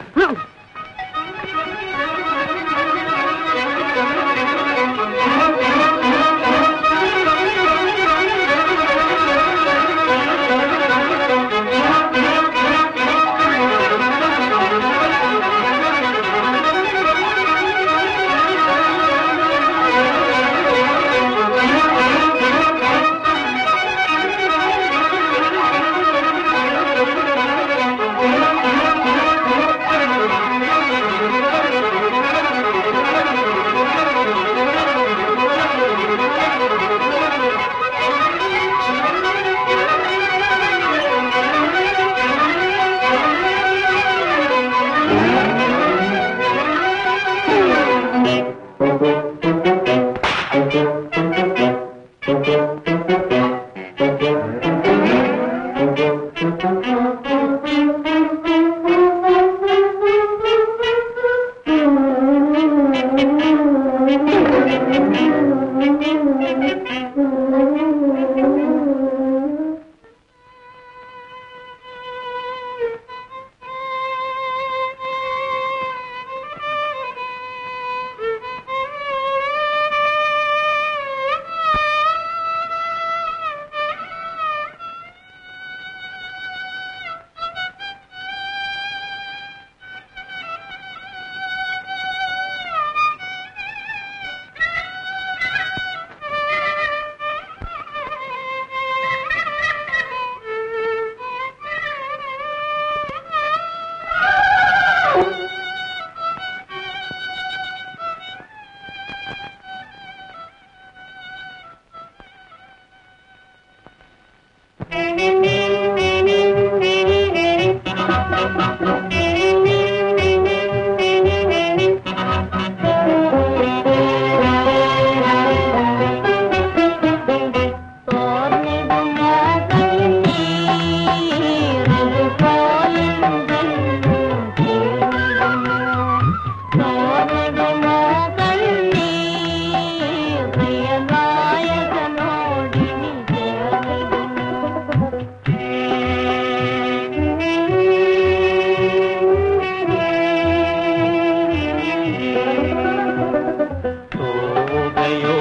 പോവുകയോ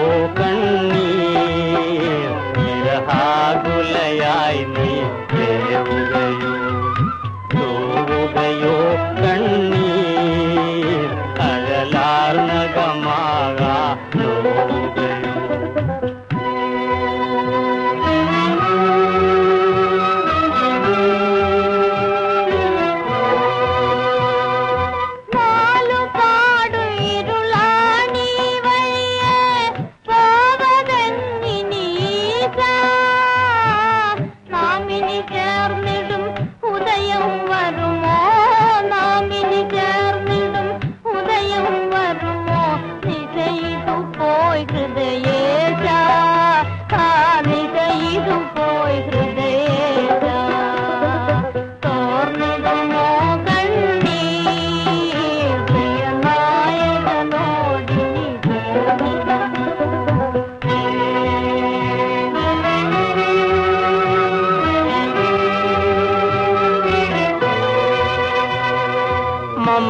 കണ്ണീർ നിരഹാകുലയായി നീ തേവുകയോ പോവുകയോ കണ്ണീർ അഴലാർണകമാകാ നോവുകയോ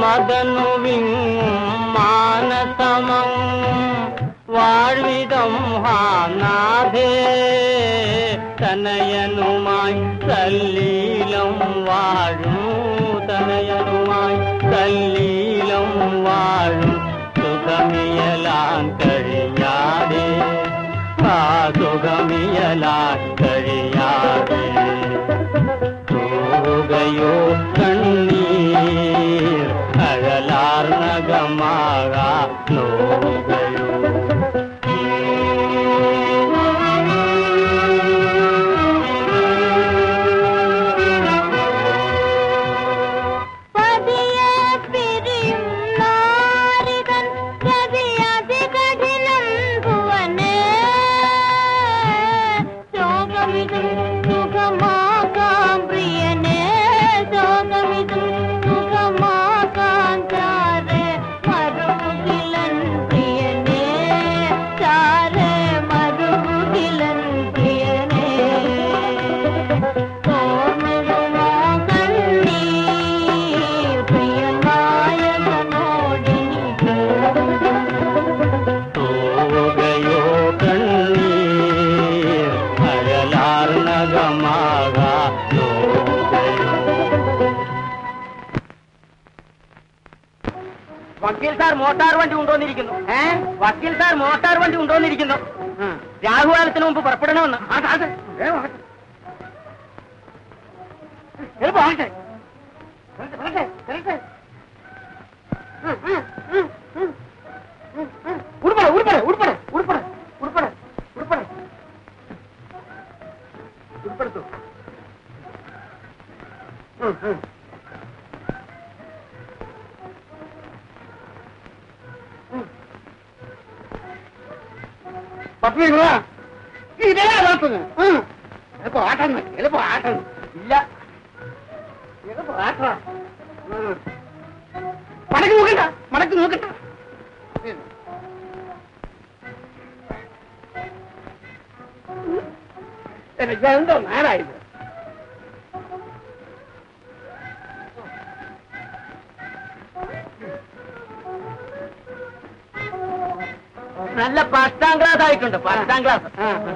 മദനുവിൻ മാനസമം വാഴ്വിതം ഹാനാഥേ തനയനുമായി സല്ലീലം വാഴും തനയനുമായി സല്ലീലം വാഴും സുഖമിയലാൻ കഴിയാതെ ആ സുഖമിയലാൻ കഴിയാതെ തൂകയോ കണ്ണീർ അഴലാർന്നകമാകാ നോകയോ പതിയെ പിരിയും നാരികൻ ഗതിയതി കഠിനം ഭുവനേ ശോകമിതും സുഖമാകാം പ്രിയനേ ശോകമിതും സുഖമാകാം ചാരെ മറുകിലൻ പ്രിയനേ ചാരെ മറുകിലൻ പ്രിയനേ ഓർമ്മിടുമോ കണ്ണീർ പ്രിയനായകനോടിനിക്ക് തൂകയോ കണ്ണീർ അഴലാർന്നകമാകാ നോകയോ വക്കീൽ സാർ മോട്ടാർ വണ്ടി കൊണ്ടുവന്നിരിക്കുന്നു ഏ വക്കീൽ സാർ മോട്ടാർ വണ്ടി കൊണ്ടുവന്നിരിക്കുന്നു രാഹുകാലത്തിന് മുമ്പ് പുറപ്പെടണമെന്ന് ഉടുപ്പട ഉടുപ്പട ഉടുപ്പട ഉടുപ്പട ഉടുപ്പട ഉടുപ്പട ഉടുപ്പെടുത്തു പത്ത് രൂപ ഇതേ നോക്കുന്നു എളുപ്പം ആട്ടം എളുപ്പം ആട്ടം ഇല്ല എളുപ്പം ആട്ടം മടക്കി നോക്കണ്ട മടക്കി നോക്കണ്ട എന്തോ നേരായത് നല്ല പത്താം ക്ലാസ് ആയിട്ടുണ്ട് പത്താം ക്ലാസ്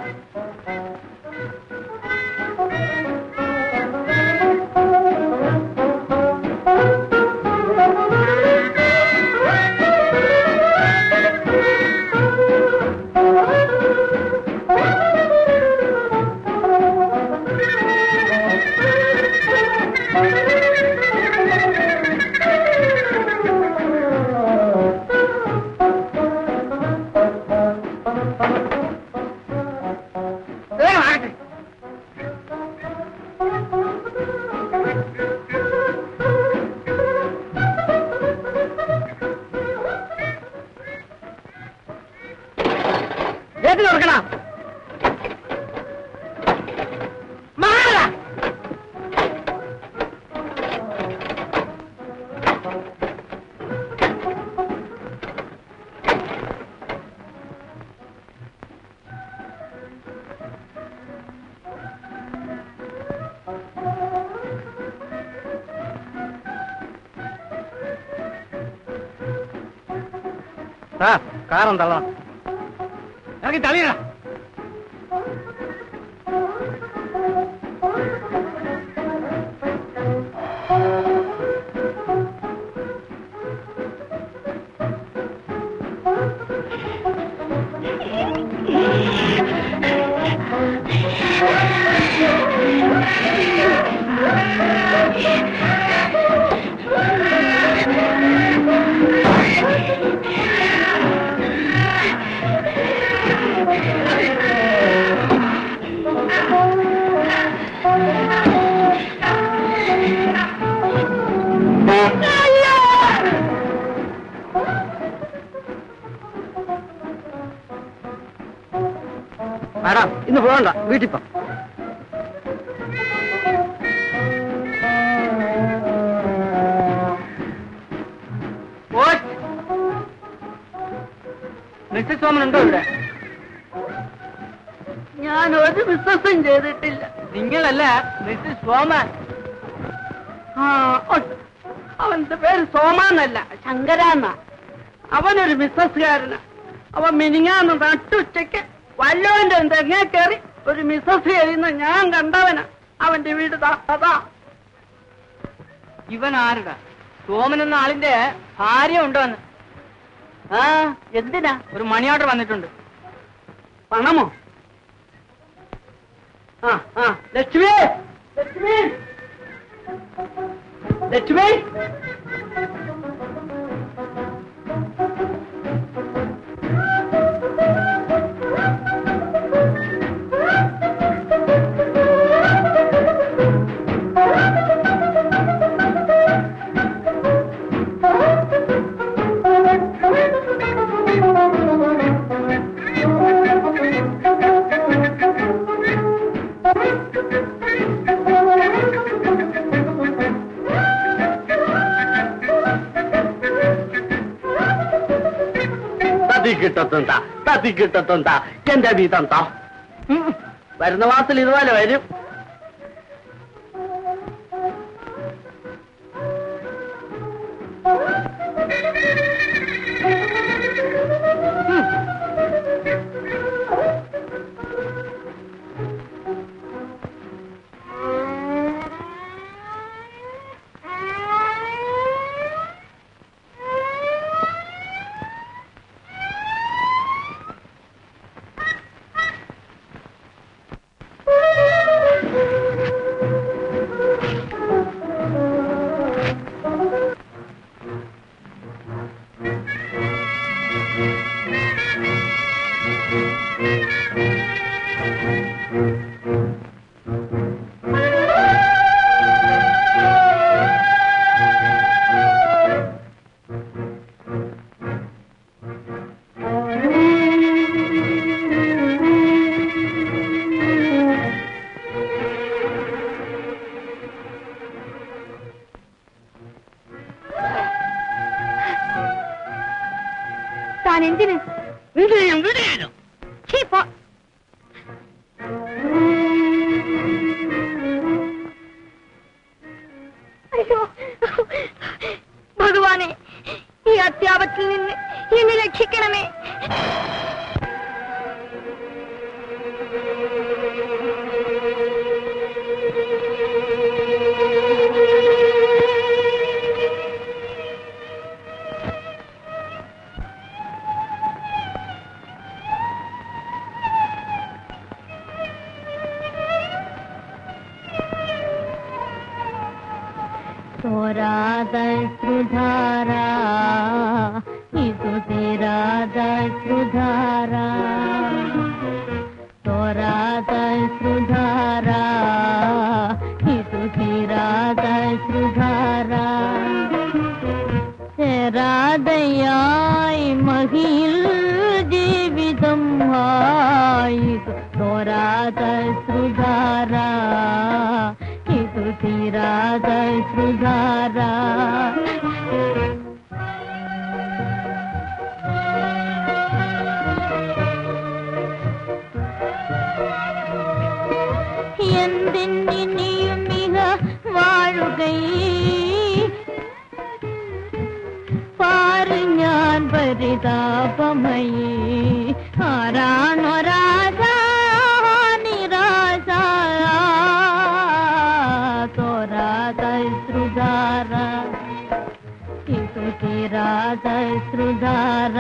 ഏത് തുറക്കണം മാറാ സാർ കാറും തള്ളണം ഇറങ്ങി തള്ളിയടാ മാഡം ഇന്ന് പോകണ്ട വീട്ടിൽ പോ മിസ്റ്റർ സോമൻ ഉണ്ടോ ഇവിടെ ഞാൻ ഒരു ബിസിനസ്സും ചെയ്തിട്ടില്ല നിങ്ങളല്ല മിസ്റ്റർ സോമൻ ആ ഉണ്ട് അവന്റെ പേര് സോമാന്നല്ല ശങ്കരാന്ന അവനൊരു ബിസിനസ്സുകാരനാ അവൻ മിനിങ്ങാന്ന് നട്ടുച്ചയ്ക്ക് വല്ലവന്റെ തെങ്ങ കയറി ഒരു മിസസ് കഴിയുന്ന ഞാൻ കണ്ടവനാ അവന്റെ വീട് ദാ അതാ ഇവൻ ആരുടെ സോമൻ എന്ന ആളിന്റെ ഭാര്യ ഉണ്ടോന്ന് ആ എന്തിനാ ഒരു മണി ഓർഡർ വന്നിട്ടുണ്ട് പണമോ ആ ആ ലക്ഷ്മി ലക്ഷ്മി ലക്ഷ്മി തതി കിട്ടത്തുണ്ടാ തതി കിട്ടത്തുണ്ടാ എന്റെ വീതം താ ഉം. വരുന്ന മാസത്തിൽ ഇതുപോലെ വരും താൻ എന്തിന് വിടിയും വിടിയും ഛീ, പോ. അയ്യോ ഭഗവാനെ ഈ അത്യാപത്തിൽ നിന്ന് എന്നെ രക്ഷിക്കണമേ ധാരാ ಇದು ತೀರಾದ ಧಾರ ತೋರಾದ ಧಾರ ಇದು ತೀರಾದ ಧಾರ ചേരാതയായി മഹിയിൽ ജീവിതം ആയിതു തോരാത ശ്രുധാര ഇതു തീരാത ശ്രുധാര എന്തിനിയും മിക വാഴുകൈ പാറ് ഞാൻ പരിതാപമയേ ആരാണോ രാജ നിരാശ തോരാത ശ്രുധാര ഇതു തീരാത ശ്രുധാര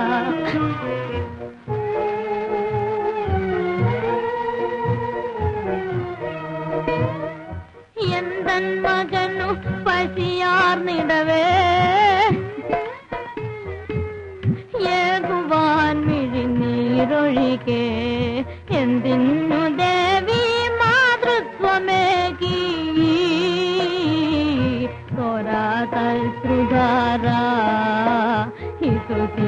എന്തൻ മകനു പശിയാർന്നിടവേ ഏകുവാൻ മിഴിനീരൊഴികെ എന്തിന്നു ദേവി മാതൃത്വമേകി തോരാത ശ്രുധാര ഇതു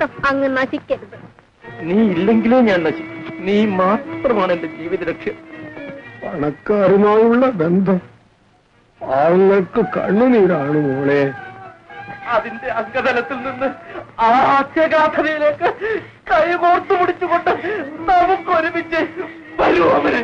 അങ്ങ് നശിക്കരുത് നീ ഇല്ലെങ്കിലേ ഞാൻ നശിക്കും നീ മാത്രമാണ് എന്റെ ജീവിത ലക്ഷ്യം പണക്കാരുമായുള്ള ബന്ധം പാവങ്ങൾക്ക് കണ്ണുനീരാണ് മോളെ അതിന്റെ അംഗതലത്തിൽ നിന്ന് ആ അത്യഗാഥനയിലേക്ക് കൈകോർത്തു പിടിച്ചുകൊണ്ട് നമുക്ക് ഒരുമിച്ച് വരൂ അവനെ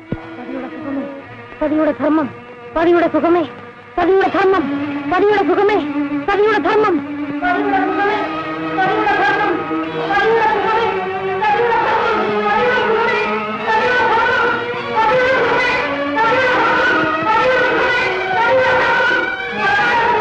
പതിയുടെ ധർമ്മം പതിയുടെ സുഖമേ പതിയുടെ ധർമ്മം പതിയുടെ സുഖമേ പതിയുടെ ധർമ്മം പതിയുടെ സുഖമേ പതിയുടെ ധർമ്മം പതിയുടെ സുഖമേ പതിയുടെ ധർമ്മം പതിയുടെ സുഖമേ പതിയുടെ ധർമ്മം പതിയുടെ സുഖമേ പതിയുടെ ധർമ്മം പതിയുടെ സുഖമേ പതിയുടെ ധർമ്മം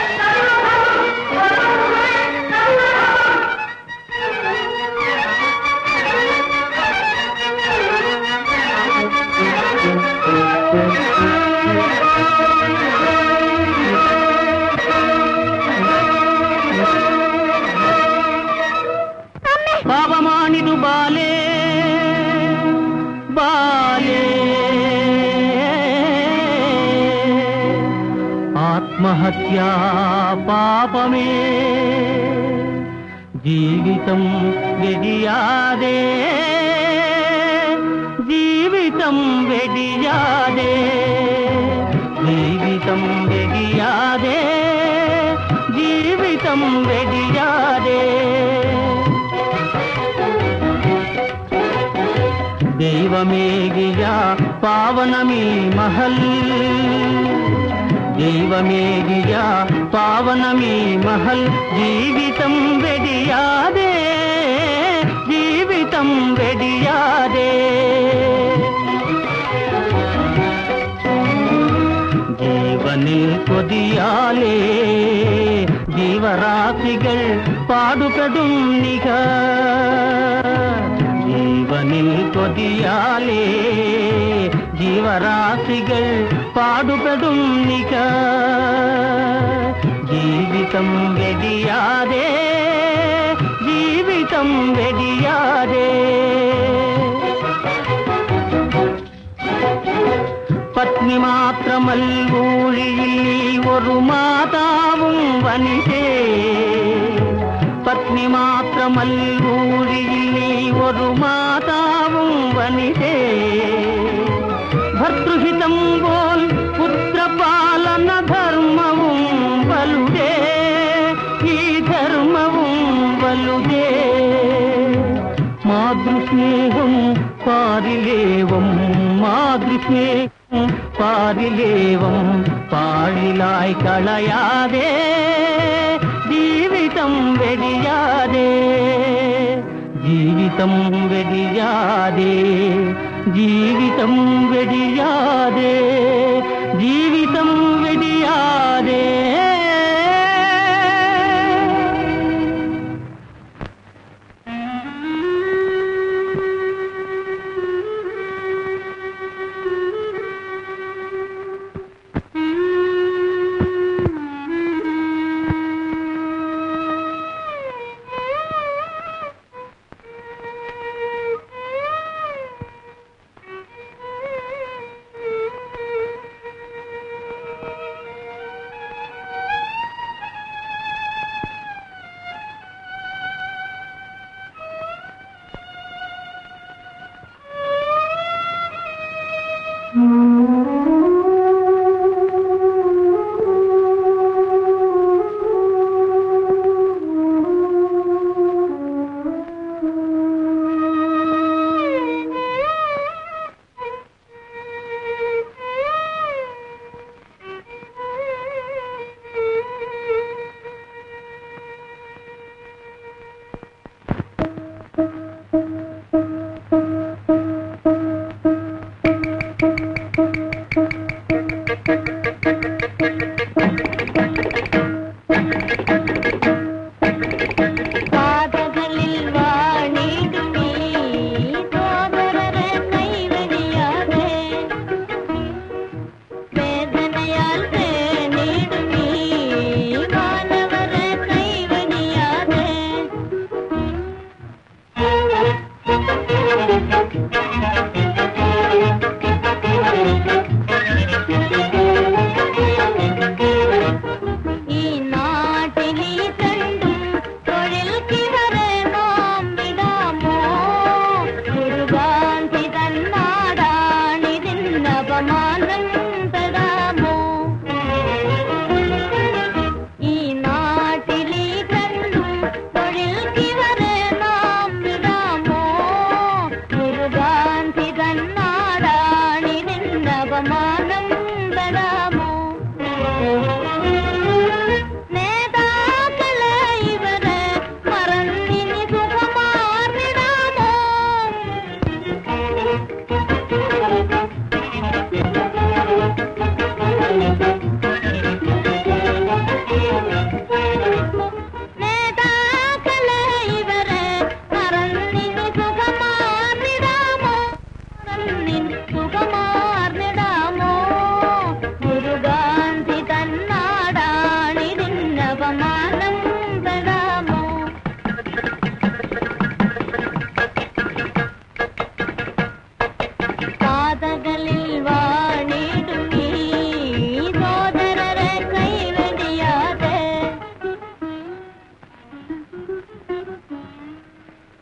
పాపమానిదు బాలే బాలే ఆత్మహత్యా పాపమే జీవితం వెడియాదే జీవితం వెడియాదే జీవితం వెడియాదే జీవితం వెడియాదే ദൈവമേകിയ പാവനമീ മഹൽ ദൈവമേകിയ പാവനമീ മഹൽ ജീവിതം വെടിയാതെ ജീവിതം വെടിയാതെ ജീവനിൽ കൊതിയാലേ ജീവരാശികൾ പാടുപെടും നിക ജീവനിൽ കൊതിയാലേ ജീവരാശികൾ പാടുപെടും നിക ജീവിതം വെടിയാതെ ജീവിതം വെടിയാതെ പത്നി മാത്രമല്ലൂഴിയിൽ നീ ഒരു മാതാവും വനിതേ പത്നി മാത്രമല്ലൂഴിയിൽ നീ ഒരു മാതാവും വനിതേ ഭർതൃഹിതം പോൽ പുത്രപാലന ധർമ്മവും വലുതേ ഈ ധർമ്മവും വലുതേ മാതൃസ്നേഹം പാരിലേവം മാതൃസ്നേഹം പാരിലേവം പാഴിലായി കളയാതെ ജീവിതം വെടിയാതെ ജീവിതം വെടിയാതെ ജീവിതം വെടിയാതെ ജീവിതം വെടിയാതെ പാതകളിൽ വാണിടുമീ സോദരരെ കൈവരിയാതെ വേദനയാൽ തേനിടുമീ മാനവരെ കൈവരിയാതെ ഈ നാട്ടിലീ കണ്ടും തൊഴിൽ കിണറെ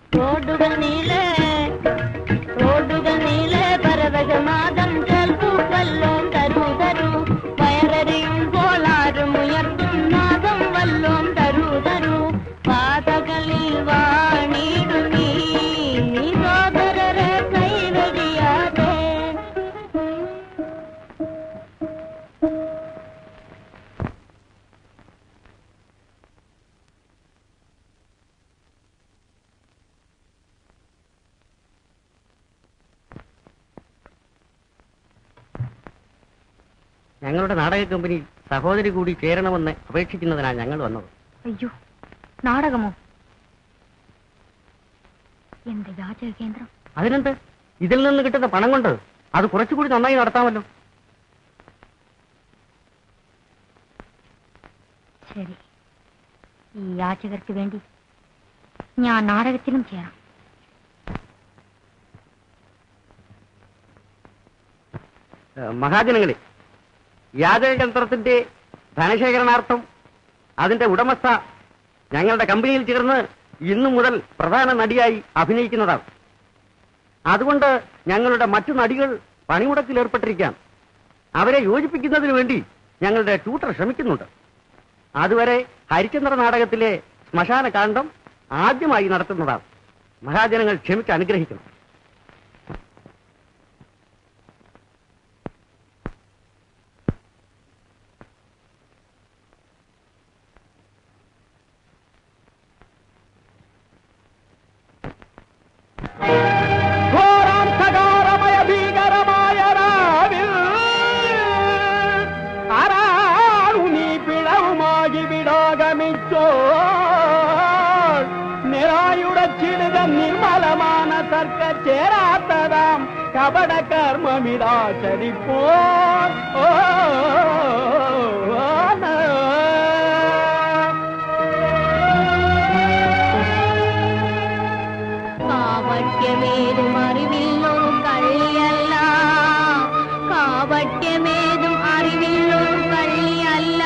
റോഡുകൾ നീളെ റോഡുകൾ നീളെ പരവശനാദം കേൾപ്പൂക്കല്ലോ തരൂ തരൂ വയററിയുമ്പോൾ ആരും ഉയർത്തും നാദം വല്ലോം തരൂ തരൂ പാതകളിൽ വാണിടുമീ നീ സോദരരെ കൈവഴിയാതെ ഞങ്ങളുടെ നാടക കമ്പനി സഹോദരി കൂടി ചേരണമെന്ന് അപേക്ഷിക്കുന്നതിനാണ് ഞങ്ങൾ വന്നത് അയ്യോ നാടകമോ എന്റെ യാചക കേന്ദ്രം അതിനെന്ത് ഇതിൽ നിന്ന് കിട്ടുന്ന പണം കൊണ്ട് അത് കുറച്ചുകൂടി നന്നായി നടത്താമല്ലോ ശരി ഈ യാചകർക്ക് വേണ്ടി ഞാൻ നാടകത്തിലും ചേരാം ഏഹ്, മഹാജനങ്ങളെ യാചക യന്ത്രത്തിന്റെ ധനശേഖരണാർത്ഥം അതിന്റെ ഉടമസ്ഥ ഞങ്ങളുടെ കമ്പനിയിൽ ചേർന്ന് ഇന്നു മുതൽ പ്രധാന നടിയായി അഭിനയിക്കുന്നതാണ് അതുകൊണ്ട് ഞങ്ങളുടെ മറ്റു നടികൾ പണിമുടക്കിൽ ഏർപ്പെട്ടിരിക്കാം അവരെ യോജിപ്പിക്കുന്നതിന് വേണ്ടി ഞങ്ങളുടെ ട്യൂട്ടർ ശ്രമിക്കുന്നുണ്ട് അതുവരെ ഹരിചന്ദ്ര നാടകത്തിലെ ശ്മശാന കാണ്ഡം ആദ്യമായി നടത്തുന്നതാണ് മഹാജനങ്ങൾ ക്ഷമിച്ച് അനുഗ്രഹിക്കണം ഘോരാന്ധകാരമയ ഭീകരമായ രാവിൽ ആരാണു നീ പിഴവുമായി വിടാഗമിച്ചോ നിറായുടച്ചിടുക നിർമ്മലമാന തർക്ക ചേരാത്തതാം കപട കർമ്മമിതാചരിപ്പോ ഓ കാപട്യമേതും അറിവില്ലൊരു കള്ളിയല്ല കാപട്യമേതും അറിവില്ലൊരു കള്ളിയല്ല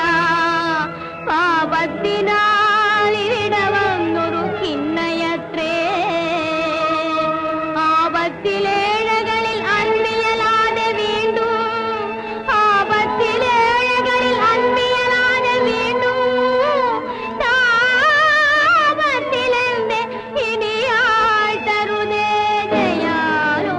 പാപത്തിനാൽ ഇവിടെ വന്നൊരു കിണ്ണയത്രേ ആപത്തിലേഴകളിൽ അൻപിയലാതെ വീണ്ടും ആപത്തിലേഴകളിൽ അൻപിയലാതെ വീണ്ടും താപത്തിലെന്റെ ഇനിയാൾ തരുതേ ജയാലോ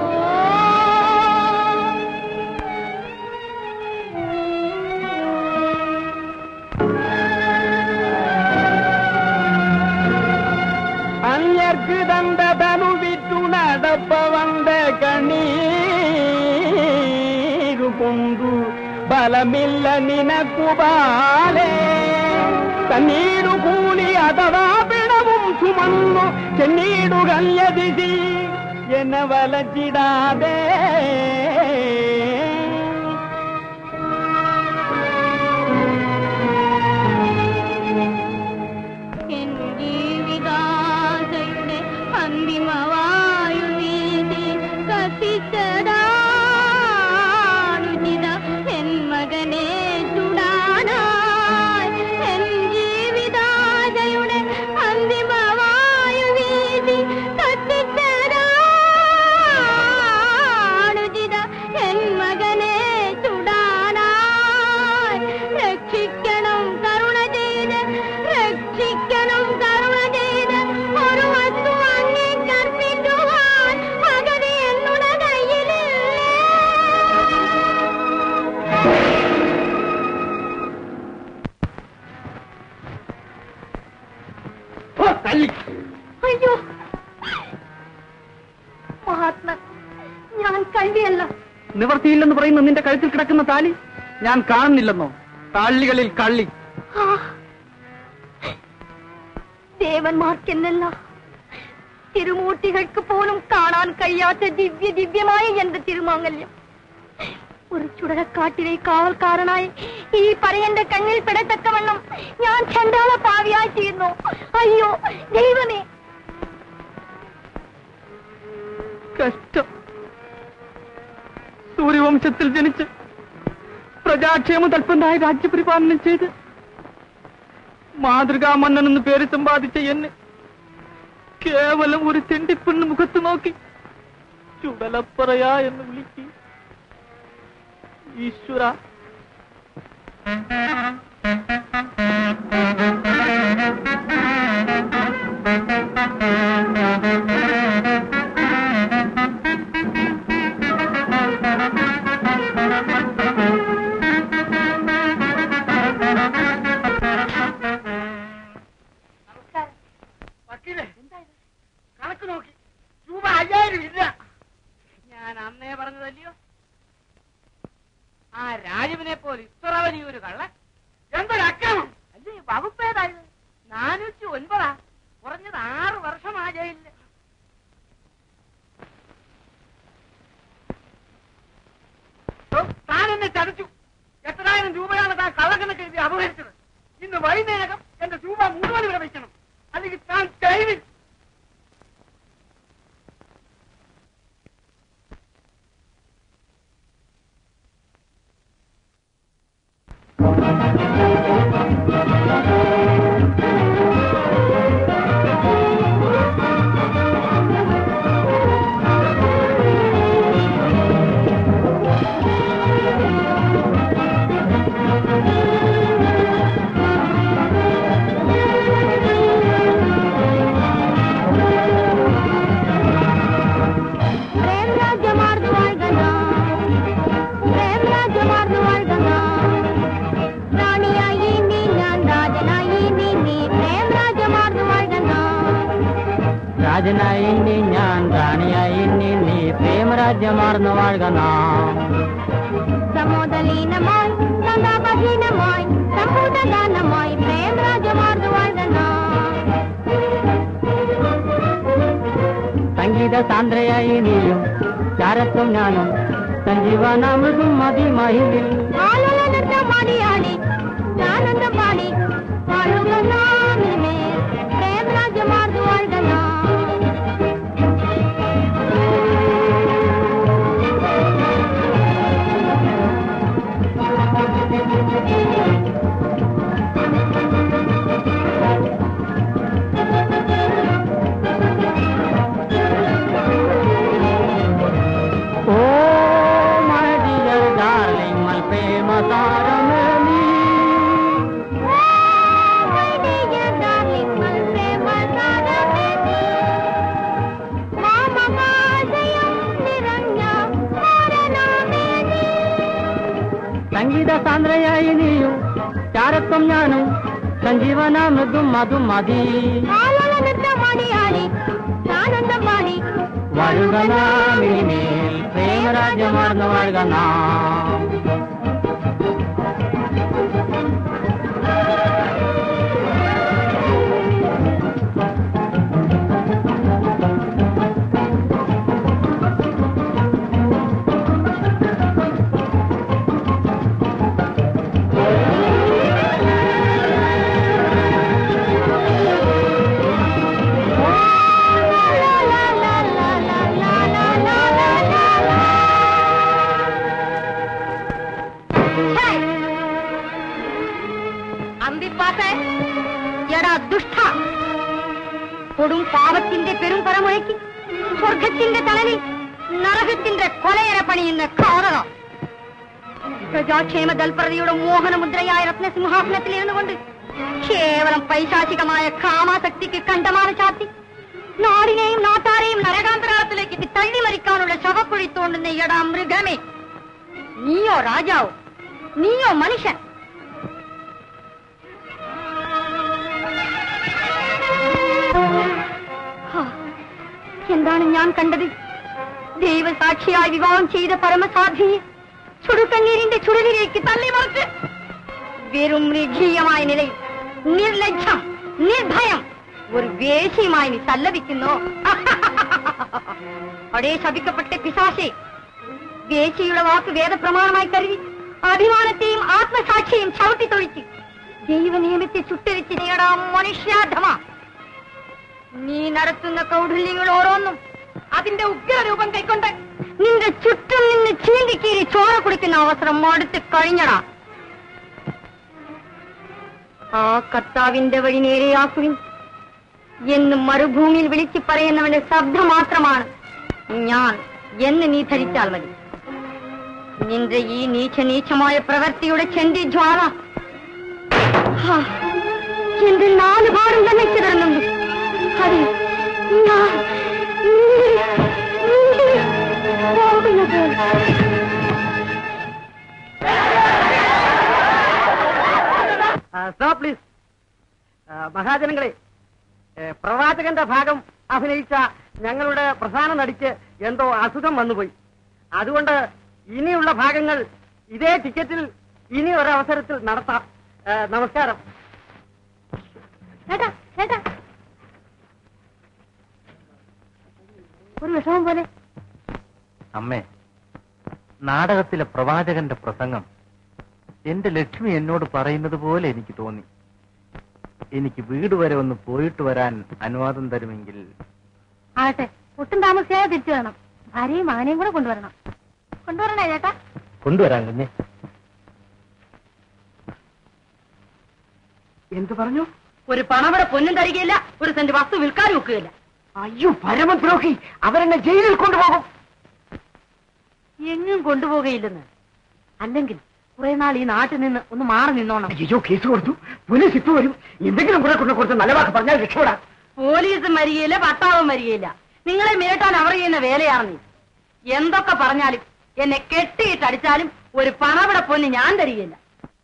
അന്യർക്ക് തന്റെ തനു വിറ്റു നടപ്പ വந்த കണ്ണീരു കൊണ്ടു ബലമില്ല നിനക്കു ബാലേ കണ്ണീരു കൂലി അഥവാ പിണവും ചുമന്നു ചെന്നീടു കല്യതിഥി എന്നെ വലച്ചിടാതെ എൻ ജീവിതാശയുടെ അന്തിമവായു വീതി കത്തിച്ചതാണുചിത എൻ മകനെ ചുടാനായി എൻ ജീവിതാശയുടെ അന്തിമവായു വീതി കത്തിച്ചതാണുചിത എൻ മകനെ ചുടാനായി രക്ഷിക്കണം കരുണ ചെയ്ത് രക്ഷിക്കണം കരുണ ചെയ്ത് ഒരു വസ്തു അങ്ങേ കർപ്പിക്കുവാൻ പകതി എന്നുടെ കയ്യിലില്ലേ അയ്യോ മഹാത്മൻ ഞാൻ കള്ളിയല്ല നിവർത്തിയില്ലെന്ന് പറയുന്ന നിന്റെ കഴുത്തിൽ കിടക്കുന്ന താലി ഞാൻ കാണുന്നില്ലെന്നോ താളികളിൽ കള്ളി ആ, ദേവന്മാർക്കെന്നല്ല തിരുമൂർത്തികൾക്ക് പോലും കാണാൻ കഴിയാത്ത ദിവ്യ ദിവ്യമായ എന്റെ തിരുമാങ്ങല്യം ഒരു ചുടലക്കാട്ടിലെ കാവൽക്കാരനായി ഈ പറയന്റെ കണ്ണിൽ പെടത്തക്കവണ്ണം ഞാൻ ചണ്ടാള പാവിയായി തീർന്നു അയ്യോ ദൈവമേ കഷ്ടം സൂര്യവംശത്തിൽ ജനിച്ച് പ്രജാക്ഷേമ തൽപ്പനായി രാജ്യപരിപാലനം ചെയ്ത് മാതൃകാ മന്നൻ എന്ന് പേര് സമ്പാദിച്ച എന്നെ കേവലം ഒരു തെണ്ടിപ്പെണ്ണ് മുഖത്ത് നോക്കി ചുടലപ്പറയാ എന്ന് വിളിക്ക് ഈശ്വര വക്കീലെ കണക്ക് നോക്കി രൂപ അയ്യായിരം ഇല്ല ഞാൻ അന്നേ പറഞ്ഞതല്ലയോ ആ രാജുവിനെ പോലെ ഇത്ര വലിയൊരു കള്ളൻ എന്തൊരു അക്രമം അല്ലേ വകുപ്പ് ഏതായത് നാനൂറ്റി ഒൻപതാ കുറഞ്ഞത് ആറ് വർഷം ആ ജയിലില് ഓ, താൻ എന്നെ ചതച്ചു എത്രായിരം രൂപയാണ് താൻ കള്ളക്കണക്ക് എഴുതി അപഹരിച്ചത് ഇന്ന് വൈകുന്നേരം എന്റെ രൂപ മുഴുവൻ ഇവിടെ വയ്ക്കണം അല്ലെങ്കിൽ താൻ ജയിലിൽ രാജനായി നീ ഞാൻ റാണിയായി നീ നീ പ്രേമരാജ്യമാർന്നു വാഴുക നാം സമോദലീനമായി സദാപഹീനമായി സമ്പൂതഗാനമായി പ്രേമരാജമാർന്നു വാഴ്ന്ന സംഗീത സാന്ദ്രയായി നീയും ചാരത്വം ഞാനും സഞ്ജീവനാമൃതും മതിമഹിലിൽ ആലല നൃത്തം ആടിയാടി ആനന്ദം പാടി വാഴുക നാമിന്മേൽ പ്രേമരാജമാർന്നു വാഴ്ന്ന Oh, my dear darling, my prema taramani. സംഗീത സാന്ദ്രയായി നീയും ചാരത്വം ഞാനും സഞ്ജീവന മൃദും മധും മതി ആനന്ദം പാടി വാഴുക നാമിനിമേൽ പ്രേമരാജ്യമാർന്നു വാഴുക നാം അന്തിപ്പാത്തെ എടാ ദുഷ്ട കൊടും പാപത്തിന്റെ പെരും പരമുഴക്കി സ്വർഗത്തിന്റെ തലവിൽ നരകത്തിന്റെ കൊലയര പണിയുന്ന കാതകം പ്രജാക്ഷേമ ദൽപ്രതിയുടെ മോഹനമുദ്രയായ രത്നസിംഹാസനത്തിൽ ഇരുന്നു കൊണ്ട് കേവലം പൈശാചികമായ കാമാസക്തിക്ക് കണ്ടമാന ചാത്തി നാടിനെയും നാട്ടാരെയും നരകാന്തരാളത്തിലേക്ക് തള്ളി മരിക്കാനുള്ള ശവക്കുഴി തോണ്ടുന്ന എടാ മൃഗമേ നീയോ രാജാവോ നീയോ മനുഷ്യൻ ഹാ, എന്താണ് ഞാൻ കണ്ടത് ദൈവസാക്ഷിയായി വിവാഹം ചെയ്ത പരമസാധിയെ ചുടുക്കണ്ണീരിന്റെ ചുടലിലേക്ക് തള്ളി മറിച്ച് വെറും മൃഗീയമായ നിലയിൽ നിർലജ്ജം നിർഭയം ഒരു വേശിയുമായി നീ സല്ലപിക്കുന്നു അടേ ശപിക്കപ്പെട്ട പിശാശെ വേശിയുടെ വാക്ക് വേദപ്രമാണമായി കരുതി അഭിമാനത്തെയും ആത്മസാക്ഷിയും ചവിട്ടിത്തൊഴിച്ച് ദൈവനിയമത്തെ ചുട്ടരിച്ച് നേടാം മനുഷ്യാധമ നീ നടത്തുന്ന കൗഢല്യങ്ങൾ ഓരോന്നും അതിന്റെ ഉഗ്രരൂപം കൈക്കൊണ്ട് നിന്റെ ചുറ്റും നിന്ന് ചീന്തിക്കീരി ചോര കുടിക്കുന്ന അവസരം അടുത്ത് കഴിഞ്ഞടാ ആ കർത്താവിന്റെ വഴി നേരെയാക്കുവിൻ എന്ന് മരുഭൂമിയിൽ വിളിച്ചു പറയുന്നവന്റെ ശബ്ദം മാത്രമാണ് ഞാൻ എന്ന് നീ ധരിച്ചാൽ മതി നിന്റെ ഈ നീച്ച നീച്ചമായ പ്രവൃത്തിയുടെ ചെണ്ടി ജ്വാല ഹാ, എന്റെ നാല് പാടും തന്നെ ചിതറുന്നുണ്ട് അതെ ഞാൻ നീ- നീ പോകുന്നത് സ്റ്റോപ്പ് പ്ലീസ് മഹാജനങ്ങളെ ഏ, പ്രവാചകന്റെ ഭാഗം അഭിനയിച്ച ഞങ്ങളുടെ പ്രധാന നടിക്ക് എന്തോ അസുഖം വന്നുപോയി അതുകൊണ്ട് ഇനിയുള്ള ഭാഗങ്ങൾ ഇതേ ടിക്കറ്റിൽ ഇനി ഒരവസരത്തിൽ നടത്താം ഏ, നമസ്കാരം ചേട്ടാ ചേട്ടാ ഒരു വിഷമം പോലെ അമ്മേ നാടകത്തിലെ പ്രവാചകന്റെ പ്രസംഗം എന്റെ ലക്ഷ്മി എന്നോട് പറയുന്നത് പോലെ എനിക്ക് തോന്നി എനിക്ക് വീട് വരെ ഒന്ന് പോയിട്ട് വരാൻ അനുവാദം തരുമെങ്കിൽ ആകട്ടെ ഒട്ടും താമസിയാതെ തിരിച്ചു വരണം ഭാര്യയും മകനെയും കൂടെ കൊണ്ടുവരണം കൊണ്ടുവരണേ ചേട്ടാ കൊണ്ടുവരാൻ കുഞ്ഞെ എന്തു പറഞ്ഞു ഒരു പണവട പൊന്നും തരികയില്ല ഒരു സെന്റ് വസ്തു വിൽക്കാനും ഒക്കുകയില്ല അയ്യോ പരമദ്രോഹി അവരെന്നെ ജയിലിൽ കൊണ്ടുപോകും എങ്ങും കൊണ്ടുപോകുകയില്ലെന്ന് അല്ലെങ്കിൽ കുറെ നാൾ ഈ നാട്ടിൽ നിന്ന് ഒന്ന് മാറി നിന്നോണം അയ്യോ കേസ് കൊടുത്തു പോലീസ് ഇപ്പൊ വരും എന്തെങ്കിലും കൂടെ കൊണ്ട് കൊടുത്ത് നല്ല വാക്ക് പറഞ്ഞാൽ രക്ഷപ്പെടാം പോലീസും വരികയില്ല പട്ടാവും വരികയില്ല നിങ്ങളെ മിരട്ടാൻ അവർ ചെയ്യുന്ന വേലയാണ് നീ എന്തൊക്കെ പറഞ്ഞാലും എന്നെ കെട്ടിയിട്ടടിച്ചാലും ഒരു പണവട പൊന്ന് ഞാൻ തരികയില്ല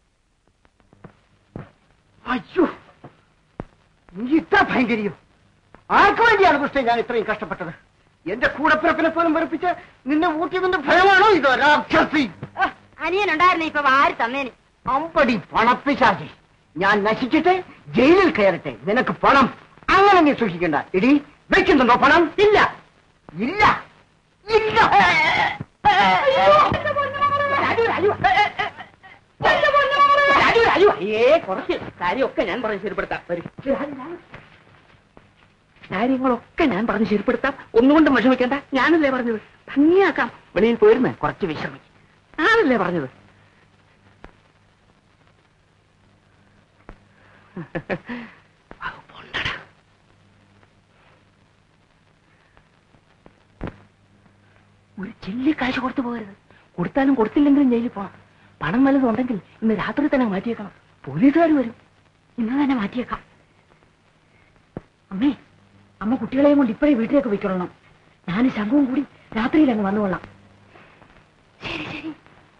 അയ്യോ നീ ഇത്ര ഭയങ്കരിയോ ആർക്കു വേണ്ടിയാണ് കൃഷ്ണൻ ഞാൻ ഇത്രയും കഷ്ടപ്പെട്ടത് എന്റെ കൂടപ്പിറപ്പിനെ പോലും വെറുപ്പിച്ച് നിന്നെ ഊട്ടിയതിന്റെ ഭയമാണോ ഇത് രാക്ഷസി അനിയനുണ്ടായിരുന്നു ഇപ്പൊ ആര് തന്നേന് അമ്പടി പണപ്പിശാചി ഞാൻ നശിച്ചിട്ട് ജയിലിൽ കയറട്ടെ നിനക്ക് പണം അങ്ങനെ നീ സൂക്ഷിക്കണ്ട ഇടി വെക്കുന്നുണ്ടോ പണം ഇല്ല ഇല്ല ഇല്ല രാജു, രാജു. രാജു, രാജു. ഏ കുറച്ച് കാര്യമൊക്കെ ഞാൻ പറഞ്ഞ് ശരിപ്പെടുത്താം വരൂ. രാജു, രാജു. കാര്യങ്ങളൊക്കെ ഞാൻ പറഞ്ഞ് ശരിപ്പെടുത്താം ഒന്നുകൊണ്ടും വിഷമിക്കേണ്ട ഞാനല്ലേ പറഞ്ഞത് ഭംഗിയാക്കാം വെളിയിൽ പോയിരുന്നേ കുറച്ച് വിശ്രമിക്കും ഞാനല്ലേ പറഞ്ഞത് ഒരു ചില്ലി കാശ് കൊടുത്തു പോകരുത് കൊടുത്താലും കൊടുത്തില്ലെങ്കിലും ജയിലിൽ പോണം പണം വല്ലതും ഉണ്ടെങ്കിൽ ഇന്ന് രാത്രി തന്നെ മാറ്റിയേക്കണം പോലീസുകാർ വരും ഇന്ന് തന്നെ മാറ്റിയേക്കാം അമ്മേ അമ്മ കുട്ടികളെയും കൊണ്ട് ഇപ്പോഴേ വീട്ടിലേക്ക് പോയിക്കൊള്ളണം ഞാൻ ശംഖവും കൂടി രാത്രിയിൽ അങ്ങ് വന്നുകൊള്ളാം ശരി ശരി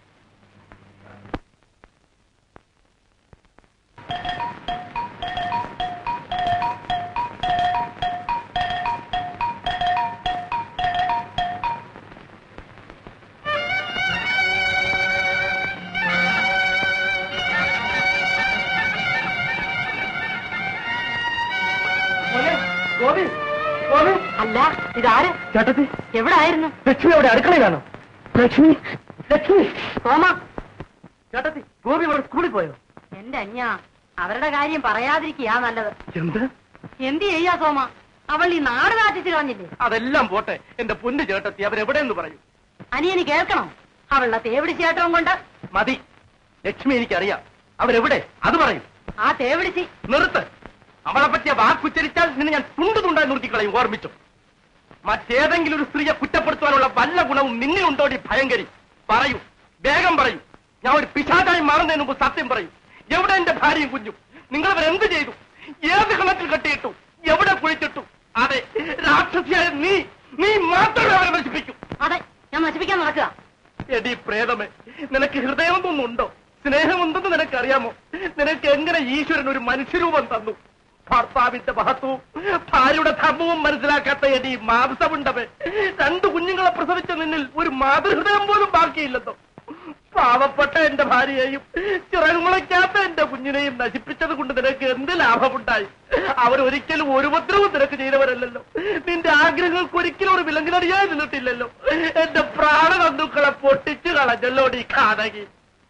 ഗോപി ഗോപി അല്ല ഇതാര് ചേട്ടത്തി എവിടായിരുന്നു ലക്ഷ്മി അവിടെ അടുക്കളയിലാണോ ലക്ഷ്മി ലക്ഷ്മി സോമ ചേട്ടത്തി ഗോപി അവിടെ സ്കൂളിൽ പോയോ എന്റെ അന്യ അവരുടെ കാര്യം പറയാതിരിക്കുക നല്ലത് എന്ത് എന്ത് ചെയ്യാ സോമ അവൾ ഈ നാട് നാട്ടിച്ച് കളഞ്ഞില്ലേ അതെല്ലാം പോട്ടെ എന്റെ പൊന്നു ചേട്ടത്തി അവരെവിടെയെന്ന് പറയൂ അനിയന് കേൾക്കണം അവളുടെ തേവിടിച്ചേട്ടവും കൊണ്ട് മതി ലക്ഷ്മി എനിക്കറിയാം അവരെവിടെ അത് പറയൂ ആ തേവിടിച്ചി നിർത്ത് അവളെ പറ്റിയ വാക്കുച്ചരിച്ചാൽ നിന്നെ ഞാൻ തുണ്ടു തുണ്ടായി നിർത്തിക്കളയും ഓർമ്മിച്ചു മറ്റേതെങ്കിലും ഒരു സ്ത്രീയെ കുറ്റപ്പെടുത്തുവാനുള്ള വല്ല ഗുണവും നിന്നിലുണ്ടോടി ഭയങ്കരി പറയൂ വേഗം പറയൂ ഞാൻ ഒരു പിശാചായി മാറുന്നതിന് മുമ്പ് സത്യം പറയൂ എവിടെ എന്റെ ഭാര്യയും കുഞ്ഞും നിങ്ങൾ അവരെന്ത് ചെയ്തു ഏത് കണത്തിൽ കെട്ടിയിട്ടു എവിടെ കുഴിച്ചിട്ടു അതെ രാക്ഷസിയായ നീ നീ മാത്രമേ അവരെ നശിപ്പിക്കൂ അതെ ഞാൻ നശിപ്പിക്കാൻ നടക്കുക എടി പ്രേതമേ നിനക്ക് ഹൃദയമൊന്നുണ്ടോ സ്നേഹമുണ്ടെന്ന് നിനക്കറിയാമോ നിനക്ക് എങ്ങനെ ഈശ്വരൻ ഒരു മനുഷ്യരൂപം തന്നു ഭർത്താവിന്റെ മഹത്വവും ഭാര്യയുടെ ധർമ്മവും മനസ്സിലാക്കാത്ത എടി മാംസമുണ്ടവേ രണ്ടു കുഞ്ഞുങ്ങളെ പ്രസവിച്ച നിന്നിൽ ഒരു മാതൃഹൃദയം പോലും ബാക്കിയില്ലെന്നോ പാവപ്പെട്ട എന്റെ ഭാര്യയെയും ചിറകുമുളയ്ക്കാത്ത എന്റെ കുഞ്ഞിനെയും നശിപ്പിച്ചത് കൊണ്ട് നിനക്ക് എന്ത് ലാഭമുണ്ടായി അവരൊരിക്കലും ഒരു ഉപദ്രവം നിനക്ക് ചെയ്തവരല്ലല്ലോ നിന്റെ ആഗ്രഹങ്ങൾക്ക് ഒരിക്കലും ഒരു വിലങ്ങിനടിയായി നിന്നിട്ടില്ലല്ലോ എന്റെ പ്രാണബന്ധുക്കളെ പൊട്ടിച്ചു കളഞ്ഞല്ലോ നീ കാതകി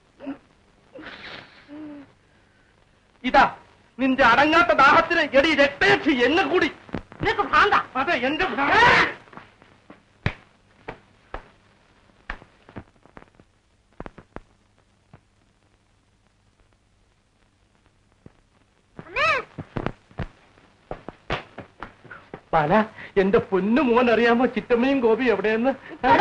ഇതാ നിന്റെ അടങ്ങാത്ത ദാഹത്തിന് എടി രക്തയക്ഷി എന്നെ കൂടി നിനക്ക് ഭ്രാന്ത അതെ എന്റെ ബാല എന്റെ പൊന്നു മോൻ അറിയാമോ ചിറ്റമ്മയും ഗോപി എവിടെയെന്ന്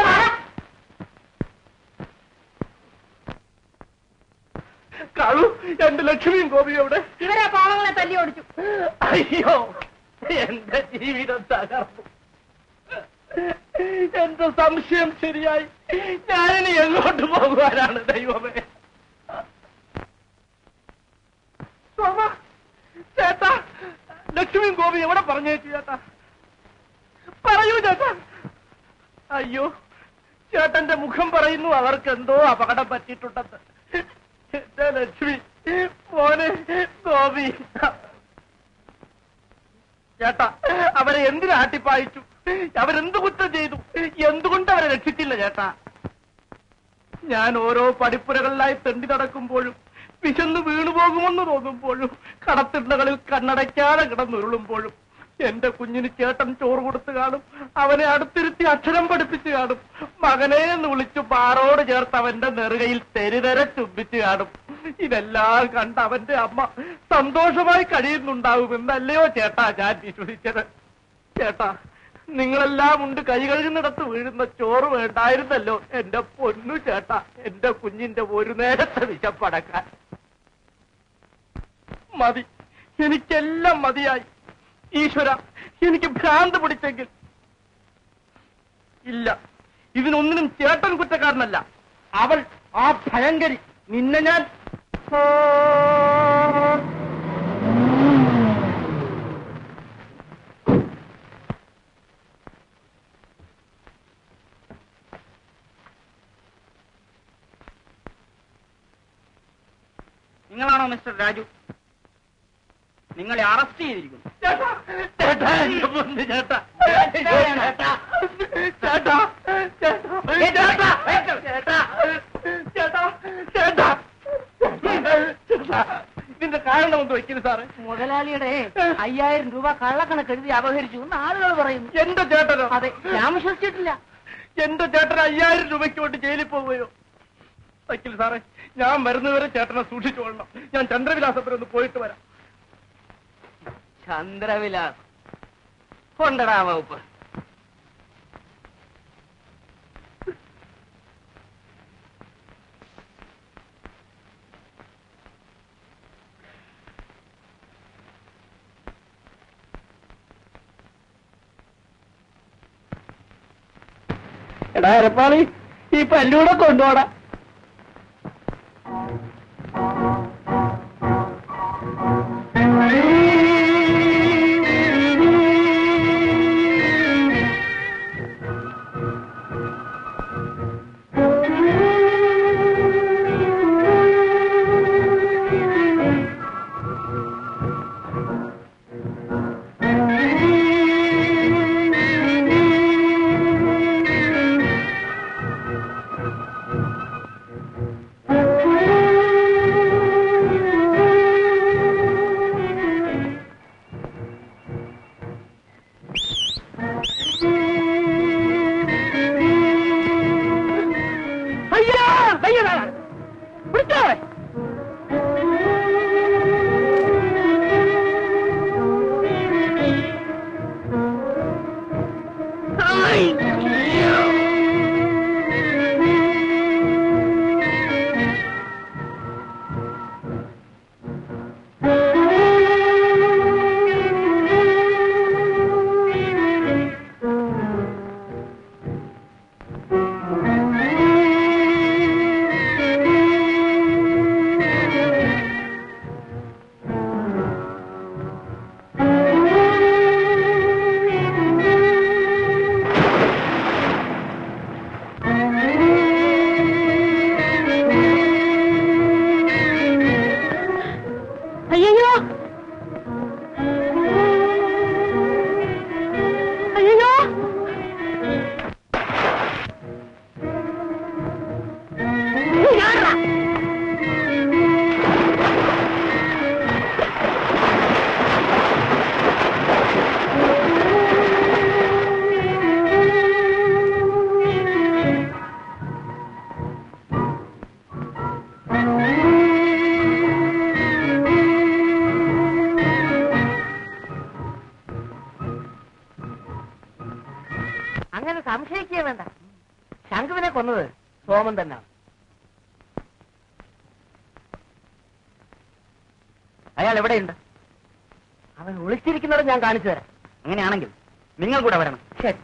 കളു എന്റെ ലക്ഷ്മിയും ഗോപി എവിടെ ഇവരെ പാവങ്ങളെ തല്ലി ഓടിച്ചു അയ്യോ എന്റെ ജീവിതം തകർന്നു എന്റെ സംശയം ശരിയായി ഞാനിനി എങ്ങോട്ട് പോകുവാനാണ് ദൈവമേ സോമ, ചേട്ടാ ലക്ഷ്മിയും ഗോപി എവിടെ പറഞ്ഞേച്ചു ചേട്ടാ പറയൂ ചേട്ടാ അയ്യോ ചേട്ടന്റെ മുഖം പറയുന്നു അവർക്ക് എന്തോ അപകടം പറ്റിയിട്ടുണ്ടെന്ന് എന്റെ ലക്ഷ്മി മോനെ ഗോപി ചേട്ടാ അവരെ എന്തിനു ആട്ടിപ്പായിച്ചു അവരെന്ത് കുറ്റം ചെയ്തു എന്തുകൊണ്ട് അവരെ രക്ഷിച്ചില്ല ചേട്ടാ ഞാൻ ഓരോ പടിപ്പുരകളിലായി തെണ്ടി നടക്കുമ്പോഴും വിശന്ന് വീണുപോകുമെന്ന് തോന്നുമ്പോഴും കടത്തിണ്ടകളിൽ കണ്ണടയ്ക്കാതെ കിടന്നുരുളുമ്പോഴും എന്റെ കുഞ്ഞിന് ചേട്ടൻ ചോറ് കൊടുത്തു കാണും അവനെ അടുത്തിരുത്തി അക്ഷരം പഠിപ്പിച്ചു കാണും മകനെ എന്ന് വിളിച്ചു പാറോട് ചേർത്ത് അവന്റെ നെറുകയിൽ തെരുതെരെ ചുംബിച്ചു കാണും ഇതെല്ലാം കണ്ട് അവന്റെ അമ്മ സന്തോഷമായി കഴിയുന്നുണ്ടാവുമെന്നല്ലയോ ചേട്ടാ ഞാൻ വിശ്വസിച്ചത് ചേട്ടാ നിങ്ങളെല്ലാം ഉണ്ട് കൈ കഴുകുന്നിടത്ത് വീഴുന്ന ചോറ് വേണ്ടായിരുന്നല്ലോ എന്റെ പൊന്നു ചേട്ടാ എന്റെ കുഞ്ഞിന്റെ ഒരു നേരത്തെ വിശപ്പടക്കാൻ മതി എനിക്കെല്ലാം മതിയായി ഈശ്വര എനിക്ക് ഭ്രാന്ത് പിടിച്ചെങ്കിൽ ഇല്ല ഇതിനൊന്നിനും ചേട്ടൻ കുറ്റക്കാരനല്ല അവൾ ആ ഭയങ്കരി നിന്നെ ഞാൻ നിങ്ങളാണോ മിസ്റ്റർ രാജു നിങ്ങളെ അറസ്റ്റ് ചെയ്തിരിക്കുന്നു ചേട്ടാ എന്റെ പൊന്ന് ചേട്ടാ ചേട്ടാ ചേട്ടാ ചേട്ടാ ചേട്ടാ ചേട്ടാ ചേട്ടാ ചേട്ടാ ഇതിന്റെ കാരണം ഒന്ന് വയ്ക്കുന്നു സാറേ മുതലാളിയുടെ അയ്യായിരം രൂപ കള്ളക്കണക്ക് എഴുതി അപഹരിച്ചു എന്ന് ആളുകൾ പറയുന്നു എന്റെ ചേട്ടനോ അതെ ഞാൻ വിശ്വസിച്ചിട്ടില്ല എന്റെ ചേട്ടൻ അയ്യായിരം രൂപയ്ക്ക് വേണ്ടി ജയിലിൽ പോവുകയോ വക്കീൽ സാറേ ഞാൻ വരുന്നവരെ ചേട്ടനെ സൂക്ഷിച്ചോളണം ഞാൻ ചന്ദ്രവിലാസത്തിൽ ഒന്ന് പോയിട്ട് വരാം ചന്ദ്രവിലാസ് കൊണ്ടടാ വകുപ്പ് എടാ എരപ്പാളി ഈ പല്ലൂടെ കൊണ്ടുപോടാ അയ്യോ അയ്യോ പിടിച്ചോ അങ്ങനെ സംശയിക്കുക വേണ്ട ശംഖുവിനെ കൊന്നത് സോമൻ തന്നെയാണ് അയാൾ എവിടെയുണ്ട് അവൻ ഒളിച്ചിരിക്കുന്നത് ഞാൻ കാണിച്ചു തരാം അങ്ങനെയാണെങ്കിൽ നിങ്ങൾ കൂടെ വരണം ശരി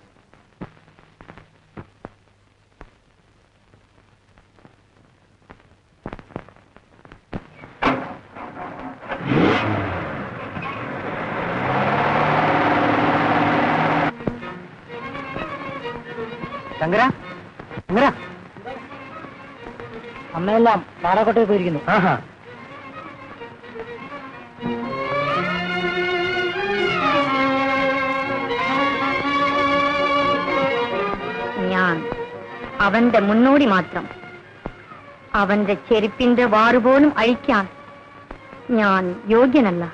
ശങ്കര ശങ്കര അമ്മയെല്ലാം പാറക്കോട്ടയിൽ പോയിരിക്കുന്നു ആഹാ ഞാൻ അവന്റെ മുന്നോടി മാത്രം അവന്റെ ചെരുപ്പിന്റെ വാറുപോലും അഴിക്കാൻ ഞാൻ യോഗ്യനല്ല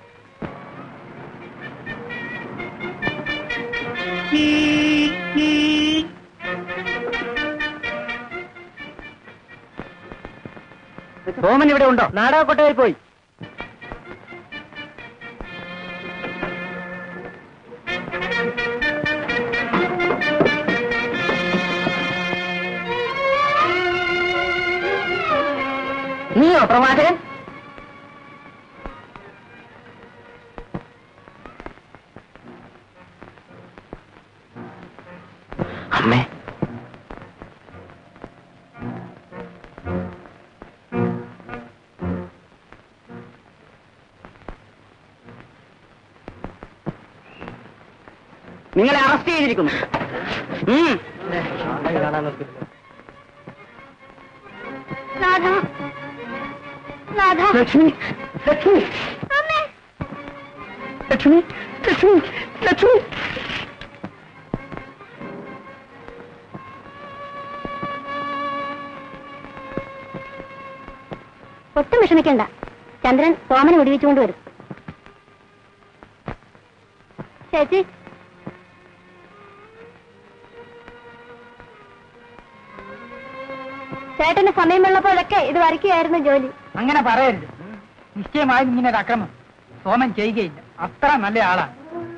സോമൻ ഇവിടെ ഉണ്ടോ നാടകക്കോട്ടയിൽ പോയി നീയോ പ്രവാചകൻ അമ്മേ നിങ്ങളെ അറസ്റ്റ് ചെയ്തിരിക്കുന്നു ഉം. രാധ രാധ ലക്ഷ്മി ലക്ഷ്മി ലക്ഷ്മി ലക്ഷ്മി ലക്ഷ്മി ഒട്ടും വിഷമിക്കണ്ട ചന്ദ്രൻ സോമനെ വെടിവെച്ചുകൊണ്ട് വരും ചേച്ചി ചേട്ടന് സമയമുള്ളപ്പോഴൊക്കെ ഇത് വരയ്ക്കുകയായിരുന്നു ജോലി അങ്ങനെ പറയരുത് നിശ്ചയമായും ഇങ്ങനെ ഒരു അക്രമം സോമൻ ചെയ്യുകയില്ല അത്ര നല്ല ആളാണ്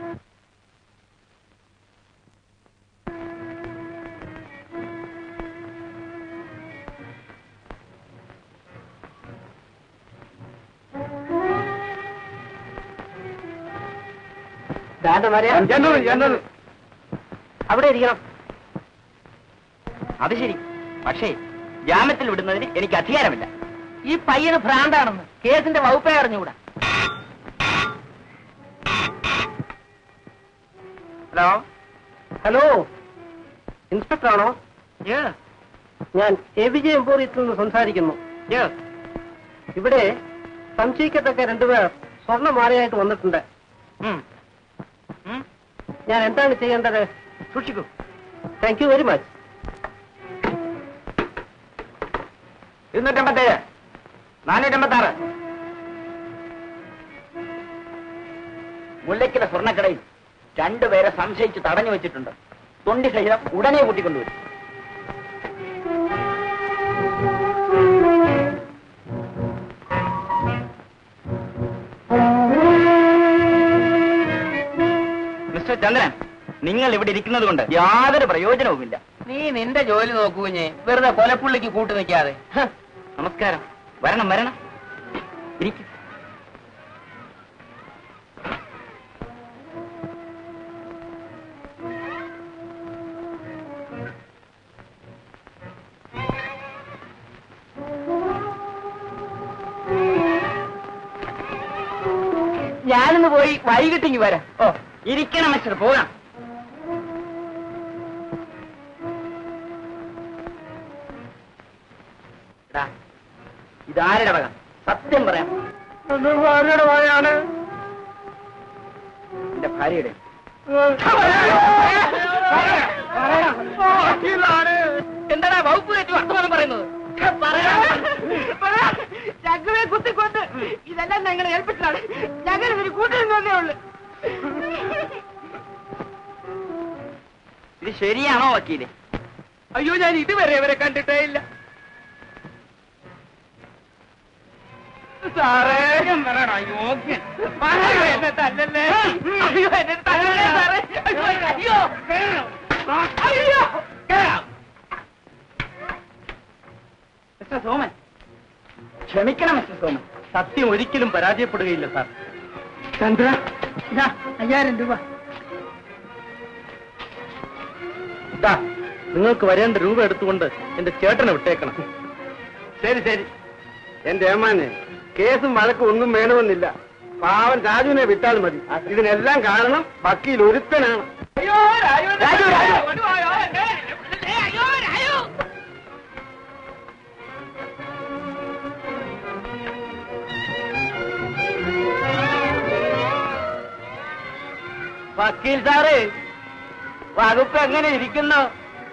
അവിടെ ഇരിക്കണം അത് ശരി പക്ഷേ ജാമ്യത്തിൽ വിടുന്നതിന് എനിക്ക് അധികാരമില്ല ഈ പയ്യന് ഭ്രാന്താണെന്ന് കേസിന്റെ വകുപ്പേ അറിഞ്ഞുകൂടാ ഹലോ ഹലോ ഇൻസ്പെക്ടർ ആണോ ഞാൻ എ വിജയ എംപോറിയത്തിൽ നിന്ന് സംസാരിക്കുന്നു ഇവിടെ സംശയിക്കത്തക്ക രണ്ടുപേർ സ്വർണ്ണമാലയായിട്ട് വന്നിട്ടുണ്ട് ഞാൻ എന്താണ് ചെയ്യേണ്ടത് സൂക്ഷിക്കൂ താങ്ക് യു വെരി മച്ച് ഇരുന്നൂറ്റമ്പത്തേഴ് നാനൂറ്റമ്പത്തി ആറ് മുല്ലയ്ക്കല സ്വർണ്ണക്കടയിൽ രണ്ടുപേരെ സംശയിച്ച് തടഞ്ഞു വെച്ചിട്ടുണ്ട് തൊണ്ടി സഹിതം ഉടനെ കൂട്ടിക്കൊണ്ടുവരും മിസ്റ്റർ ചന്ദ്രൻ നിങ്ങൾ ഇവിടെ ഇരിക്കുന്നത് കൊണ്ട് യാതൊരു പ്രയോജനവുമില്ല നീ നിന്റെ ജോലി നോക്കൂ കുഞ്ഞെ വെറുതെ കൊലപ്പുള്ളിക്ക് കൂട്ടു നിൽക്കാതെ ഹ, നമസ്കാരം വരണം വരണം ഇരിക്കും ഞാനിന്ന് പോയി വൈകിട്ടിങ്ങി വരാം ഓ ഇരിക്കണം മിസ്റ്റർ പോകാം എടാ, ഇതാരുടെ വക സത്യം പറയാം ഭാര്യയുടെ വായാണ് എന്റെ ഭാര്യയുടെ എന്താടാ വകുപ്പ് തെറ്റി വർത്തമാനം പറയുന്നത് ഞങ്ങളെ കുത്തിക്കൊണ്ട് ഇതെല്ലാം ഞങ്ങളെ ഏൽപ്പിച്ചതാണ് ഞങ്ങൾ ഇവര് കൂട്ടിരുന്നേ ഉള്ളു ഇത് ശരിയാണോ വക്കീലെ അയ്യോ ഞാൻ ഇതുവരെ ഇവരെ കണ്ടിട്ടേ ഇല്ല സാറേ യോഗ്യൻ അയ്യോ എന്നെ തല്ലല്ലേ അയ്യോ എന്നെ തല്ലല്ലേ സാറേ അയ്യോ അയ്യോ മിസ്റ്റർ സോമൻ ക്ഷമിക്കണം മിസ്റ്റർ സോമൻ സത്യം ഒരിക്കലും പരാജയപ്പെടുകയില്ല സാർ ചന്ദ്ര ഇതാ അയ്യായിരം രൂപ ദാ, നിങ്ങൾക്ക് വരേണ്ട രൂപ എടുത്തുകൊണ്ട് എന്റെ ചേട്ടനെ വിട്ടേക്കണം ശരി ശരി എന്റെ ഏമാനെ കേസും വഴക്കും ഒന്നും വേണമെന്നില്ല പാവൻ രാജുവിനെ വിട്ടാൽ മതി ഇതിനെല്ലാം കാരണം വക്കീൽ ഒരുത്തനാണ് രാജു, രാജു. വക്കീൽ സാറ് വകുപ്പ് എങ്ങനെ ഇരിക്കുന്നു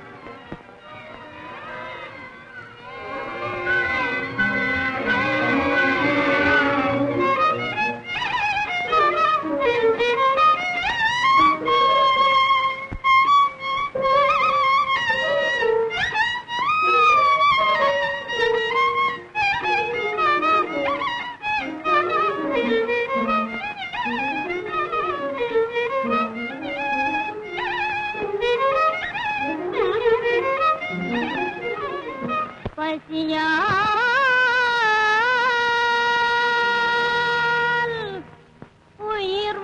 பசியால் உயிர்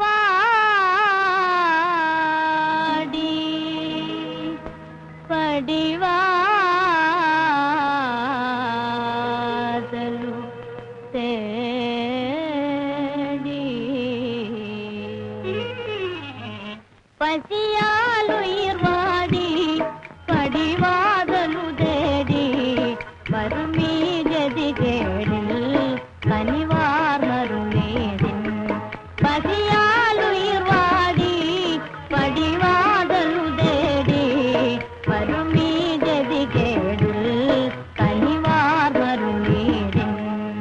வாடி படிவாதலு தேடி பசியால் உயிர் வாடி படிவாதலு தேடி வருமீ ஜதி கேடில் கனிவார் மருளேதின் பசியால் உயிர் வாடி படிவாதலு தேடி வருமீ ஜதி கேடில் கனிவார் மருளேதின்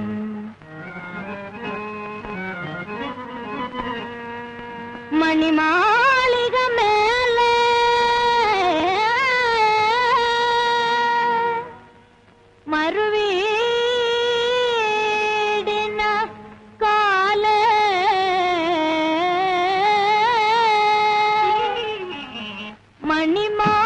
மணிமாளிக மேலே மறுவீடின காலே மணிமா